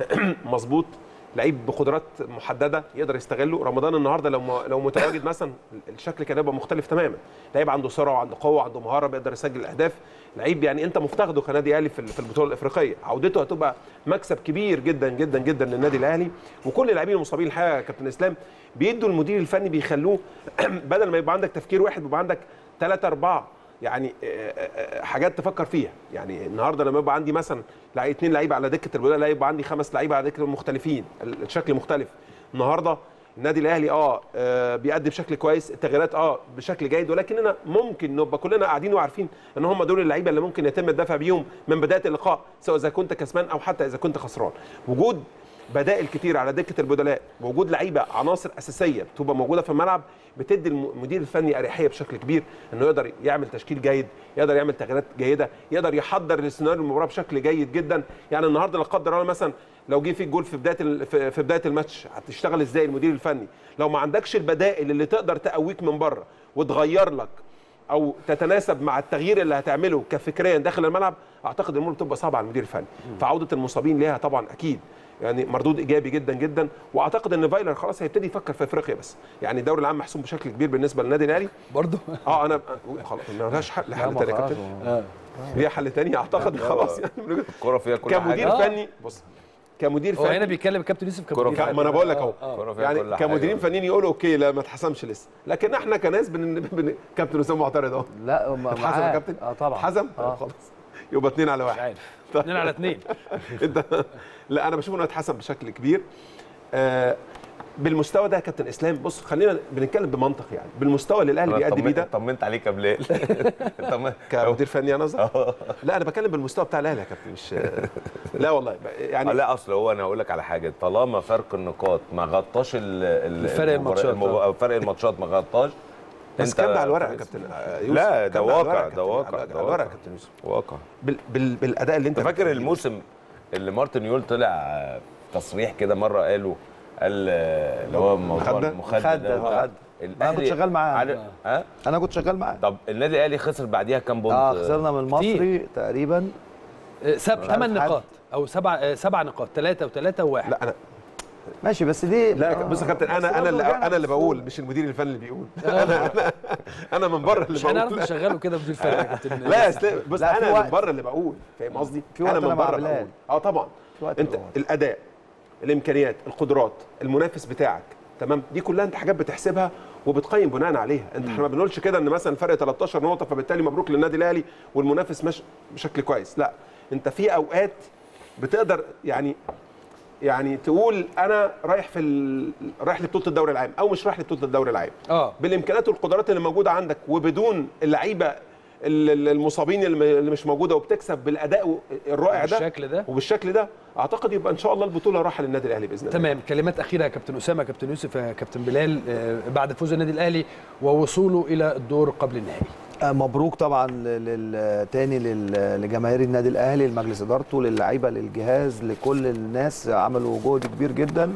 مظبوط لعيب بقدرات محدده يقدر يستغله رمضان النهارده لو م- لو متواجد مثلا الشكل كان هيبقى مختلف تماما لعيب عنده سرعه وعنده قوه وعنده مهاره بيقدر يسجل اهداف لعيب يعني انت مفتقده كنادي اهلي في في البطوله الافريقيه عودته هتبقى مكسب كبير جدا جدا جدا للنادي الاهلي وكل اللاعبين المصابين الحقيقه يا كابتن اسلام بيدوا المدير الفني بيخلوه بدل ما يبقى عندك تفكير واحد بيبقى عندك ثلاثة أربعة يعني آه، آه، آه، حاجات تفكر فيها يعني النهارده لما يبقى عندي مثلا لعيب اثنين لعيبه على دكه البدلاء لا يبقى عندي خمس لعيبه على دكه المختلفين ال- الشكل مختلف النهارده النادي الاهلي اه آه، بيأدي بشكل كويس التغييرات اه بشكل جيد ولكننا ممكن نبقى كلنا قاعدين وعارفين ان هم دول اللعيبه اللي ممكن يتم الدفع بيهم من بدايه اللقاء سواء اذا كنت كسبان او حتى اذا كنت خسران وجود بدائل كتير على دكه البدلاء ووجود لعيبه عناصر اساسيه بتبقى موجوده في الملعب بتدي المدير الفني اريحيه بشكل كبير انه يقدر يعمل تشكيل جيد يقدر يعمل تغييرات جيده يقدر يحضر لسيناريو المباراه بشكل جيد جدا يعني النهارده لا قدر الله مثلا لو جه فيك جول في بدايه ال- في في بدايه الماتش هتشتغل ازاي المدير الفني لو ما عندكش البدائل اللي تقدر تقويك من بره وتغير لك او تتناسب مع التغيير اللي هتعمله كفكريا داخل الملعب اعتقد الامور بتبقى صعبه على المدير الفني فعوده المصابين ليها طبعا اكيد يعني مردود ايجابي جدا جدا واعتقد ان فايلر خلاص هيبتدي يفكر في افريقيا بس يعني الدوري العام محسوم بشكل كبير بالنسبه للنادي الاهلي برضه اه انا خلاص ما لهاش حل لا، حل ما تاني يا خلاص كابتن هو- ليها حل تاني اعتقد لا، خلاص هو يعني الكوره فيها كل كمدير حاجه فني بص كمدير هو فني هنا بيتكلم كابتن يوسف كرة كمدير فيها- فني. ما انا بقول لك اهو آه، آه. كرة فيها يعني كل حاجة. كمديرين فنيين يقولوا اوكي لا ما اتحسمش لسه لكن احنا كناس بن... بن... كابتن اسامه معترض اهو لا ما- اتحسم يا معاه. كابتن اه طبعا اتحسم آه. خلاص يبقى اثنين على مش واحد عارف اثنين على اثنين انت لا انا بشوف انه اتحسن بشكل كبير آه بالمستوى ده يا كابتن اسلام بص خلينا بنتكلم بمنطق يعني بالمستوى اللي الاهلي أنا بيأدي بيه طمنت- ده طمنت عليك يا بلال طمنت- كمدير فني انا قصدك لا انا بتكلم بالمستوى بتاع الاهلي يا كابتن مش لا والله يعني آه، لا اصل هو انا هقول لك على حاجه طالما فرق النقاط ما غطاش ال- ال- الفرق المباراة- الماتشات، المب- فرق الماتشات ما غطاش بس كام ده على الورق يا كابتن آه، يوسف؟ لا ده كام على الورق واقع يا ده كابتن؟ واقع على ده الورق واقع يا كابتن يوسف واقع بال... بال... بالاداء اللي انت انت فاكر بتأديه. الموسم اللي مارتن يول طلع في تصريح كده مره قاله قال آه، اللي هو موضوع مخدة؟ المخدة مخدة، ده مخدة. انا كنت شغال معاه ها انا كنت شغال معاه طب النادي الاهلي خسر بعديها كام بونت اه خسرنا من المصري تقريبا آه، سب مش ثمان عارف نقاط او سبع آه، سبع نقاط ثلاثه وثلاثه وواحد لا انا ماشي بس دي لا بص يا كابتن انا انا اللي انا اللي بقول مش المدير الفني اللي بيقول انا انا انا من بره اللي مش هنعرف بقول نشغله كده مدير فني يا كابتن لا يا اسلام بص لا، في انا وقت. من بره اللي بقول فاهم قصدي في وقت انا من أنا مع بره بلال. بقول اه طبعا وقت انت بقول. الاداء الامكانيات القدرات المنافس بتاعك تمام دي كلها انت حاجات بتحسبها وبتقيم بناء عليها انت احنا ما بنقولش كده ان مثلا الفرق 13 نقطه فبالتالي مبروك للنادي الاهلي والمنافس ماشي بشكل كويس لا انت في اوقات بتقدر يعني يعني تقول انا رايح في ال... رايح لبطوله الدوري العام او مش رايح لبطوله الدوري العام اه بالامكانيات والقدرات اللي موجوده عندك وبدون اللعيبه ال- ال- المصابين اللي م- اللي مش موجوده وبتكسب بالاداء الرائع ده بالشكل ده وبالشكل ده اعتقد يبقى ان شاء الله البطوله راحه للنادي الاهلي باذن الله تمام كلمات اخيره يا كابتن اسامه كابتن يوسف يا كابتن بلال آه، بعد فوز النادي الاهلي ووصوله الى الدور قبل النهائي آه، مبروك طبعا لل- تاني لل- لجماهير النادي الاهلي لمجلس ادارته للعيبه للجهاز لكل الناس عملوا جهد كبير جدا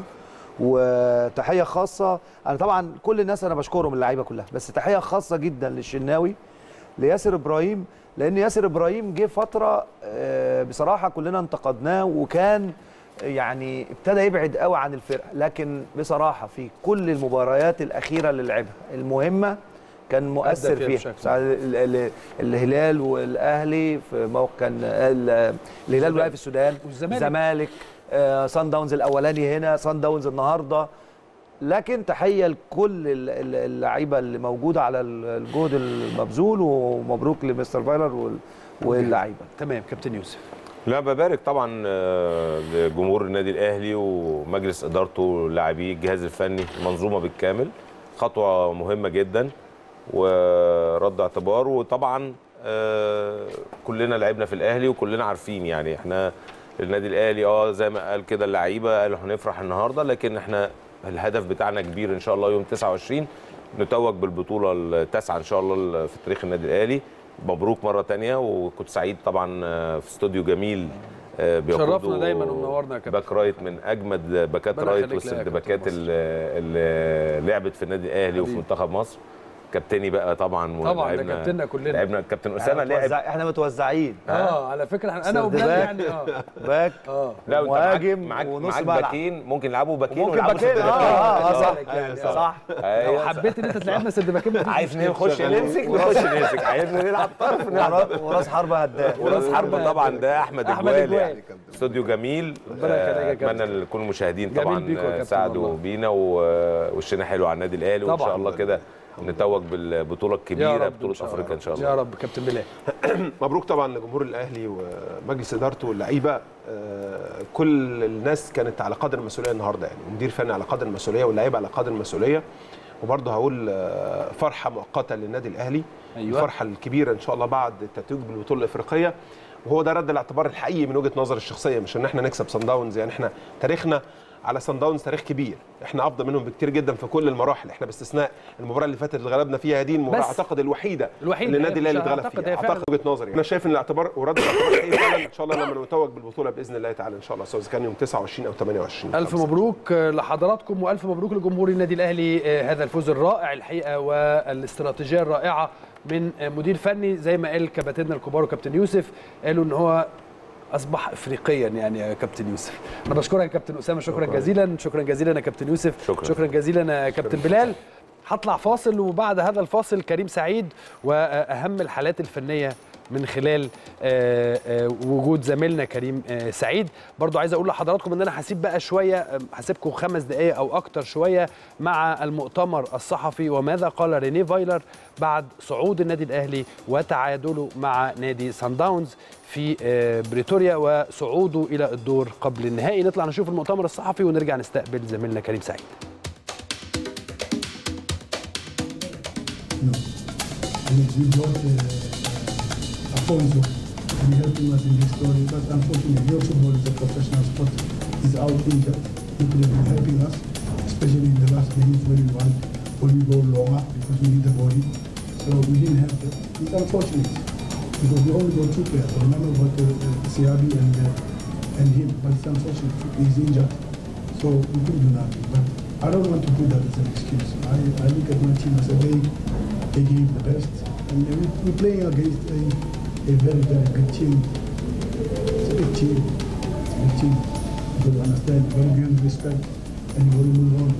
وتحيه خاصه انا طبعا كل الناس انا بشكرهم اللعيبه كلها بس تحيه خاصه جدا للشناوي لياسر ابراهيم لان ياسر ابراهيم جه فتره آه، بصراحه كلنا انتقدناه وكان يعني ابتدى يبعد قوي عن الفرقه لكن بصراحه في كل المباريات الاخيره اللي لعبها المهمه كان مؤثر فيها فيها بشكل. ساعة ال- ال- الهلال والاهلي في موقع كان ال- الهلال والاهلي في السودان والزمالك. الزمالك آه، صن داونز الاولاني هنا صن داونز النهارده لكن تحيه لكل ال- ال- اللعيبه اللي موجوده على ال- الجهد المبذول ومبروك لمستر فايلر وال- واللعيبه تمام كابتن يوسف لا ببارك طبعا آه، لجمهور النادي الاهلي ومجلس ادارته لاعبيه الجهاز الفني المنظومه بالكامل خطوه مهمه جدا ورد اعتبار وطبعا آه، كلنا لعبنا في الاهلي وكلنا عارفين يعني احنا النادي الاهلي اه زي ما قال كده اللعيبه قالوا هنفرح النهارده لكن احنا الهدف بتاعنا كبير ان شاء الله يوم 29 نتوج بالبطوله التاسعه ان شاء الله في تاريخ النادي الاهلي مبروك مره تانية وكنت سعيد طبعا في استوديو جميل آه، بيقوده شرفنا دايما ومنورنا يا كابتن باك رايت من اجمد باكات ربنا رايت يخليك ليا يا والسرد كابتن باكات اللي اللي لعبت في النادي الاهلي وفي حبيبي. منتخب مصر كابتني بقى طبعا طبعا ده ولعبنا- كابتننا كلنا لعبنا كابتن اسامه لعب متوزع- احنا متوزعين اه على فكره احنا انا وبلال يعني اه باك اه لا وانت معاك مهاجم معاك, ونص معاك ملعب. باكين ممكن يلعبوا باكين ممكن ويلعبوا باكين سرد اه اه اه صح يعني أيوة، صح لو ايوه حبيت ان انت تلعبنا سد باكين مفيش عايز مشكلة. نخش نمسك نخش نمسك عايزنا نلعب طرف نلعب وراس- وراس حرب هداف وراس حرب طبعا ده احمد أحمد اجوال إجوال. يعني استوديو جميل ربنا يخليك يا آه، كابتن. اتمنى لكل المشاهدين جميل طبعا بيكم يا كابتن ساعدوا والله. بينا ووشنا حلو على النادي الاهلي وان طبعاً. شاء الله كده نتوج بالبطوله يا الكبيره رب إن بطوله شاء الله. افريقيا ان شاء الله يا رب كابتن بلال مبروك طبعا لجمهور الاهلي ومجلس ادارته واللعيبه آه، كل الناس كانت على قدر المسؤوليه النهارده يعني المدير الفني على قدر المسؤوليه واللعيبه على قدر المسؤوليه وبرضه هقول آه، فرحه مؤقته للنادي الاهلي أيوة. الفرحه الكبيره ان شاء الله بعد التتويج بالبطوله الافريقيه وهو ده رد الاعتبار الحقيقي من وجهه نظري الشخصيه مش ان احنا نكسب صن داونز يعني احنا تاريخنا على صن داونز تاريخ كبير احنا افضل منهم بكتير جدا في كل المراحل احنا باستثناء المباراه اللي فاتت اللي غلبنا فيها دي المباراه بس. اعتقد الوحيده الوحيدة، اللي النادي هي الاهلي مش اتغلب أعتقد، فيها هي فعلا- اعتقد وجهه نظري انا شايف ان الاعتبار ورد الاعتبار الحقيقي فعلا ان شاء الله لما نتوج بالبطوله باذن الله تعالى ان شاء الله سواء كان يوم 29 او 28 الف مبروك لحضراتكم والف مبروك لجمهور النادي الاهلي آه، هذا الفوز الرائع الحقيقه والاستراتيجيه الرائعه من آه، مدير فني زي ما قال كباتننا الكبار وكابتن يوسف قالوا ان هو اصبح افريقيا يعني يا كابتن يوسف انا بشكرك يا كابتن اسامه شكرا جزيلا شكرا جزيلا يا كابتن يوسف شكرا. شكرا جزيلا يا كابتن بلال هطلع فاصل وبعد هذا الفاصل كريم سعيد واهم الحالات الفنيه من خلال آه، آه، وجود زميلنا كريم آه، سعيد برضو عايز اقول لحضراتكم ان انا هسيب بقى شويه آه، هسيبكم خمس دقائق او اكتر شويه مع المؤتمر الصحفي وماذا قال ريني فايلر بعد صعود النادي الاهلي وتعادله مع نادي سان داونز في آه، بريتوريا وصعوده الى الدور قبل النهائي نطلع نشوف المؤتمر الصحفي ونرجع نستقبل زميلنا كريم سعيد And we brought uh, Afonso to be helping us in this story, but unfortunately, your football is a professional sport. He's out injured. He could have been helping us, especially in the last minutes when we want when we go longer because we need the body. So we didn't have that. It's unfortunate because we only got two players. Remember what uh, uh, Siabi and uh, and him, but it's unfortunate he's injured, so we couldn't do nothing. But I don't want to put that as an excuse. I, I look at my team as a they they gave the best, and we, we're playing against a, a very very good team. It's a big team. It's a big team. You got to understand. You got to give respect, and you got to move on.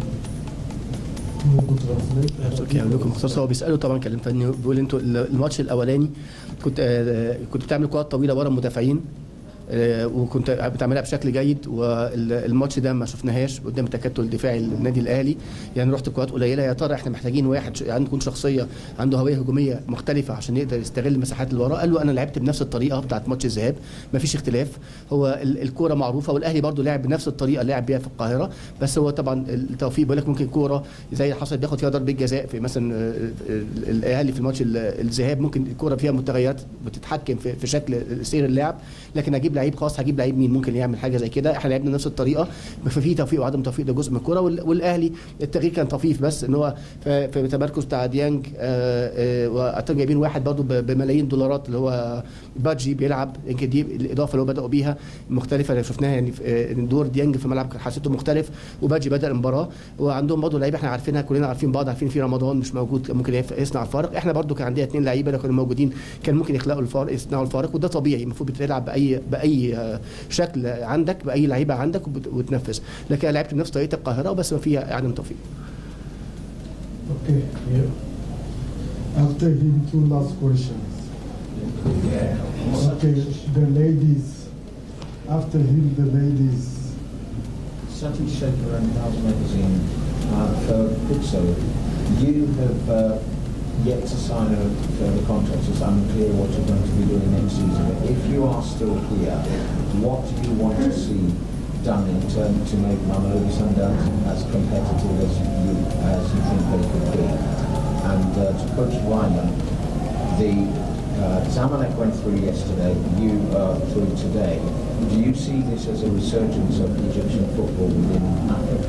اوكي هقول لكم مختصر هو بيساله طبعا كلام فني بيقول انتوا الماتش الاولاني كنت آه، كنت بتعمل كرات طويله ورا المدافعين آه، وكنت بتعملها بشكل جيد والماتش ده ما شفناهاش قدام التكتل الدفاعي للنادي الاهلي يعني رحت كرات قليله يا ترى احنا محتاجين واحد ش- عنده يكون شخصيه عنده هويه هجوميه مختلفه عشان يقدر يستغل المساحات اللي وراه قال له انا لعبت بنفس الطريقه بتاعت ماتش الذهاب ما فيش اختلاف هو ال- الكوره معروفه والاهلي برضو لعب بنفس الطريقه اللي لعب بيها في القاهره بس هو طبعا التوفيق بيقول لك ممكن كوره زي اللي حصل بياخد فيها ضربه جزاء في مثلا آه، آه، الاهلي في الماتش ال- الذهاب ممكن الكوره فيها متغيرات بتتحكم في في شكل سير اللعب لكن اجيب لعيب خاص هجيب لعيب مين ممكن يعمل حاجه زي كده احنا لعبنا نفس الطريقه ففي توفيق وعدم توفيق ده جزء من الكوره وال- والاهلي التغيير كان طفيف بس ان هو في في تمركز بتاع ديانج آه، آه، واعتقد جايبين واحد برضه ب- بملايين دولارات اللي هو بادجي بيلعب يمكن دي الاضافه اللي هو بداوا بيها مختلفه اللي شفناها يعني في- آه، إن دور ديانج في الملعب كان حسيته مختلف وبادجي بدا المباراه وعندهم برضه لعيبه احنا عارفينها كلنا عارفين بعض عارفين في رمضان مش موجود ممكن يف- يصنع الفارق احنا برضه كان عندنا اثنين لعيبه لو كانوا موجودين كان ممكن يخلقوا الفارق يصنعوا الفارق وده طبيعي المفروض بتلعب باي باي آه، شكل عندك باي لعيبه عندك وبت- وتنفذ لكن أنا لعبت بنفس طريقه القاهره وبس ما فيها عدم توفيق Okay. Yeah. After him, two last questions. Okay, the ladies. After him, the ladies. Sati Shekhar and House Magazine uh, for Pixo, you have uh, yet to sign a further contract. It's unclear what you're going to be doing next season. But if you are still here, what do you want to see done in terms to make Mamelodi Sundowns as competitive as you as you think they could be? And uh, to Coach Weimer, the Uh, Zamalek went through yesterday, you are through today. Do you see this as a resurgence of Egyptian football within Africa?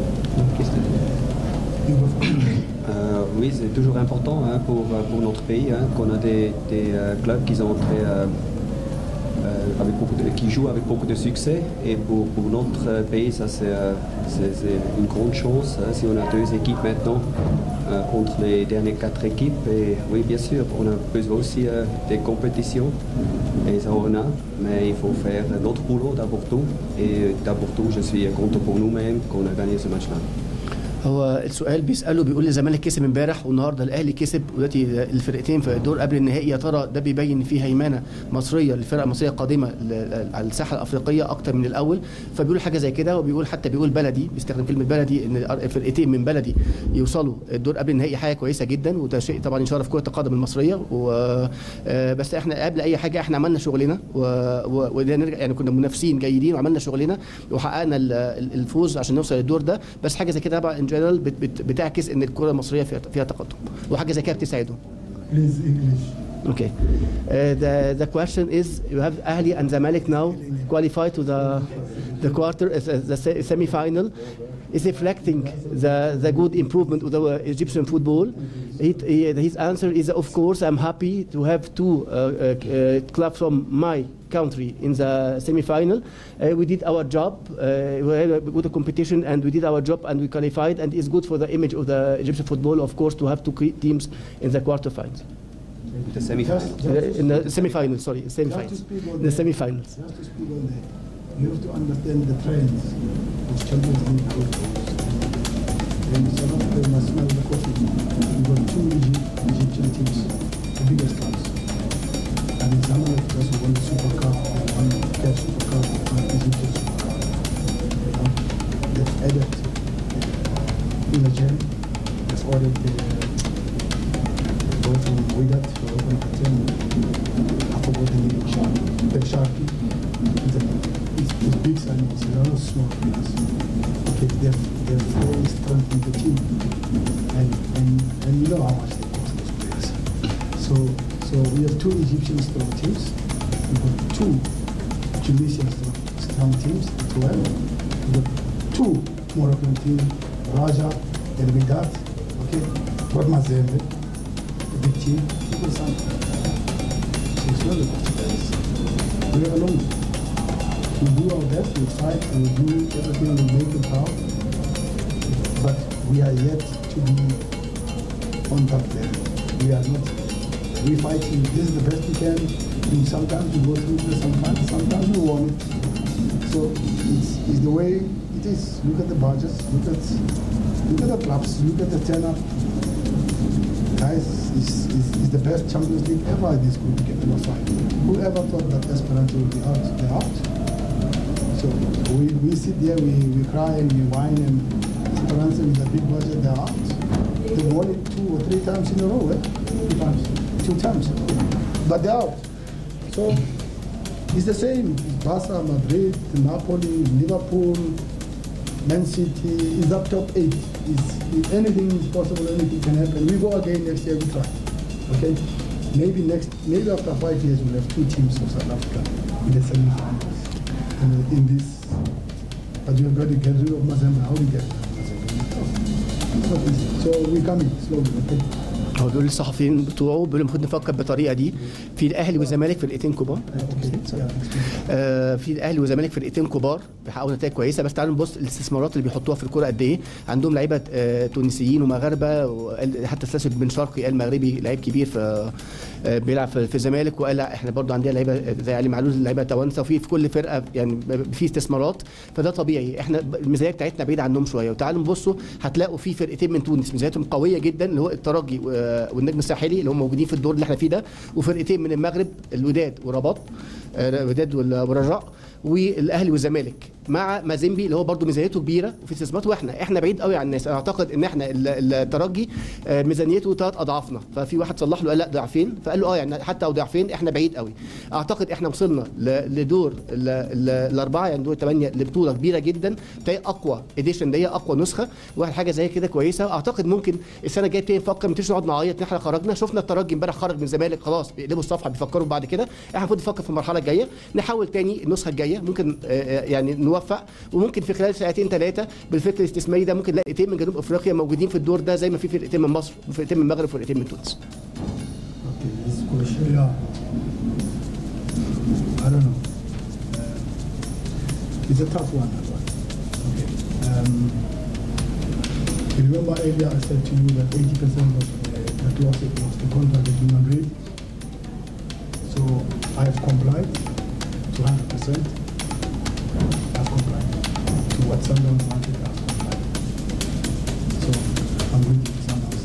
Euh, oui, c'est toujours important hein, pour, pour notre pays hein, qu'on a des, des, euh, clubs qui, sont très, euh, euh, avec beaucoup de- qui jouent avec beaucoup de succès. Et pour, pour notre euh, pays, ça c'est euh, c'est- c'est une grande chance hein, si on a deux équipes maintenant euh, contre les dernières quatre équipes. Et oui, bien sûr, on a besoin aussi euh, des compétitions. Et ça on a, mais il faut faire notre boulot d'abord tout. Et d'abord tout, je suis content pour nous-mêmes qu'on a gagné ce match-là. هو السؤال بيساله بيقول الزمالك كسب امبارح والنهارده الاهلي كسب ودلوقتي الفرقتين في الدور قبل النهائي يا ترى ده بيبين فيه هيمنه مصريه للفرقه المصريه قادمه ل- على الساحه الافريقيه اكتر من الاول فبيقول حاجه زي كده وبيقول حتى بيقول بلدي بيستخدم كلمه بلدي ان فرقتين من بلدي يوصلوا الدور قبل النهائي حاجه كويسه جدا وده شيء طبعا يشرف كره القدم المصريه و آه، بس احنا قبل اي حاجه احنا عملنا شغلنا و- و- وده نرجع يعني كنا منافسين جيدين وعملنا شغلنا وحققنا ال- ال- الفوز عشان نوصل للدور ده بس حاجه زي كده بقى ان جنرال بتعكس ان الكره المصريه فيها فيها تقدم وحاجه زي كده بتساعده Please, English. Okay. Uh, the the question is you have Ahli and Zamalek now qualified to the the quarter uh, the se- semi-final is reflecting the the good improvement of the Egyptian football. He, he- his answer is of course I'm happy to have two uh, uh, uh, clubs from my country in the semi-final. Uh, we did our job. Uh, we had a good competition and we did our job and we qualified and it's good for the image of the Egyptian football of course to have two cre- teams in the quarterfinals. The semi-final. Uh, in the semi-final, sorry, Just semi-finals. to speak on The that- semi-finals. Just to speak on that, you have to understand the trends of Champions League football. And South Africa must smell the coffee. We've got two Egypt, Egyptian teams, the biggest clubs. And Zamalek just won the Super Cup and won their Super Cup and Egyptian Super Cup. You know, they've added in the gym, they've ordered the boy from Wydad to open the gym. I forgot the name, Sharp, the Sharpie. It's, a, it's, it's big signings, it's not small players. Okay, they've, they've really strengthened the team. And, and, and you know how much they cost those players. So, so we have two Egyptian strong teams. We've got two Tunisian strong, strong teams, 12. We've got two Moroccan teams, Raja, El Bidat, okay, what Mazembe, a big team, people sign. So it's not about players. We're alone. We do our best, we fight, we do everything, we make it proud. But we are yet to be on top there. We are not. We fighting. This is the best we can. And sometimes we go through this, sometimes, sometimes we won it. So it's, it's the way it is. Look at the budgets. Look at look at the clubs. Look at the turnout. Guys, it's, it's, it's the best Champions League ever. This group get number five. Whoever thought that Esperanto would be out? They're out. So we, we sit there, we, we cry and we whine and Esperanza with a big budget, they're out. They won it two or three times in a row, eh? Two times. Two times. But they're out. So it's the same. It's Barca, Madrid, Napoli, Liverpool, Man City is up top eight. Is if anything is possible, anything can happen. We go again next year, we try. Okay? Maybe next maybe after five years we'll have two teams of South Africa in the semi-finals in, in this. But you've got to get rid of Mazembe. How do you get rid of Mazembe? It's not easy. So we're coming slowly, okay? هو بيقول للصحفيين بتوعه بيقول المفروض نفكر بالطريقه دي في الاهلي والزمالك فرقتين كبار آه، في الاهلي والزمالك فرقتين كبار بيحققوا نتائج كويسه بس تعالوا نبص الاستثمارات اللي بيحطوها في الكوره قد ايه عندهم لعيبه آه، تونسيين ومغاربه وقال- حتى ثلاثه بن شرقي قال مغربي لعيب كبير في آه، بيلعب في في الزمالك وقال لا احنا برضو عندنا لعيبه زي علي معلول لعيبه توانسه وفي في كل فرقه يعني ب- في استثمارات فده طبيعي احنا ب- الميزانيه بتاعتنا بعيده عنهم شويه وتعالوا نبصوا هتلاقوا في فرقتين من تونس ميزانيتهم قويه جدا اللي هو الترجي و- والنجم الساحلي اللي هم موجودين في الدور اللي احنا فيه ده وفرقتين من المغرب الوداد ورباط آه، الوداد وال- والرجاء والاهلي والزمالك مع مازيمبي اللي هو برده ميزانيته كبيره وفي استثمارات واحنا احنا بعيد قوي عن الناس انا اعتقد ان احنا ال- الترجي آه، ميزانيته ثلاث اضعافنا ففي واحد صلح له قال لا ضعفين فقال له اه يعني حتى لو ضعفين احنا بعيد قوي اعتقد احنا وصلنا ل- لدور ال- ال- الاربعه يعني دور الثمانيه لبطوله كبيره جدا بتاعي اقوى اديشن دي اقوى نسخه واحد حاجه زي كده كويسه واعتقد ممكن السنه الجايه نبتدي نفكر ما نبتديش نقعد نعيط ان احنا خرجنا شفنا الترجي امبارح خرج من الزمالك خلاص بيقلبوا الصفحه بيفكروا بعد كده احنا المفروض نفكر في المرحله الجايه نحاول تاني النسخه الجايه ممكن آه، آه، يعني نوفق وممكن في خلال سنتين ثلاثه بالفكر الاستثماري ده ممكن نلاقي فرقتين من جنوب افريقيا موجودين في الدور ده زي ما في فرقتين من مصر وفرقتين من المغرب وفرقتين من تونس This question, yeah. I don't know. Uh, it's a tough one. That one. Okay. Um, you remember earlier I said to you that 80% of uh, that loss it was the contract that you agreed. So I have complied to 100%. I've complied to what Sundowns wanted. I've complied. So I'm waiting for Sundowns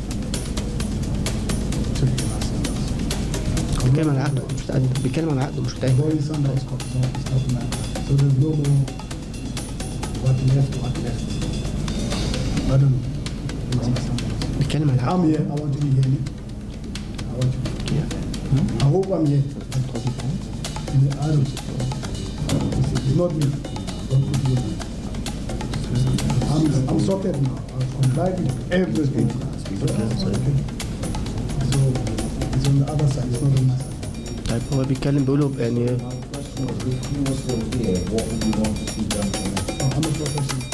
to realize Sundowns. بيتكلم عن عقده مش متأكد بيتكلم عن عقده مش متأكد Boy Sundowns Cup is not, is not matter. So there's no more what left, what left. I don't know. It's not Sundowns. بيتكلم عن I'm here. I want you to hear me. I want you to hear me. I hope I'm here. I don't It's, it's not me. Don't put me on. I'm, I'm sorted now. I've complied with everything. So, so it's on the other side. It's not on my side. طيب هو بيتكلم بيقول له يعني If you were still here, what would you want to see done for next I'm a professional.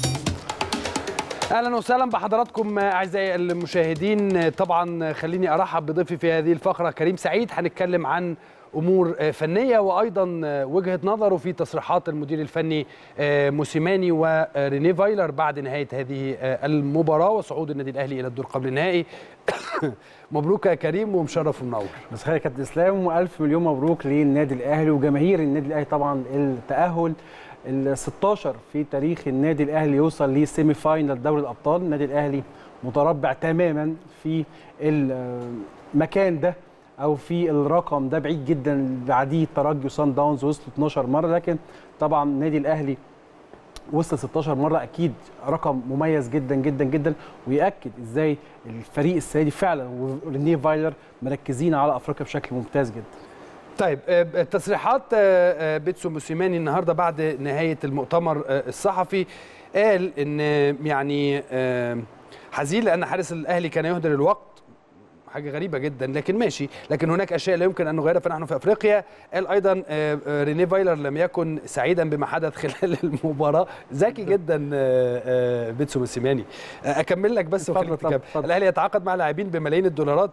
اهلا وسهلا بحضراتكم اعزائي المشاهدين طبعا خليني ارحب بضيفي في هذه الفقره كريم سعيد هنتكلم عن امور فنيه وايضا وجهه نظره في تصريحات المدير الفني موسيماني وريني فايلر بعد نهايه هذه المباراه وصعود النادي الاهلي الى الدور قبل النهائي مبروك يا كريم ومشرف ومنور بس خير يا كابتن اسلام والف مليون مبروك للنادي الاهلي وجماهير النادي الاهلي طبعا التاهل ال 16 في تاريخ النادي الاهلي يوصل لسيمي فاينل دوري الابطال النادي الاهلي متربع تماما في المكان ده او في الرقم ده بعيد جدا بعديه الترجي وسان داونز وصلوا 12 مره لكن طبعا النادي الاهلي وصل 16 مره اكيد رقم مميز جدا جدا جدا وياكد ازاي الفريق السنه دي فعلا ورينيه فايلر مركزين على افريقيا بشكل ممتاز جدا طيب آه، تصريحات آه، آه، بيتسو موسيماني النهارده بعد نهايه المؤتمر آه، الصحفي قال ان آه، يعني آه، حزين لان حارس الاهلي كان يهدر الوقت حاجه غريبه جدا لكن ماشي لكن هناك اشياء لا يمكن ان نغيرها فنحن في افريقيا قال ايضا آه، آه، ريني فايلر لم يكن سعيدا بما حدث خلال المباراه ذكي جدا آه، آه، بيتسو موسيماني آه، اكمل لك بس اتفضل، وخليك اتفضل، تكمل. اتفضل. الاهلي يتعاقد مع لاعبين بملايين الدولارات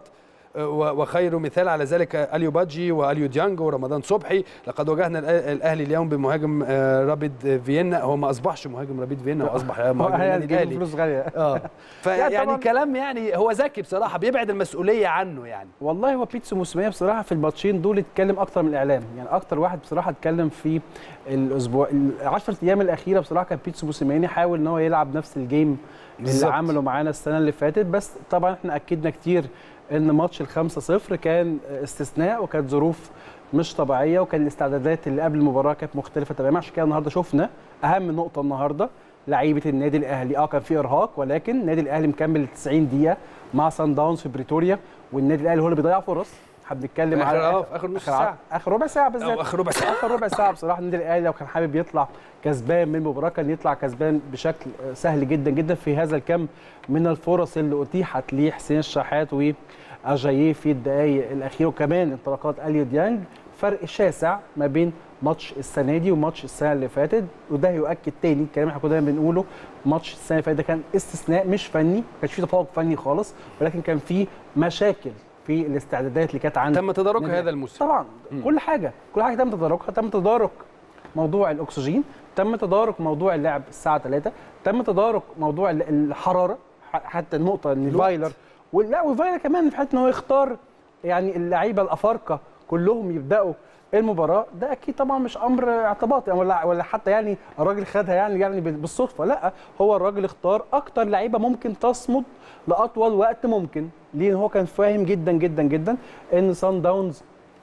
و- وخير مثال على ذلك اليو بادجي واليو ديانج ورمضان صبحي لقد واجهنا الأ- الاهلي اليوم بمهاجم آه، رابيد فيينا هو ما اصبحش مهاجم رابيد فيينا هو اصبح مهاجم هو النادي هيجيب الاهلي فلوس غاليه اه يعني فيعني طبعاً- كلام يعني هو ذكي بصراحه بيبعد المسؤوليه عنه يعني والله هو بيتسو موسيماني بصراحه في الماتشين دول اتكلم اكتر من الاعلام يعني اكتر واحد بصراحه اتكلم في الاسبوع ال 10 ايام الاخيره بصراحه كان بيتسو موسيماني حاول ان هو يلعب نفس الجيم اللي بالظبط. عمله معانا السنه اللي فاتت بس طبعا احنا اكدنا كتير ان ماتش ال 5-0 كان استثناء وكانت ظروف مش طبيعيه وكان الاستعدادات اللي قبل المباراه كانت مختلفه تماما عشان كده النهارده شفنا اهم نقطه النهارده لعيبه النادي الاهلي اه كان في ارهاق ولكن النادي الاهلي مكمل 90 دقيقه مع سان داونز في بريتوريا والنادي الاهلي هو اللي بيضيع فرص احنا بنتكلم في آخر- على آه، في آخر نص ع- ساعة. اخر ربع ساعه بالذات أو آخر ربع ساعة. اخر ربع ساعه بصراحه النادي الاهلي لو كان حابب يطلع كسبان من المباراه كان يطلع كسبان بشكل آه، سهل جدا جدا في هذا الكم من الفرص اللي اتيحت لحسين الشحات واجاييه في الدقائق الاخيره وكمان انطلاقات اليو ديانج فرق شاسع ما بين ماتش السنه دي وماتش السنه اللي فاتت وده يؤكد تاني الكلام اللي احنا كنا دايما بنقوله ماتش السنه اللي فاتت ده كان استثناء مش فني ما كانش فيه تفوق فني خالص ولكن كان فيه مشاكل في الاستعدادات اللي كانت عند تم تداركها النادي هذا الموسم. طبعا كل حاجه كل حاجه تم تداركها تم تدارك موضوع الاكسجين تم تدارك موضوع اللعب الساعه 3 تم تدارك موضوع ال- الحراره ح- حتى النقطه ان الوقت. فايلر لا وفايلر كمان في حته ان هو يختار يعني اللعيبه الافارقه كلهم يبداوا المباراه ده اكيد طبعا مش امر اعتباطي ولا ولا حتى يعني الراجل خدها يعني يعني بال- بالصدفه لا هو الراجل اختار اكتر لعيبه ممكن تصمد لاطول وقت ممكن ليه هو كان فاهم جدا جدا جدا ان سان داونز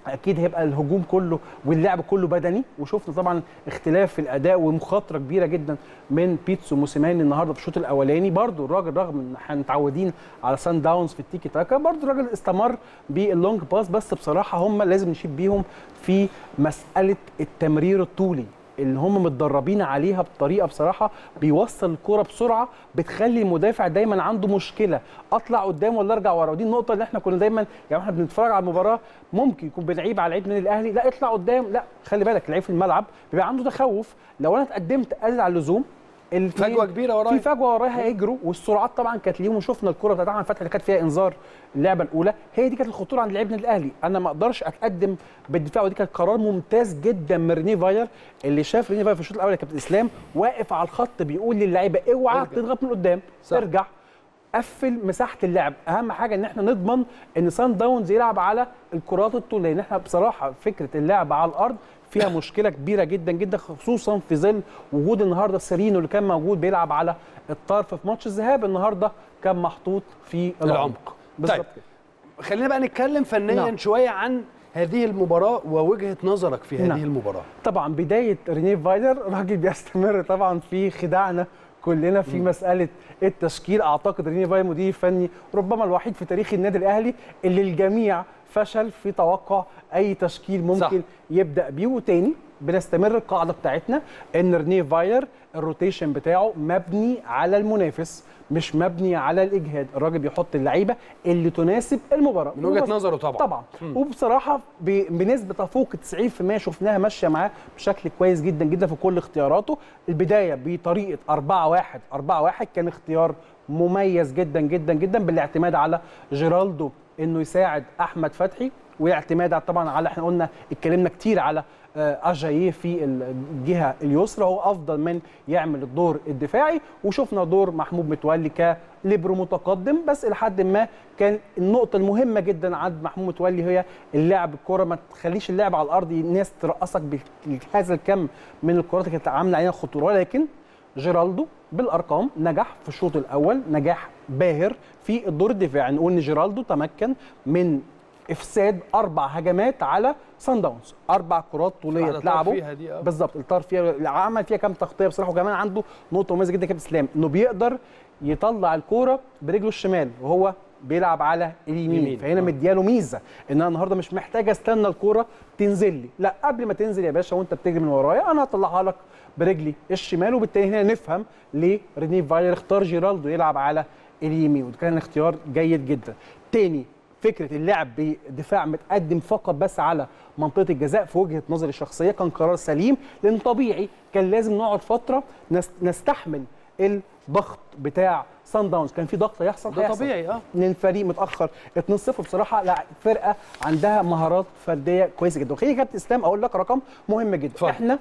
اكيد هيبقى الهجوم كله واللعب كله بدني وشفنا طبعا اختلاف في الاداء ومخاطره كبيره جدا من بيتسو موسيماني النهارده في الشوط الاولاني برده الراجل رغم ان احنا متعودين على سان داونز في التيكي تاكا برده الراجل استمر باللونج باس بس بصراحه هم لازم نشيد بيهم في مساله التمرير الطولي اللي هم متدربين عليها بطريقه بصراحه بيوصل الكوره بسرعه بتخلي المدافع دايما عنده مشكله اطلع قدام ولا ارجع ورا ودي النقطه اللي احنا كنا دايما يعني احنا بنتفرج على المباراه ممكن يكون بنعيب على لعيب من الاهلي لا اطلع قدام لا خلي بالك لعيب في الملعب بيبقى عنده تخوف لو انا اتقدمت ازيد على اللزوم الاتنين- فجوة كبيرة ورايا. في فجوه ورايا هيجروا والسرعات طبعا كانت ليهم وشفنا الكره بتاعت احمد فتحي اللي كانت فيها انذار اللعبه الاولى هي دي كانت الخطوره عند لعيبه النادي الاهلي انا ما اقدرش اتقدم بالدفاع ودي كان قرار ممتاز جدا من ريني فاير اللي شاف ريني فاير في الشوط الاول يا كابتن اسلام واقف على الخط بيقول للعيبه اوعى تضغط من قدام صح. ارجع قفل مساحه اللعب اهم حاجه ان احنا نضمن ان سان داونز يلعب على الكرات الطوليه لان احنا بصراحه فكره اللعب على الارض فيها مشكله كبيره جدا جدا خصوصا في ظل وجود النهارده سيرينو اللي كان موجود بيلعب على الطرف في ماتش الذهاب النهارده كان محطوط في العمق العمق. بالظبط طيب. خلينا بقى نتكلم فنيا نعم. شويه عن هذه المباراه ووجهه نظرك في هذه نعم. المباراه طبعا بدايه رينيه فايلر راجل بيستمر طبعا في خداعنا كلنا في مساله التشكيل اعتقد رينيه فايلر مدير فني ربما الوحيد في تاريخ النادي الاهلي اللي الجميع فشل في توقع اي تشكيل ممكن صح. يبدا بيه وتاني بنستمر القاعده بتاعتنا ان رينيه فايلر الروتيشن بتاعه مبني على المنافس مش مبني على الاجهاد الراجل بيحط اللعيبه اللي تناسب المباراه من وجهة وبس- نظره طبعا. طبعا مم. وبصراحه ب- بنسبه تفوق 90% شفناها ماشيه معاه بشكل كويس جدا جدا في كل اختياراته البدايه بطريقه 4 1 4 1 كان اختيار مميز جدا جدا جدا بالاعتماد على جيرالدو انه يساعد احمد فتحي واعتماد على- طبعا على احنا قلنا اتكلمنا كتير على آه، اجاييه في الجهه اليسرى هو افضل من يعمل الدور الدفاعي وشفنا دور محمود متولي كليبرو متقدم بس لحد ما كان النقطه المهمه جدا عند محمود متولي هي اللعب الكره ما تخليش اللعب على الارض الناس ترقصك بهذا الكم من الكرات اللي كانت عامله علينا خطوره لكن جيرالدو بالارقام نجح في الشوط الاول نجاح باهر في الدور الدفاعي نقول ان جيرالدو تمكن من افساد اربع هجمات على سان داونز اربع كرات طوليه على اتلعبوا طرفيها دي، آه. بالظبط الطار فيها عمل فيها كام تغطيه بصراحه وكمان عنده نقطه مميزه جدا كابتن اسلام انه بيقدر يطلع الكوره برجله الشمال وهو بيلعب على اليمين يمين، فهنا آه. مدياله ميزه ان انا النهارده مش محتاج استنى الكوره تنزل لي لا قبل ما تنزل يا باشا وانت بتجري من ورايا انا هطلعها لك برجلي الشمال وبالتالي هنا نفهم ليه ريني فايلر اختار جيرالدو يلعب على اليمين وده كان اختيار جيد جدا تاني فكره اللعب بدفاع متقدم فقط بس على منطقه الجزاء في وجهه نظري الشخصيه كان قرار سليم لان طبيعي كان لازم نقعد فتره نس- نستحمل الضغط بتاع سان داونز كان في ضغط هيحصل ده هيحصل. طبيعي، اه. ان الفريق متاخر 2-0 بصراحه لا فرقه عندها مهارات فرديه كويسه جدا وخليني يا كابتن اسلام اقول لك رقم مهم جدا فضل. احنا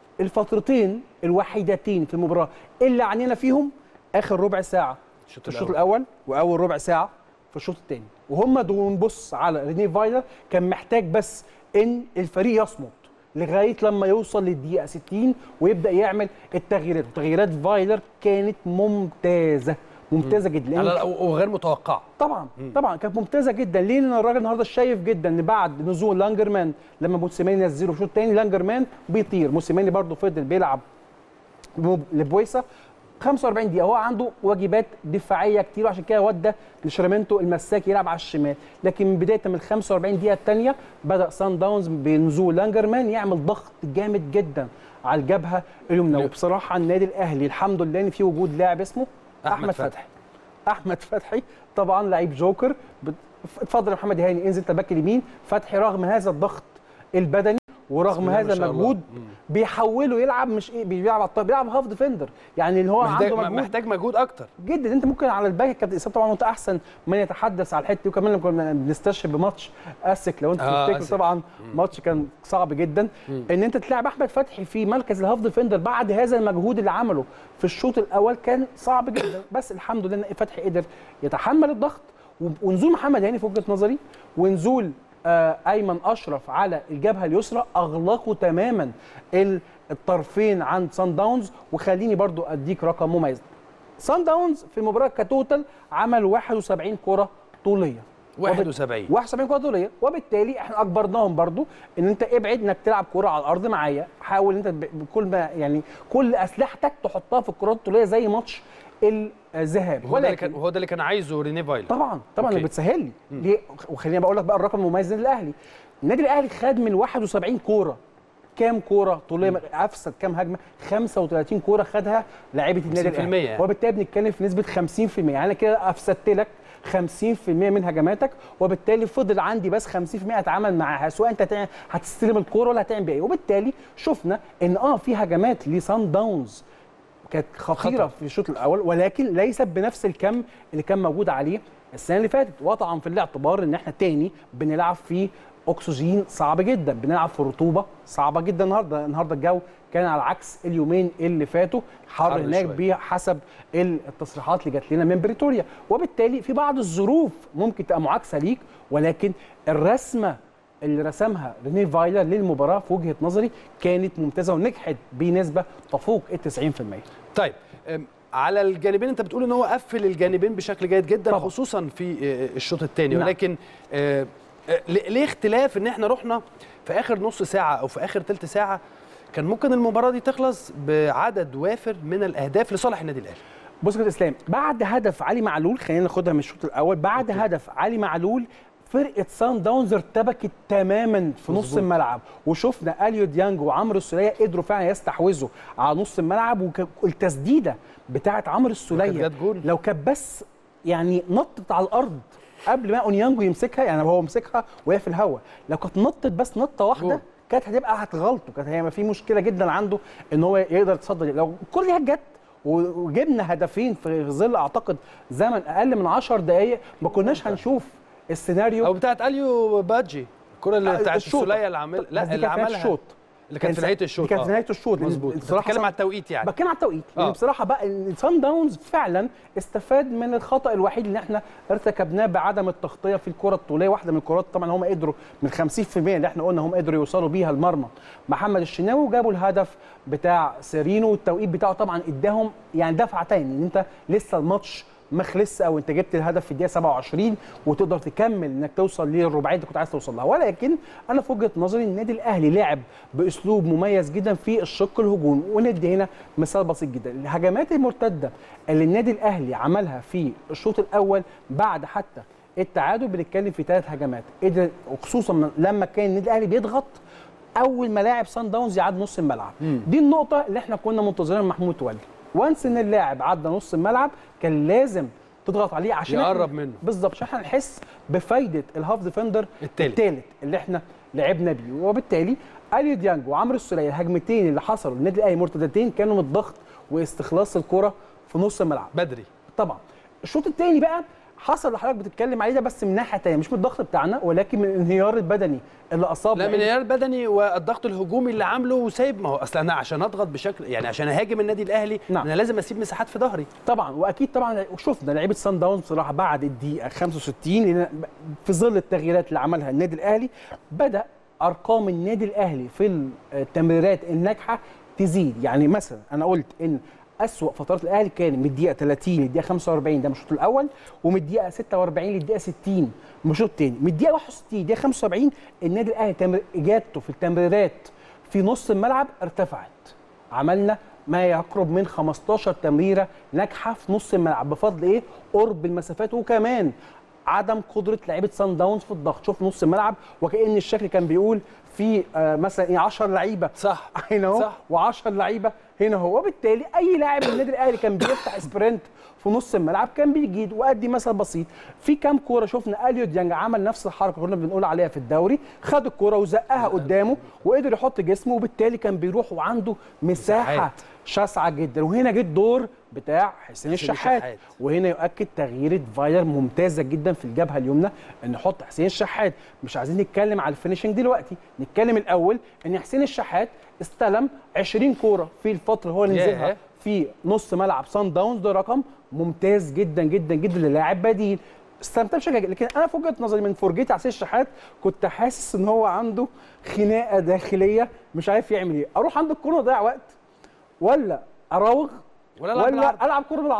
الفترتين الوحيدتين في المباراه اللي عنينا فيهم اخر ربع ساعه في الشوط الاول واول ربع ساعه في الشوط الثاني وهم دول نبص على ريني فايلر كان محتاج بس ان الفريق يصمد لغايه لما يوصل للدقيقه 60 ويبدا يعمل التغييرات وتغييرات فايلر كانت ممتازه ممتازه جدا لا، لا، وغير متوقعه طبعا طبعا كانت ممتازه جدا ليه لان الراجل النهارده شايف جدا ان بعد نزول لانجرمان لما موسيماني نزله في الشوط الثاني لانجرمان بيطير موسيماني برضه فضل بيلعب بمب- لبويسا 45 دقيقه هو عنده واجبات دفاعيه كتير وعشان كده ودى لشرمنتو المساك يلعب على الشمال لكن من بدايه من ال 45 دقيقه الثانيه بدا سان داونز بنزول لانجرمان يعمل ضغط جامد جدا على الجبهه اليمنى وبصراحه النادي الاهلي الحمد لله ان في وجود لاعب اسمه أحمد احمد, فتحي. فتحي احمد فتحي طبعا لعيب جوكر بت- اتفضل يا محمد هاني انزل تباك اليمين فتحي رغم هذا الضغط البدني ورغم بسم الله هذا ما شاء الله. المجهود بيحوله يلعب مش ايه بيلعب على الطرف بيلعب هاف ديفندر يعني اللي هو محتاج عنده مجهود محتاج مجهود اكتر جدا انت ممكن على الباك كابتن اسلام طبعا وانت احسن من يتحدث على الحته دي وكمان لما كنا بنستشهد بماتش اسك لو انت آه، تفتكر أسك. طبعا ماتش كان صعب جدا ان انت تلعب احمد فتحي في مركز الهاف ديفندر بعد هذا المجهود اللي عمله في الشوط الاول كان صعب جدا بس الحمد لله ان فتحي قدر يتحمل الضغط و- ونزول محمد هاني في وجهه نظري ونزول آه، ايمن اشرف على الجبهه اليسرى اغلقوا تماما ال- الطرفين عند سان داونز وخليني برضو اديك رقم مميز سان داونز في المباراه كتوتال عمل 71 كره طوليه 71 71 كره طوليه وبالتالي احنا اجبرناهم برضو ان انت ابعد انك تلعب كره على الارض معايا حاول انت ب- بكل ما يعني كل اسلحتك تحطها في الكرات الطوليه زي ماتش الذهاب وهو ده اللي كان وهو ده اللي كان عايزه ريني فايلر طبعا طبعا أوكي. اللي بتسهل لي ليه وخليني بقول لك بقى الرقم المميز للنادي الاهلي النادي الاهلي خد من 71 كوره كام كوره طوليه افسد كام هجمه 35 كوره خدها لاعيبه النادي 50% الاهلي يعني. وبالتالي بنتكلم في نسبه 50% يعني انا كده افسدت لك 50% من هجماتك وبالتالي فضل عندي بس 50% اتعامل معاها سواء انت هتع- هتستلم الكوره ولا هتعمل بيها ايه وبالتالي شفنا ان اه في هجمات لسان داونز كانت خطيره خطر. في الشوط الاول ولكن ليست بنفس الكم اللي كان موجود عليه السنه اللي فاتت وطبعا في الاعتبار ان احنا تاني بنلعب في اكسجين صعب جدا بنلعب في رطوبه صعبه جدا النهارده النهارده الجو كان على عكس اليومين اللي فاتوا حر حر هناك شوية. بيه حسب التصريحات اللي جات لنا من بريتوريا وبالتالي في بعض الظروف ممكن تبقى معاكسه ليك ولكن الرسمه اللي رسمها ريني فايلر للمباراه في وجهه نظري كانت ممتازه ونجحت بنسبه تفوق ال 90% طيب أم، على الجانبين انت بتقول ان هو قفل الجانبين بشكل جيد جدا طبعا. خصوصا في آه، الشوط الثاني نعم. ولكن آه، آه، ليه ليه اختلاف ان احنا رحنا في اخر نص ساعه او في اخر ثلث ساعه كان ممكن المباراه دي تخلص بعدد وافر من الاهداف لصالح النادي الاهلي بص يا اسلام بعد هدف علي معلول خلينا ناخدها من الشوط الاول بعد أوكي. هدف علي معلول فرقه سان داونز ارتبكت تماما في نص مظبوط. الملعب وشفنا اليو ديانج وعمرو السوليه قدروا فعلا يستحوذوا على نص الملعب والتسديده بتاعه عمرو السوليه جت جول. لو كانت بس يعني نطت على الارض قبل ما اونيانجو يمسكها يعني هو مسكها وهي في الهواء لو كانت نطت بس نطه واحده جول. كانت هتبقى هتغلطه كانت هيبقى في مشكله جدا عنده ان هو يقدر يتصدى لو الكره دي جت وجبنا هدفين في ظل اعتقد زمن اقل من 10 دقائق ما كناش هنشوف السيناريو او بتاعت اليو بادجي الكره اللي آه، بتاعت الشوط. السوليه اللي عمل بس لا دي اللي كانت في نهاية عملها الشوط. اللي كانت في نهايه الشوط دي كانت في آه. نهايه الشوط لأن مظبوط بصراحه بتتكلم على التوقيت يعني بتكلم على التوقيت لان آه. بصراحه بقى السان داونز فعلا استفاد من الخطا الوحيد اللي احنا ارتكبناه بعدم التغطيه في الكره الطوليه واحده من الكرات طبعا هم قدروا من 50% اللي احنا قلنا هم قدروا يوصلوا بيها المرمى محمد الشناوي وجابوا الهدف بتاع سيرينو والتوقيت بتاعه طبعا اداهم يعني دفعه تاني ان انت لسه الماتش ما خلصش او انت جبت الهدف في الدقيقه 27 وتقدر تكمل انك توصل للرباعيه اللي كنت عايز توصل لها ولكن انا في وجهه نظري النادي الاهلي لعب باسلوب مميز جدا في الشق الهجومي وندي هنا مثال بسيط جدا الهجمات المرتده اللي النادي الاهلي عملها في الشوط الاول بعد حتى التعادل بنتكلم في ثلاث هجمات قدر وخصوصا لما كان النادي الاهلي بيضغط اول ما لاعب سان داونز يعدي نص الملعب مم. دي النقطه اللي احنا كنا منتظرينها من محمود متولي وانس ان اللاعب عدى نص الملعب كان لازم تضغط عليه عشان يقرب إحنا- منه. بالظبط عشان احنا نحس بفايده الهاف ديفندر التالت. الثالث اللي احنا لعبنا بيه وبالتالي اليو ديانج وعمرو السوليه الهجمتين اللي حصلوا للنادي الاهلي مرتدتين كانوا من الضغط واستخلاص الكره في نص الملعب بدري طبعا الشوط الثاني بقى حصل اللي حضرتك بتتكلم عليه ده بس من ناحيه ثانيه مش من الضغط بتاعنا ولكن من الانهيار البدني اللي اصاب لا من لعيبة- الانهيار البدني والضغط الهجومي اللي عامله وسايب ما هو اصل انا عشان اضغط بشكل يعني عشان اهاجم النادي الاهلي نعم. انا لازم اسيب مساحات في ظهري طبعا واكيد طبعا شفنا لعيبه سان داونز بصراحه بعد الدقيقه 65 لأن في ظل التغييرات اللي عملها النادي الاهلي بدا ارقام النادي الاهلي في التمريرات الناجحه تزيد يعني مثلا انا قلت ان أسوأ فترات الاهلي كان من الدقيقه 30 للدقيقه 45 ده من الشوط الاول ومن الدقيقه 46 للدقيقه 60 من الشوط الثاني من الدقيقه 61 للدقيقه 75 النادي الاهلي تمر- اجابته في التمريرات في نص الملعب ارتفعت عملنا ما يقرب من 15 تمريره ناجحه في نص الملعب بفضل ايه؟ قرب المسافات وكمان عدم قدره لعيبه سان داونز في الضغط شوف نص الملعب وكان الشكل كان بيقول في آه مثلا ايه 10 لعيبه صح هنا اهو صح. و10 لعيبه هنا اهو وبالتالي اي لاعب من النادي الاهلي كان بيفتح سبرنت في نص الملعب كان بيجيد وادي مثل بسيط في كام كوره شفنا اليو ديانج عمل نفس الحركه كنا بنقول عليها في الدوري خد الكوره وزقها قدامه وقدر يحط جسمه وبالتالي كان بيروح وعنده مساحه مساحات. شاسعه جدا وهنا جه الدور بتاع حسين الشحات الشحات. وهنا يؤكد تغييره فايلر ممتازه جدا في الجبهه اليمنى ان يحط حسين الشحات مش عايزين نتكلم على الفينشنج دلوقتي نتكلم الاول ان حسين الشحات استلم 20 كوره في الفتره هو اللي ياه. نزلها في نص ملعب سان داونز ده رقم ممتاز جدا جدا جدا للاعب بديل استمتع بشكل جيد. لكن انا في وجهه نظري من فرجتي على حسين الشحات كنت حاسس ان هو عنده خناقه داخليه مش عارف يعمل ايه اروح عند الكوره اضيع وقت ولا اراوغ ولا ألعب ولا بالعرض. العب كوره بالعرض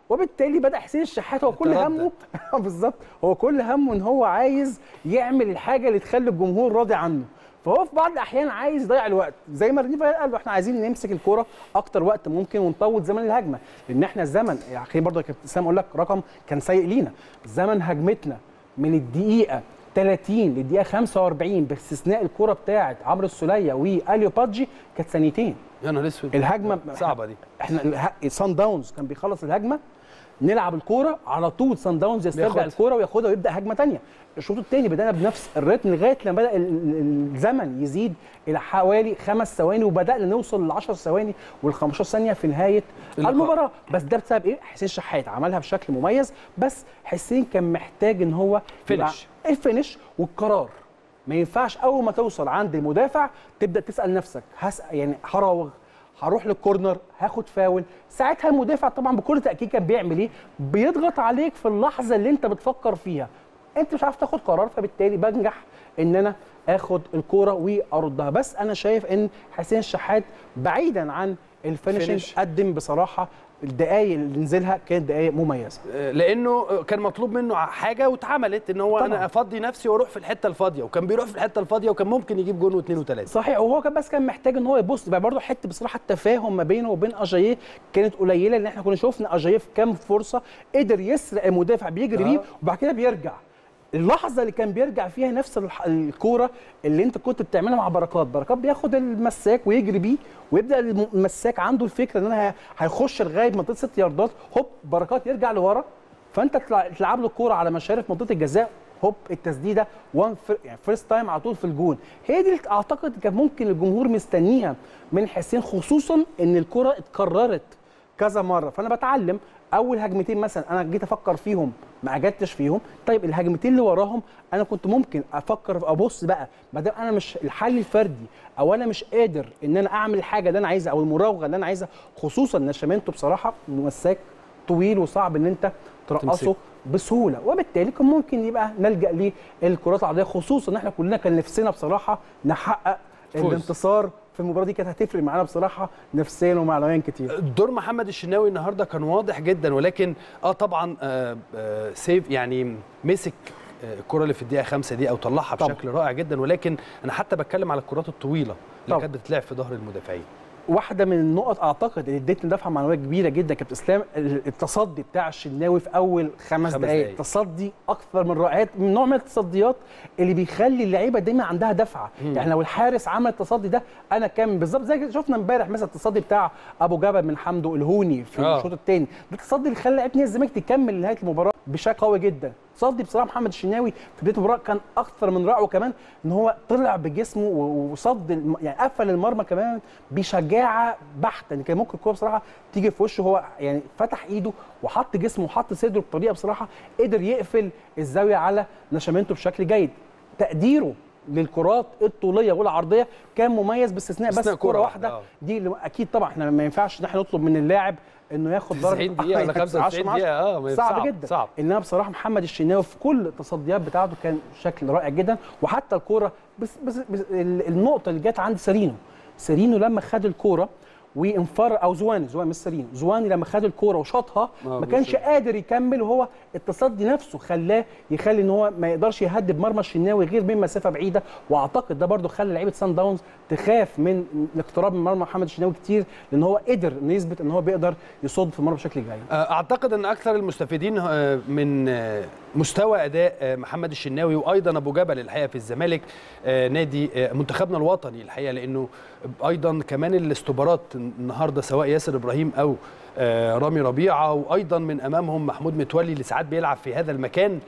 وبالتالي بدا حسين الشحات هو كل تردد. همه بالظبط هو كل همه ان هو عايز يعمل الحاجه اللي تخلي الجمهور راضي عنه فهو في بعض الاحيان عايز يضيع الوقت زي ما ريني فاير قال له احنا عايزين نمسك الكوره اكتر وقت ممكن ونطول زمن الهجمه لان احنا الزمن يعني خليني برضه يا كابتن اسلام اقول لك رقم كان سيء لينا زمن هجمتنا من الدقيقه 30 للدقيقه 45 باستثناء الكوره بتاعه عمرو السوليه واليو بادجي كانت ثانيتين يا نهار اسود الهجمه صعبه دي احنا اله- سان داونز كان بيخلص الهجمه نلعب الكوره على طول سان داونز يسترجع بياخدها. الكوره وياخدها ويبدا هجمه ثانيه الشوط الثاني بدانا بنفس الريتم لغايه لما بدا ال- ال- الزمن يزيد الى حوالي خمس ثواني وبدانا نوصل ل 10 ثواني وال 15 ثانيه في نهايه اللقاء. المباراه بس ده بسبب ايه حسين شحات عملها بشكل مميز بس حسين كان محتاج ان هو يبقى فينش. الفينش والقرار ما ينفعش اول ما توصل عند المدافع تبدا تسال نفسك هس يعني هراوغ هروح للكورنر هاخد فاول ساعتها المدافع طبعا بكل تاكيد كان بيعمل ايه بيضغط عليك في اللحظه اللي انت بتفكر فيها انت مش عارف تاخد قرار فبالتالي بنجح ان انا اخد الكوره واردها بس انا شايف ان حسين الشحات بعيدا عن الفينشنج Finish. قدم بصراحه الدقايق اللي نزلها كانت دقايق مميزه لانه كان مطلوب منه حاجه واتعملت ان هو طبعاً. انا افضي نفسي واروح في الحته الفاضيه وكان بيروح في الحته الفاضيه وكان ممكن يجيب جون واثنين وثلاثه صحيح وهو كان بس كان محتاج ان هو يبص بقى برضه حته بصراحه التفاهم ما بينه وبين اجاييه كانت قليله لان احنا كنا شفنا اجاييه في كام فرصه قدر يسرق المدافع بيجري بيه وبعد كده بيرجع اللحظه اللي كان بيرجع فيها نفس الح- الكوره اللي انت كنت بتعملها مع بركات بركات بياخد المساك ويجري بيه ويبدا الم- المساك عنده الفكره ان انا ه- هيخش لغايه منطقه ست ياردات هوب بركات يرجع لورا فانت تلع- تلعب له الكوره على مشارف منطقه الجزاء هوب التسديده وان فر... يعني فيرست تايم على طول في الجون هي دي اللي اعتقد كان ممكن الجمهور مستنيها من حسين خصوصا ان الكره اتكررت كذا مره فانا بتعلم اول هجمتين مثلا انا جيت افكر فيهم ما اجدتش فيهم طيب الهجمتين اللي وراهم انا كنت ممكن افكر ابص بقى ما دام انا مش الحل الفردي او انا مش قادر ان انا اعمل الحاجه اللي انا عايزها او المراوغه اللي انا عايزها خصوصا ان شامنتو بصراحه مساك طويل وصعب ان انت ترقصه تمسكه. بسهوله وبالتالي كان ممكن يبقى نلجا للكرات العرضيه خصوصا ان احنا كلنا كان نفسنا بصراحه نحقق فوز. الانتصار في المباراه دي كانت هتفرق معانا بصراحه نفسيا ومعنويا كتير دور محمد الشناوي النهارده كان واضح جدا ولكن اه طبعا آه آه سيف يعني مسك آه، الكره اللي في الدقيقه خمسة دي او طلعها طبعاً. بشكل رائع جدا ولكن انا حتى بتكلم على الكرات الطويله اللي طبعاً. كانت بتتلعب في ظهر المدافعين واحده من النقط اعتقد اللي ادتني دفعه معنويه كبيره جدا كابتن اسلام التصدي بتاع الشناوي في اول خمس, خمس دقائق دقايق. تصدي اكثر من رائع من نوع من التصديات اللي بيخلي اللعيبه دايما عندها دفعه مم. يعني لو الحارس عمل التصدي ده انا كان بالظبط زي كده شفنا امبارح مثلا التصدي بتاع ابو جبل من حمدو الهوني في آه. الشوط الثاني ده التصدي اللي خلى لعيبه نادي الزمالك تكمل لنهايه المباراه بشكل قوي جدا تصدي بصراحه محمد الشناوي في بدايه المباراه كان اكثر من رائع وكمان ان هو طلع بجسمه و- وصد الم... يعني قفل المرمى كمان بشجاعه بحته يعني كان ممكن الكوره بصراحه تيجي في وشه هو يعني فتح ايده وحط جسمه وحط صدره بطريقه بصراحه قدر يقفل الزاويه على نشامنتو بشكل جيد تقديره للكرات الطوليه والعرضيه كان مميز باستثناء بس باستثناء كوره كرة واحده واحدة، آه. دي اللي اكيد طبعا احنا ما ينفعش ان احنا نطلب من اللاعب انه ياخد 90 دقيقة ولا 95 دقيقة، آه، ما- صعب, صعب، جدا صعب. انما بصراحه محمد الشناوي في كل التصديات بتاعته كان شكل رائع جدا وحتى الكوره بس بس, بس ال- النقطه اللي جت عند سيرينو سيرينو لما خد الكوره وانفر او زواني زواني مش سيرينو زواني لما خد الكوره وشاطها آه، ما كانش بالظبط. قادر يكمل وهو التصدي نفسه خلاه يخلي ان هو ما يقدرش يهدد مرمى الشناوي غير من مسافه بعيده واعتقد ده برده خلى لعيبه سان داونز تخاف من الاقتراب من مرمى محمد الشناوي كتير لان هو قدر انه يثبت ان هو بيقدر يصد في المرمى بشكل جيد اعتقد ان اكثر المستفيدين آه، من آه، مستوى اداء آه، محمد الشناوي وايضا ابو جبل الحقيقه في الزمالك آه، نادي آه، منتخبنا الوطني الحقيقه لانه ايضا كمان الاستبارات النهارده سواء ياسر ابراهيم او آه، رامي ربيعه وايضا من امامهم محمود متولي اللي ساعات بيلعب في هذا المكان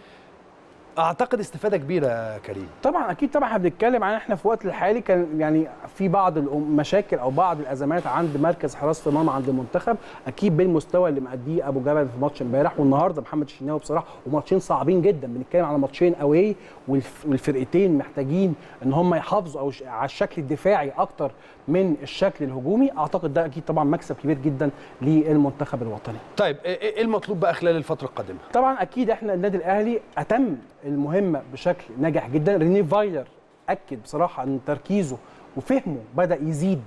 اعتقد استفاده كبيره يا كريم طبعا اكيد طبعا احنا بنتكلم عن احنا في الوقت الحالي كان يعني في بعض المشاكل او بعض الازمات عند مركز حراسه المرمى عند المنتخب اكيد بالمستوى اللي مأديه ابو جبل في ماتش امبارح والنهارده محمد الشناوي بصراحه وماتشين صعبين جدا بنتكلم على ماتشين اوي والفرقتين محتاجين ان هم يحافظوا او ش- على الشكل الدفاعي اكتر من الشكل الهجومي اعتقد ده اكيد طبعا مكسب كبير جدا للمنتخب الوطني طيب ايه إيه المطلوب بقى خلال الفتره القادمه طبعا اكيد احنا النادي الاهلي اتم المهمه بشكل ناجح جدا ريني فايلر اكد بصراحه ان تركيزه وفهمه بدا يزيد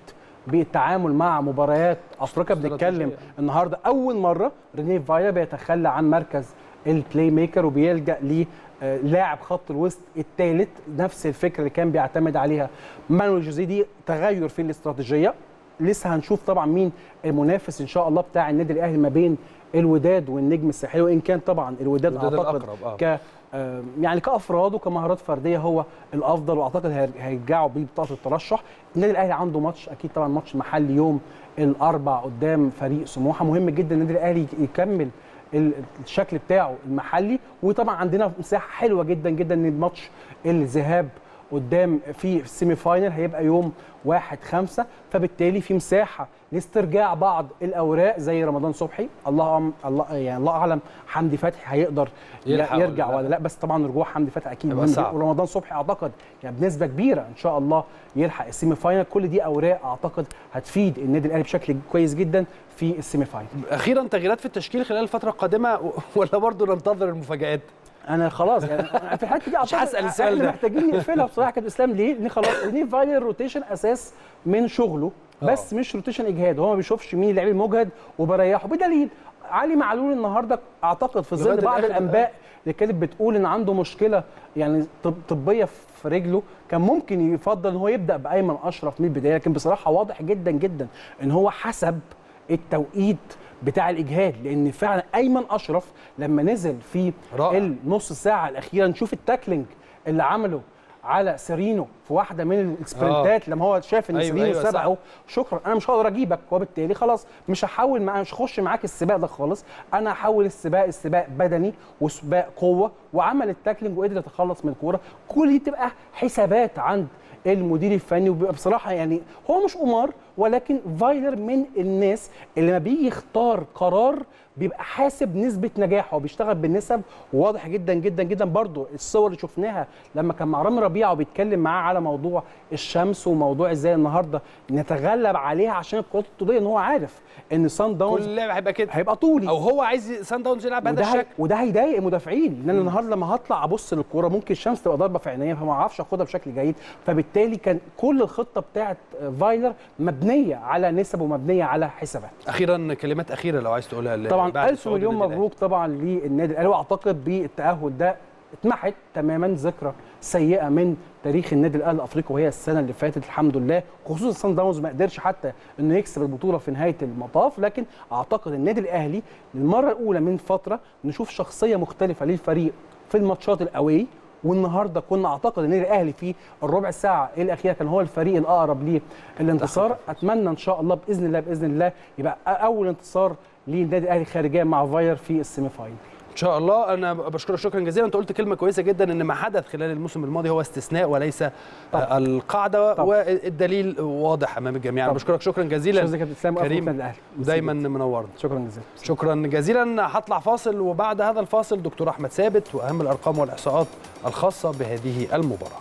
بالتعامل مع مباريات افريقيا بنتكلم النهارده اول مره رينيه فايا بيتخلى عن مركز البلاي ميكر وبيلجا ل آه، لاعب خط الوسط الثالث نفس الفكره اللي كان بيعتمد عليها مانويل جوزيه دي تغير في الاستراتيجيه لسه هنشوف طبعا مين المنافس ان شاء الله بتاع النادي الاهلي ما بين الوداد والنجم الساحلي وان كان طبعا الوداد, الوداد اعتقد الأقرب، آه. ك آه، يعني كافراد وكمهارات فرديه هو الافضل واعتقد هي- هيرجعوا بيه بطاقه الترشح النادي الاهلي عنده ماتش اكيد طبعا ماتش محلي يوم الاربع قدام فريق سموحه مهم جدا النادي الاهلي يكمل ال- الشكل بتاعه المحلي وطبعا عندنا مساحه حلوه جدا جدا ان الماتش الذهاب قدام في السيمي فاينل هيبقى يوم 1 5 فبالتالي في مساحه لاسترجاع بعض الاوراق زي رمضان صبحي الله أم الله يعني الله اعلم حمدي فتحي هيقدر يلحق ولا يرجع لا. ولا لا بس طبعا رجوع حمدي فتحي اكيد هيبقى مهم جداً. صعب. ورمضان صبحي اعتقد يعني بنسبه كبيره ان شاء الله يلحق السيمي فاينل كل دي اوراق اعتقد هتفيد النادي الاهلي بشكل كويس جدا في السيمي فاينل اخيرا تغييرات في التشكيل خلال الفتره القادمه ولا برضه ننتظر المفاجات انا خلاص يعني أنا في الحته دي مش أعتقد هسأل السؤال احنا ده. محتاجين نقفلها بصراحه كابتن اسلام ليه؟ لان خلاص لان فاينل الروتيشن اساس من شغله بس مش روتيشن اجهاد هو ما بيشوفش مين اللعيب المجهد وبريحه بدليل علي معلول النهارده اعتقد في ظل لغاية بعض الآخر. الانباء اللي كانت بتقول ان عنده مشكله يعني طب طبيه في رجله كان ممكن يفضل ان هو يبدا بايمن اشرف من البدايه لكن بصراحه واضح جدا جدا ان هو حسب التوقيت بتاع الاجهاد لان فعلا ايمن اشرف لما نزل في رائع. النص ساعه الاخيره نشوف التاكلينج اللي عمله على سيرينو في واحده من السبرنتات لما هو شاف ان أيوة، سيرينو أيوة، صح. سبقه شكرا انا مش هقدر اجيبك وبالتالي خلاص مش هحول معاه مش هخش معاك السباق ده خالص انا هحول السباق السباق بدني وسباق قوه وعمل التاكلينج وقدر يتخلص من الكوره كل دي تبقى حسابات عند المدير الفني وبيبقى بصراحه يعني هو مش قمار ولكن فايلر من الناس اللي ما بيجي يختار قرار بيبقى حاسب نسبه نجاحه وبيشتغل بالنسب واضح جدا جدا جدا برضو الصور اللي شفناها لما كان مع رامي ربيعه وبيتكلم معاه على موضوع الشمس وموضوع ازاي النهارده نتغلب عليها عشان الكرات الطوليه ان هو عارف ان سان داونز كل لعبه هيبقى كده هيبقى طولي او هو عايز سان داونز يلعب بهذا وده هي- الشكل وده هيضايق المدافعين لان انا النهارده لما هطلع ابص للكوره ممكن الشمس تبقى ضاربه في عينيا فما اعرفش اخدها بشكل جيد فبالتالي كان كل الخطه بتاعه فايلر مبنيه على نسب ومبنيه على حسابات اخيرا كلمات اخيره لو عايز تقولها ل- طبعا بعد الف صعود مليون النادي الأهلي. مبروك طبعا للنادي الاهلي واعتقد بالتاهل ده اتمحت تماما ذكرى سيئه من تاريخ النادي الاهلي الافريقي وهي السنه اللي فاتت الحمد لله خصوصا سان داونز ما قدرش حتى انه يكسب البطوله في نهايه المطاف لكن اعتقد النادي الاهلي للمره الاولى من فتره نشوف شخصيه مختلفه للفريق في الماتشات الاوي والنهارده كنا اعتقد النادي الاهلي في الربع ساعه الاخيره كان هو الفريق الاقرب للانتصار اتمنى ان شاء الله باذن الله باذن الله يبقى اول انتصار للنادي الاهلي خارجيا مع فاير في السيمي فاينل ان شاء الله انا بشكرك شكرا جزيلا انت قلت كلمه كويسه جدا ان ما حدث خلال الموسم الماضي هو استثناء وليس طبعا. القاعده طبعا. والدليل واضح امام الجميع انا بشكرك شكرا جزيلا شكرا كابتن اسلام كريم النادي الاهلي دايما منورنا شكرا جزيلا شكرا جزيلا هطلع فاصل وبعد هذا الفاصل دكتور احمد ثابت واهم الارقام والاحصاءات الخاصه بهذه المباراه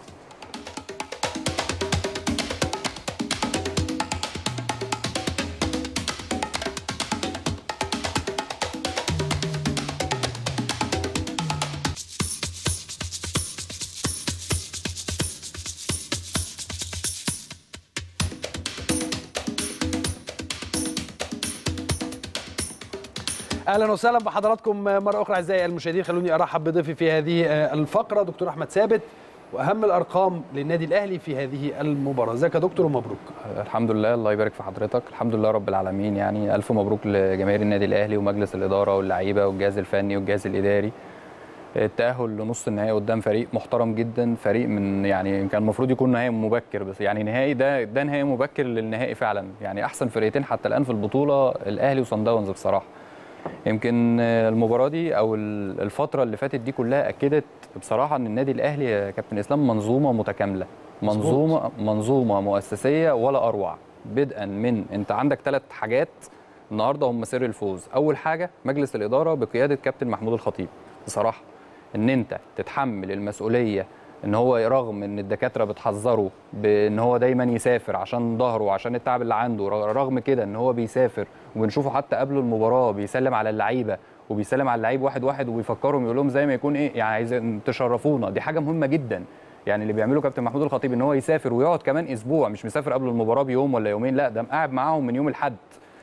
اهلا وسهلا بحضراتكم مره اخرى اعزائي المشاهدين خلوني ارحب بضيفي في هذه الفقره دكتور احمد ثابت واهم الارقام للنادي الاهلي في هذه المباراه ازيك يا دكتور ومبروك الحمد لله الله يبارك في حضرتك الحمد لله رب العالمين يعني الف مبروك لجماهير النادي الاهلي ومجلس الاداره واللعيبه والجهاز الفني والجهاز الاداري التاهل لنص النهائي قدام فريق محترم جدا فريق من يعني كان المفروض يكون نهائي مبكر بس يعني نهائي ده ده نهائي مبكر للنهائي فعلا يعني احسن فرقتين حتى الان في البطوله الاهلي وصن داونز بصراحه يمكن المباراه دي او الفتره اللي فاتت دي كلها اكدت بصراحه ان النادي الاهلي يا كابتن اسلام منظومه متكامله منظومه منظومه مؤسسيه ولا اروع بدءا من انت عندك ثلاث حاجات النهارده هم سر الفوز اول حاجه مجلس الاداره بقياده كابتن محمود الخطيب بصراحه ان انت تتحمل المسؤوليه ان هو رغم ان الدكاتره بتحذره بان هو دايما يسافر عشان ظهره وعشان التعب اللي عنده رغم كده ان هو بيسافر وبنشوفه حتى قبل المباراه بيسلم على اللعيبه وبيسلم على اللعيب واحد واحد وبيفكرهم يقول لهم زي ما يكون ايه يعني عايز تشرفونا دي حاجه مهمه جدا يعني اللي بيعمله كابتن محمود الخطيب ان هو يسافر ويقعد كمان اسبوع مش مسافر قبل المباراه بيوم ولا يومين لا ده قاعد معاهم من يوم الاحد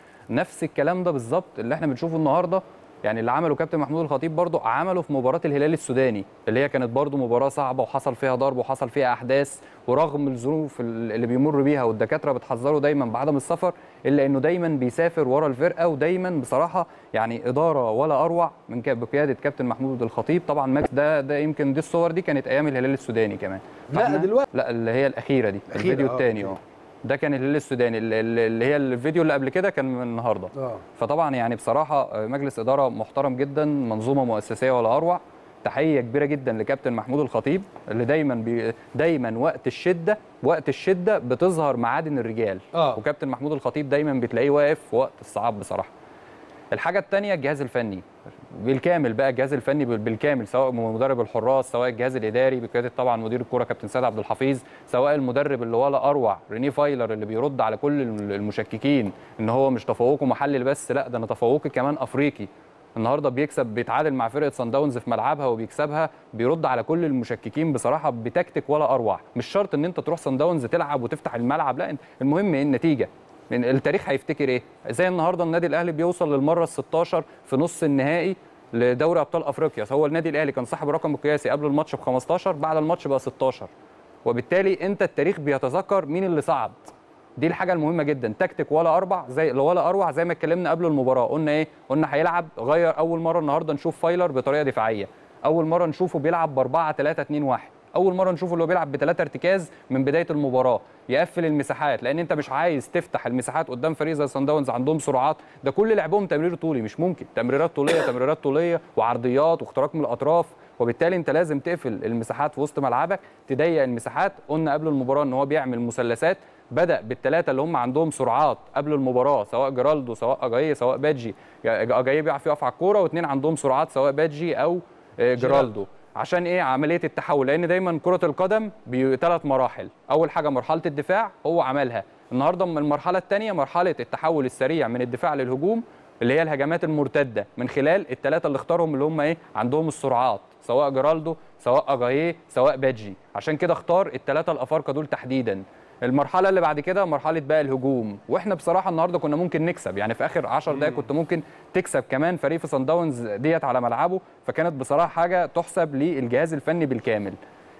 نفس الكلام ده بالظبط اللي احنا بنشوفه النهارده يعني اللي عمله كابتن محمود الخطيب برضه عمله في مباراه الهلال السوداني اللي هي كانت برضه مباراه صعبه وحصل فيها ضرب وحصل فيها احداث ورغم الظروف اللي بيمر بيها والدكاتره بتحذره دايما بعدم السفر الا انه دايما بيسافر ورا الفرقه ودايما بصراحه يعني اداره ولا اروع من كا- بقياده كابتن محمود الخطيب طبعا ماكس ده ده يمكن دي الصور دي كانت ايام الهلال السوداني كمان لا، فإحنا- دلوقتي. لا اللي هي الاخيره دي الأخيرة، الفيديو آه، الثاني أوكي. اه ده كان الهلال السوداني ال- ال- اللي هي الفيديو اللي قبل كده كان من النهارده اه فطبعا يعني بصراحه آه، مجلس اداره محترم جدا منظومه مؤسسيه ولا اروع تحيه كبيره جدا لكابتن محمود الخطيب اللي دايما بي دايما وقت الشده وقت الشده بتظهر معادن الرجال آه. وكابتن محمود الخطيب دايما بتلاقيه واقف في وقت الصعاب بصراحه الحاجه الثانيه الجهاز الفني بالكامل بقى الجهاز الفني بال- بالكامل سواء مدرب الحراس سواء الجهاز الاداري بقياده طبعا مدير الكره كابتن سيد عبد الحفيظ سواء المدرب اللي ولا اروع ريني فايلر اللي بيرد على كل الم- المشككين ان هو مش تفوقه محلي بس لا ده انا تفوقي كمان افريقي النهارده بيكسب بيتعادل مع فرقه سان داونز في ملعبها وبيكسبها بيرد على كل المشككين بصراحه بتكتيك ولا اروع مش شرط ان انت تروح سان داونز تلعب وتفتح الملعب لا انت- المهم ايه النتيجه من التاريخ هيفتكر ايه زي النهارده النادي الاهلي بيوصل للمره ال 16 في نص النهائي لدوري ابطال افريقيا هو النادي الاهلي كان صاحب الرقم القياسي قبل الماتش ب 15 بعد الماتش بقى 16 وبالتالي انت التاريخ بيتذكر مين اللي صعد دي الحاجه المهمه جدا تكتيك ولا اربع زي ولا اروع زي ما اتكلمنا قبل المباراه قلنا ايه قلنا هيلعب غير اول مره النهارده نشوف فايلر بطريقه دفاعيه اول مره نشوفه بيلعب ب 4 3 2 1 اول مره نشوفه اللي هو بيلعب بثلاثه ارتكاز من بدايه المباراه يقفل المساحات لان انت مش عايز تفتح المساحات قدام فريق زي سان داونز عندهم سرعات ده كل لعبهم تمرير طولي مش ممكن تمريرات طوليه تمريرات طوليه وعرضيات واختراق من الاطراف وبالتالي انت لازم تقفل المساحات في وسط ملعبك تضيق المساحات قلنا قبل المباراه ان هو بيعمل مثلثات بدا بالثلاثه اللي هم عندهم سرعات قبل المباراه سواء جرالدو سواء اجاي سواء بادجي اجاي بيعرف يقف على الكوره واثنين عندهم سرعات سواء بادجي او آه، جرالدو عشان ايه عمليه التحول لان دايما كره القدم بثلاث مراحل اول حاجه مرحله الدفاع هو عملها النهارده من المرحله الثانيه مرحله التحول السريع من الدفاع للهجوم اللي هي الهجمات المرتده من خلال الثلاثه اللي اختارهم اللي هم ايه عندهم السرعات سواء جرالدو سواء اجاييه سواء بادجي عشان كده اختار الثلاثه الافارقه دول تحديدا المرحله اللي بعد كده مرحله بقى الهجوم واحنا بصراحه النهارده كنا ممكن نكسب يعني في اخر 10 دقائق كنت ممكن تكسب كمان فريق في صن داونز ديت على ملعبه فكانت بصراحه حاجه تحسب للجهاز الفني بالكامل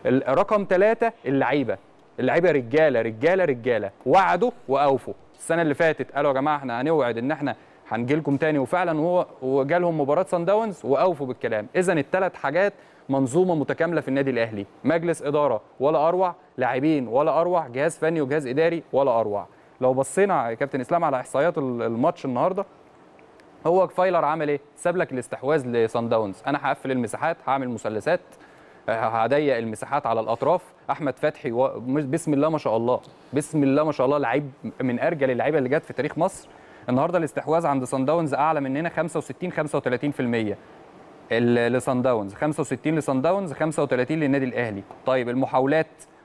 رقم ثلاثة اللعيبه اللعيبه رجاله رجاله رجاله وعدوا واوفوا السنه اللي فاتت قالوا يا جماعه احنا هنوعد ان احنا هنجي لكم تاني وفعلا هو وجالهم مباراه سان داونز واوفوا بالكلام اذا الثلاث حاجات منظومه متكامله في النادي الاهلي مجلس اداره ولا اروع لاعبين ولا اروع جهاز فني وجهاز اداري ولا اروع لو بصينا يا كابتن اسلام على احصائيات ال- الماتش النهارده هو فايلر عمل ايه ساب لك الاستحواذ لصن داونز انا هقفل المساحات هعمل مثلثات هضيق المساحات على الاطراف احمد فتحي و... بسم الله ما شاء الله بسم الله ما شاء الله لعيب من ارجل اللعيبه اللي جت في تاريخ مصر النهارده الاستحواذ عند صن داونز اعلى مننا 65 35% ال- لصن داونز 65 لصن داونز 35 للنادي الاهلي طيب المحاولات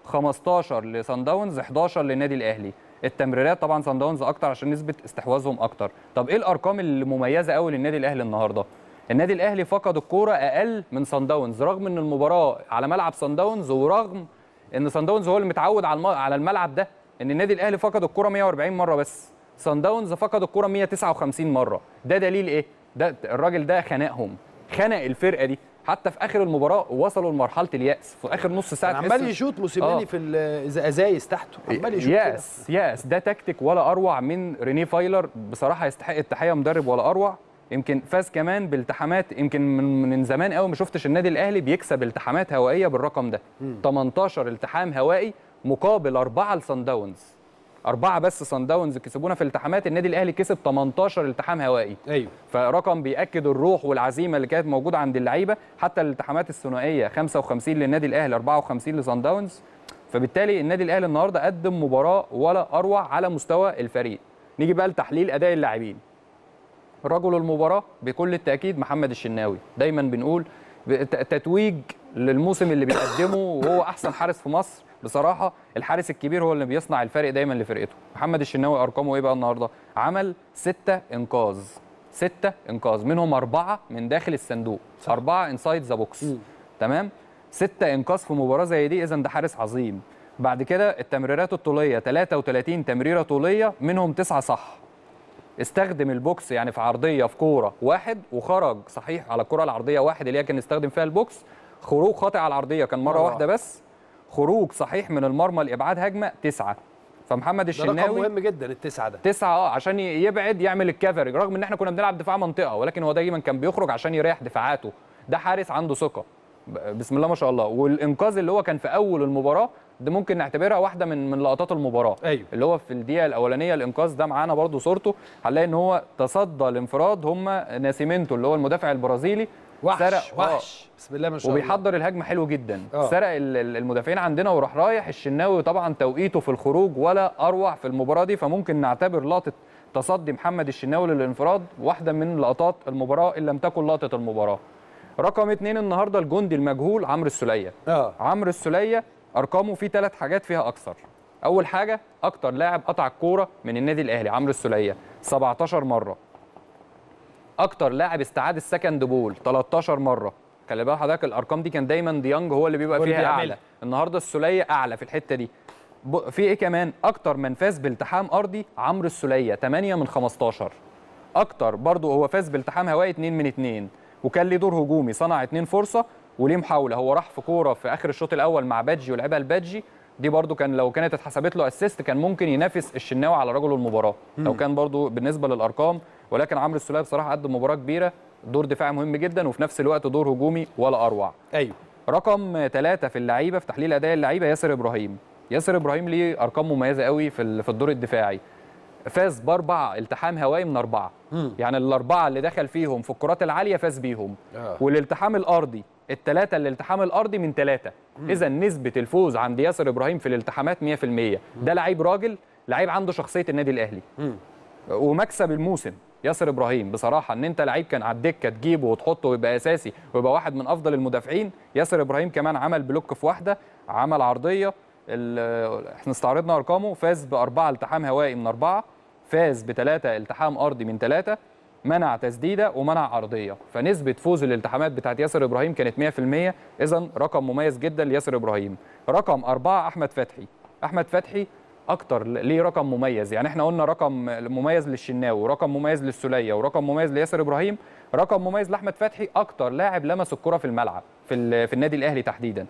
15 لصن داونز 11 للنادي الاهلي التمريرات طبعا صن داونز اكتر عشان نسبه استحواذهم اكتر طب ايه الارقام اللي مميزه قوي للنادي الاهلي النهارده النادي الاهلي فقد الكوره اقل من صن داونز رغم ان المباراه على ملعب صن داونز ورغم ان صن داونز هو اللي متعود على الم- على الملعب ده ان النادي الاهلي فقد الكوره 140 مره بس صن داونز فقد الكوره 159 مره ده دليل ايه ده الراجل ده خنقهم خنق الفرقه دي حتى في اخر المباراه وصلوا لمرحله الياس في اخر نص ساعه عمال تحس- يشوط موسيماني آه. في الازايز تحته عمال يشوط كده. ياس ياس ده تكتيك ولا اروع من ريني فايلر بصراحه يستحق التحيه مدرب ولا اروع يمكن فاز كمان بالتحامات يمكن من من زمان قوي ما شفتش النادي الاهلي بيكسب التحامات هوائيه بالرقم ده 18 التحام هوائي مقابل أربعة لصن داونز أربعة بس صن داونز كسبونا في التحامات النادي الأهلي كسب 18 التحام هوائي ايوه فرقم بيأكد الروح والعزيمة اللي كانت موجودة عند اللعيبة حتى الالتحامات الثنائية 55 للنادي الأهلي 54 لصن داونز فبالتالي النادي الأهلي النهاردة قدم مباراة ولا أروع على مستوى الفريق نيجي بقى لتحليل أداء اللاعبين رجل المباراة بكل التأكيد محمد الشناوي دايما بنقول ت- تتويج للموسم اللي بيقدمه وهو أحسن حارس في مصر بصراحة الحارس الكبير هو اللي بيصنع الفرق دايما لفرقته محمد الشناوي أرقامه إيه بقى النهاردة عمل ستة إنقاذ ستة إنقاذ منهم أربعة من داخل الصندوق أربعة انسايد ذا بوكس تمام ستة انقاذ في مباراه زي دي اذا ده حارس عظيم بعد كده التمريرات الطوليه 33 تمريره طوليه منهم تسعة صح استخدم البوكس يعني في عرضيه في كوره واحد وخرج صحيح على الكره العرضيه واحد اللي هي كان استخدم فيها البوكس خروج خاطئ على العرضيه كان مره مرة واحده بس خروج صحيح من المرمى لابعاد هجمه تسعة فمحمد ده رقم الشناوي مهم جدا التسعه ده تسعة اه عشان ي- يبعد يعمل الكفرج رغم ان احنا كنا بنلعب دفاع منطقه ولكن هو دايما كان بيخرج عشان يريح دفاعاته ده حارس عنده ثقه ب- بسم الله ما شاء الله والانقاذ اللي هو كان في اول المباراه ده ممكن نعتبرها واحده من من لقطات المباراه ايوه اللي هو في الدقيقه الاولانيه الانقاذ ده معانا برضو صورته هنلاقي ان هو تصدى الانفراد هم ناسيمنتو اللي هو المدافع البرازيلي وحش سرق آه. وحش بسم الله ما شاء الله وبيحضر الهجمه حلو جدا آه. سرق ال- ال- المدافعين عندنا وراح رايح الشناوي طبعا توقيته في الخروج ولا اروع في المباراه دي فممكن نعتبر لقطه تصدي محمد الشناوي للانفراد واحده من لقطات المباراه ان لم تكن لقطه المباراه رقم اتنين النهارده الجندي المجهول عمرو السوليه اه عمرو السوليه ارقامه فيه ثلاث حاجات فيها اكثر اول حاجه اكتر لاعب قطع الكوره من النادي الاهلي عمرو السوليه 17 مره اكتر لاعب استعاد السكند بول 13 مره خلي بال حضرتك الارقام دي كان دايما ديانج هو اللي بيبقى هو اللي فيها بيعملها. اعلى النهارده السوليه اعلى في الحته دي ب- في ايه كمان اكتر من فاز بالتحام ارضي عمرو السوليه 8 من 15 اكتر برضو هو فاز بالتحام هوائي 2 من 2 وكان ليه دور هجومي صنع 2 فرصه وليه محاوله هو راح في كوره في اخر الشوط الاول مع بادجي ولعبها البادجي دي برضو كان لو كانت اتحسبت له اسيست كان ممكن ينافس الشناوي على رجل المباراه مم. لو كان برضو بالنسبه للارقام ولكن عمرو السوليه بصراحه قدم مباراه كبيره دور دفاعي مهم جدا وفي نفس الوقت دور هجومي ولا اروع ايوه رقم ثلاثة في اللعيبه في تحليل اداء اللعيبه ياسر ابراهيم ياسر ابراهيم ليه ارقام مميزه قوي في ال- في الدور الدفاعي فاز باربع التحام هوائي من اربعه مم. يعني الاربعه اللي دخل فيهم في الكرات العاليه فاز بيهم آه. والالتحام الارضي الثلاثه الالتحام الارضي من ثلاثه مم. اذا نسبه الفوز عند ياسر ابراهيم في الالتحامات 100% ده لعيب راجل لعيب عنده شخصيه النادي الاهلي مم. ومكسب الموسم ياسر ابراهيم بصراحه ان انت لعيب كان على الدكه تجيبه وتحطه ويبقى اساسي ويبقى واحد من افضل المدافعين ياسر ابراهيم كمان عمل بلوك في واحده عمل عرضيه ال- احنا استعرضنا ارقامه فاز باربعه التحام هوائي من اربعه فاز بثلاثه التحام ارضي من ثلاثه منع تسديده ومنع عرضيه فنسبه فوز الالتحامات بتاعت ياسر ابراهيم كانت 100% اذا رقم مميز جدا لياسر ابراهيم رقم أربعة احمد فتحي احمد فتحي اكتر ليه رقم مميز يعني احنا قلنا رقم مميز للشناوي ورقم مميز للسوليه ورقم مميز لياسر ابراهيم رقم مميز لاحمد فتحي اكتر لاعب لمس الكره في الملعب في ال- في النادي الاهلي تحديدا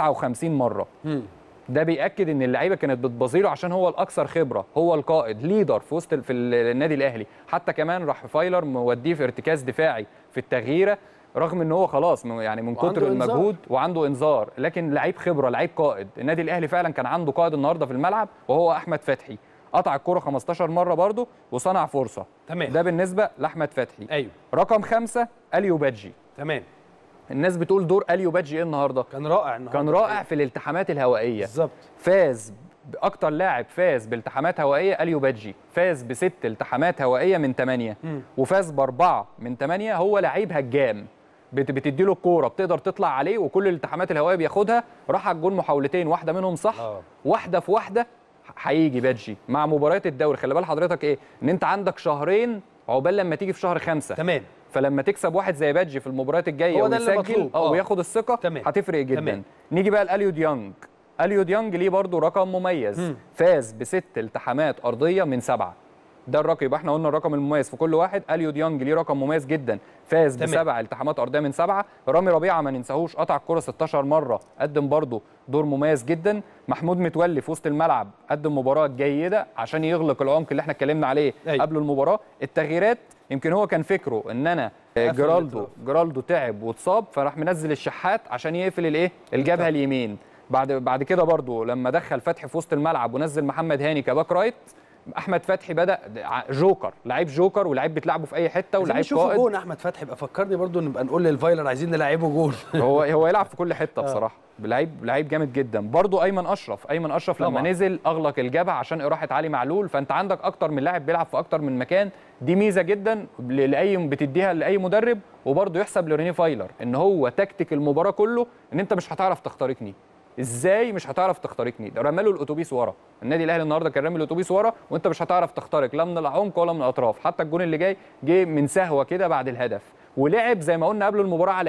59 مره مم. ده بيأكد ان اللعيبه كانت بتبصيله عشان هو الاكثر خبره هو القائد ليدر في وسط ال- في ال- النادي الاهلي حتى كمان راح فايلر موديه في ارتكاز دفاعي في التغييره رغم ان هو خلاص م- يعني من وعنده كتر إنذار. المجهود وعنده انذار لكن لعيب خبره لعيب قائد النادي الاهلي فعلا كان عنده قائد النهارده في الملعب وهو احمد فتحي قطع الكره 15 مره برضه وصنع فرصه تمام. ده بالنسبه لاحمد فتحي ايوه رقم خمسة اليو بادجي تمام الناس بتقول دور اليو بادجي ايه النهارده كان رائع النهارده كان رائع في الالتحامات الهوائيه بالظبط فاز اكتر لاعب فاز بالتحامات هوائيه اليو بادجي فاز بست التحامات هوائيه من ثمانيه مم. وفاز باربعه من ثمانيه هو لعيب هجام بت- بتدي له الكوره بتقدر تطلع عليه وكل الالتحامات الهوائيه بياخدها راح على الجون محاولتين واحده منهم صح آه. واحده في واحده ح- هيجي بادجي مع مباريات الدوري خلي بال حضرتك ايه ان انت عندك شهرين عقبال لما تيجي في شهر خمسة تمام فلما تكسب واحد زي بادجي في المباريات الجايه هو ده اللي ويسجل مطلوب. اه آه. وياخد الثقه تمام. هتفرق جدا تمام. نيجي بقى لاليو ديانج اليو ديانج ليه برضو رقم مميز مم. فاز بست التحامات ارضيه من سبعه ده الرقم يبقى احنا قلنا الرقم المميز في كل واحد اليو ديانج ليه رقم مميز جدا فاز تمام. بسبع التحامات ارضيه من سبعه رامي ربيعه ما ننساهوش قطع الكره 16 مره قدم برضو دور مميز جدا محمود متولي في وسط الملعب قدم مباراه جيده عشان يغلق العمق اللي احنا اتكلمنا عليه أيوة. قبل المباراه التغييرات يمكن هو كان فكره ان انا آه، قفل جرالدو الأطراف. جرالدو تعب واتصاب فراح منزل الشحات عشان يقفل الايه الجبهه اليمين بعد بعد كده برضو لما دخل فتحي في وسط الملعب ونزل محمد هاني كباك رايت احمد فتحي بدا ع- جوكر لعيب جوكر ولعيب بتلعبه في اي حته عايزين ولعيب نشوفه قائد جون احمد فتحي يبقى فكرني برضو نبقى نقول للفايلر عايزين نلعبه جون هو هو يلعب في كل حته آه. بصراحه لعيب لعيب جامد جدا برضو ايمن اشرف ايمن اشرف لما طبعاً. نزل اغلق الجبهه عشان اراحه علي معلول فانت عندك اكتر من لاعب بيلعب في اكتر من مكان دي ميزه جدا ل- لاي بتديها لاي مدرب وبرضو يحسب لريني فايلر ان هو تكتيك المباراه كله ان انت مش هتعرف تخترقني ازاي مش هتعرف تخترقني ده رماله الاتوبيس ورا النادي الاهلي النهارده كان رامي الاتوبيس ورا وانت مش هتعرف تخترق لا من العمق ولا من الاطراف حتى الجون اللي جاي جه من سهوه كده بعد الهدف ولعب زي ما قلنا قبل المباراه على ايه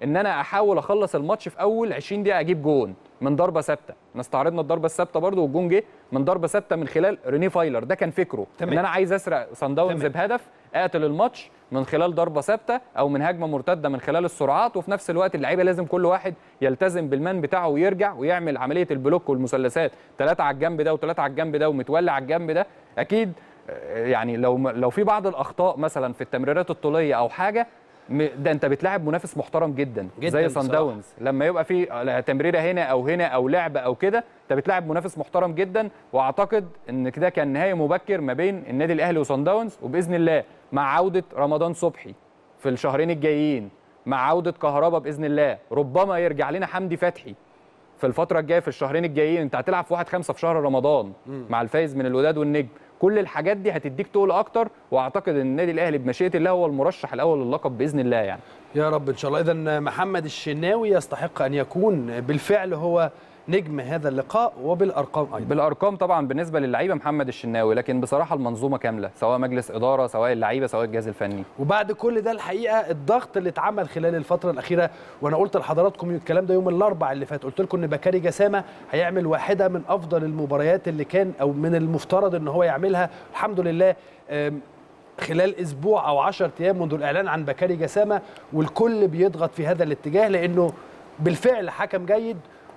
ان انا احاول اخلص الماتش في اول 20 دقيقه اجيب جون من ضربه ثابته احنا استعرضنا الضربه الثابته برده والجون جه من ضربه ثابته من خلال ريني فايلر ده كان فكره تمام. ان انا عايز اسرق سان داونز بهدف اقتل الماتش من خلال ضربه ثابته او من هجمه مرتده من خلال السرعات وفي نفس الوقت اللعيبه لازم كل واحد يلتزم بالمان بتاعه ويرجع ويعمل عمليه البلوك والمثلثات ثلاثه على الجنب ده وثلاثه على الجنب ده ومتولي على الجنب ده اكيد آه، يعني لو لو في بعض الاخطاء مثلا في التمريرات الطوليه او حاجه م- ده انت بتلاعب منافس محترم جدا, جداً زي سان بصراحة. داونز لما يبقى في تمريره هنا او هنا او لعبه او كده انت بتلاعب منافس محترم جدا واعتقد ان كده كان نهائي مبكر ما بين النادي الاهلي وسان داونز وباذن الله مع عوده رمضان صبحي في الشهرين الجايين مع عوده كهربا باذن الله ربما يرجع لنا حمدي فتحي في الفترة الجاية في الشهرين الجايين انت هتلعب في 1 5 في شهر رمضان مم. مع الفايز من الوداد والنجم كل الحاجات دي هتديك تقول اكتر واعتقد ان النادي الاهلي بمشيئة الله هو المرشح الاول للقب باذن الله يعني يا رب ان شاء الله اذا محمد الشناوي يستحق ان يكون بالفعل هو نجم هذا اللقاء وبالارقام ايضا بالارقام طبعا بالنسبه للعيبه محمد الشناوي لكن بصراحه المنظومه كامله سواء مجلس اداره سواء اللعيبه سواء الجهاز الفني وبعد كل ده الحقيقه الضغط اللي اتعمل خلال الفتره الاخيره وانا قلت لحضراتكم الكلام ده يوم الاربع اللي فات قلت لكم ان بكاري جسامه هيعمل واحده من افضل المباريات اللي كان او من المفترض ان هو يعملها الحمد لله آم، خلال اسبوع او 10 ايام منذ الاعلان عن بكاري جسامه والكل بيضغط في هذا الاتجاه لانه بالفعل حكم جيد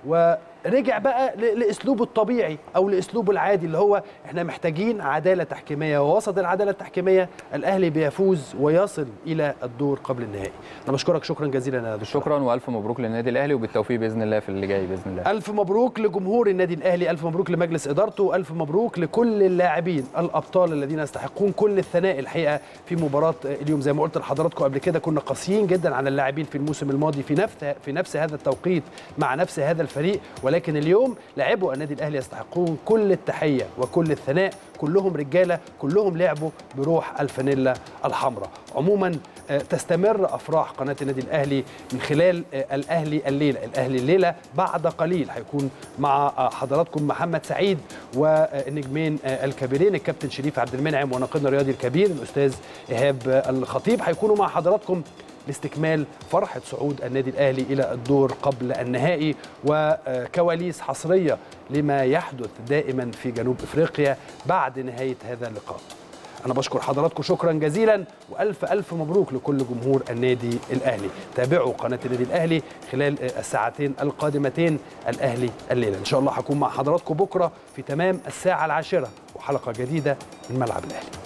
ورجع بقى ل- لاسلوبه الطبيعي او لاسلوبه العادي اللي هو احنا محتاجين عداله تحكيميه ووسط العداله التحكيميه الاهلي بيفوز ويصل الى الدور قبل النهائي انا بشكرك شكرا جزيلا يا دكتور شكرا والف مبروك للنادي الاهلي وبالتوفيق باذن الله في اللي جاي باذن الله ألف مبروك لجمهور النادي الأهلي ألف مبروك لمجلس إدارته ألف مبروك لكل اللاعبين الأبطال الذين يستحقون كل الثناء الحقيقة في مباراة اليوم زي ما قلت لحضراتكم قبل كده كنا قاسيين جدا على اللاعبين في الموسم الماضي في نفس في نفس هذا التوقيت مع نفس هذا الفريق ولكن اليوم لاعبو النادي الأهلي يستحقون كل التحية وكل الثناء كلهم رجالة كلهم لعبوا بروح الفانيلا الحمراء عموما آه، تستمر افراح قناه النادي الاهلي من خلال آه، الاهلي الليله الاهلي الليله بعد قليل هيكون مع آه، حضراتكم محمد سعيد والنجمين آه، الكبيرين الكابتن شريف عبد المنعم وناقدنا الرياضي الكبير الاستاذ ايهاب آه، الخطيب هيكونوا مع حضراتكم لاستكمال فرحة صعود النادي الأهلي إلى الدور قبل النهائي وكواليس حصرية لما يحدث دائما في جنوب إفريقيا بعد نهاية هذا اللقاء أنا بشكر حضراتكم شكرا جزيلا وألف ألف مبروك لكل جمهور النادي الأهلي تابعوا قناة النادي الأهلي خلال الساعتين القادمتين الأهلي الليلة إن شاء الله هكون مع حضراتكم بكرة في تمام الساعة العاشرة وحلقة جديدة من ملعب الأهلي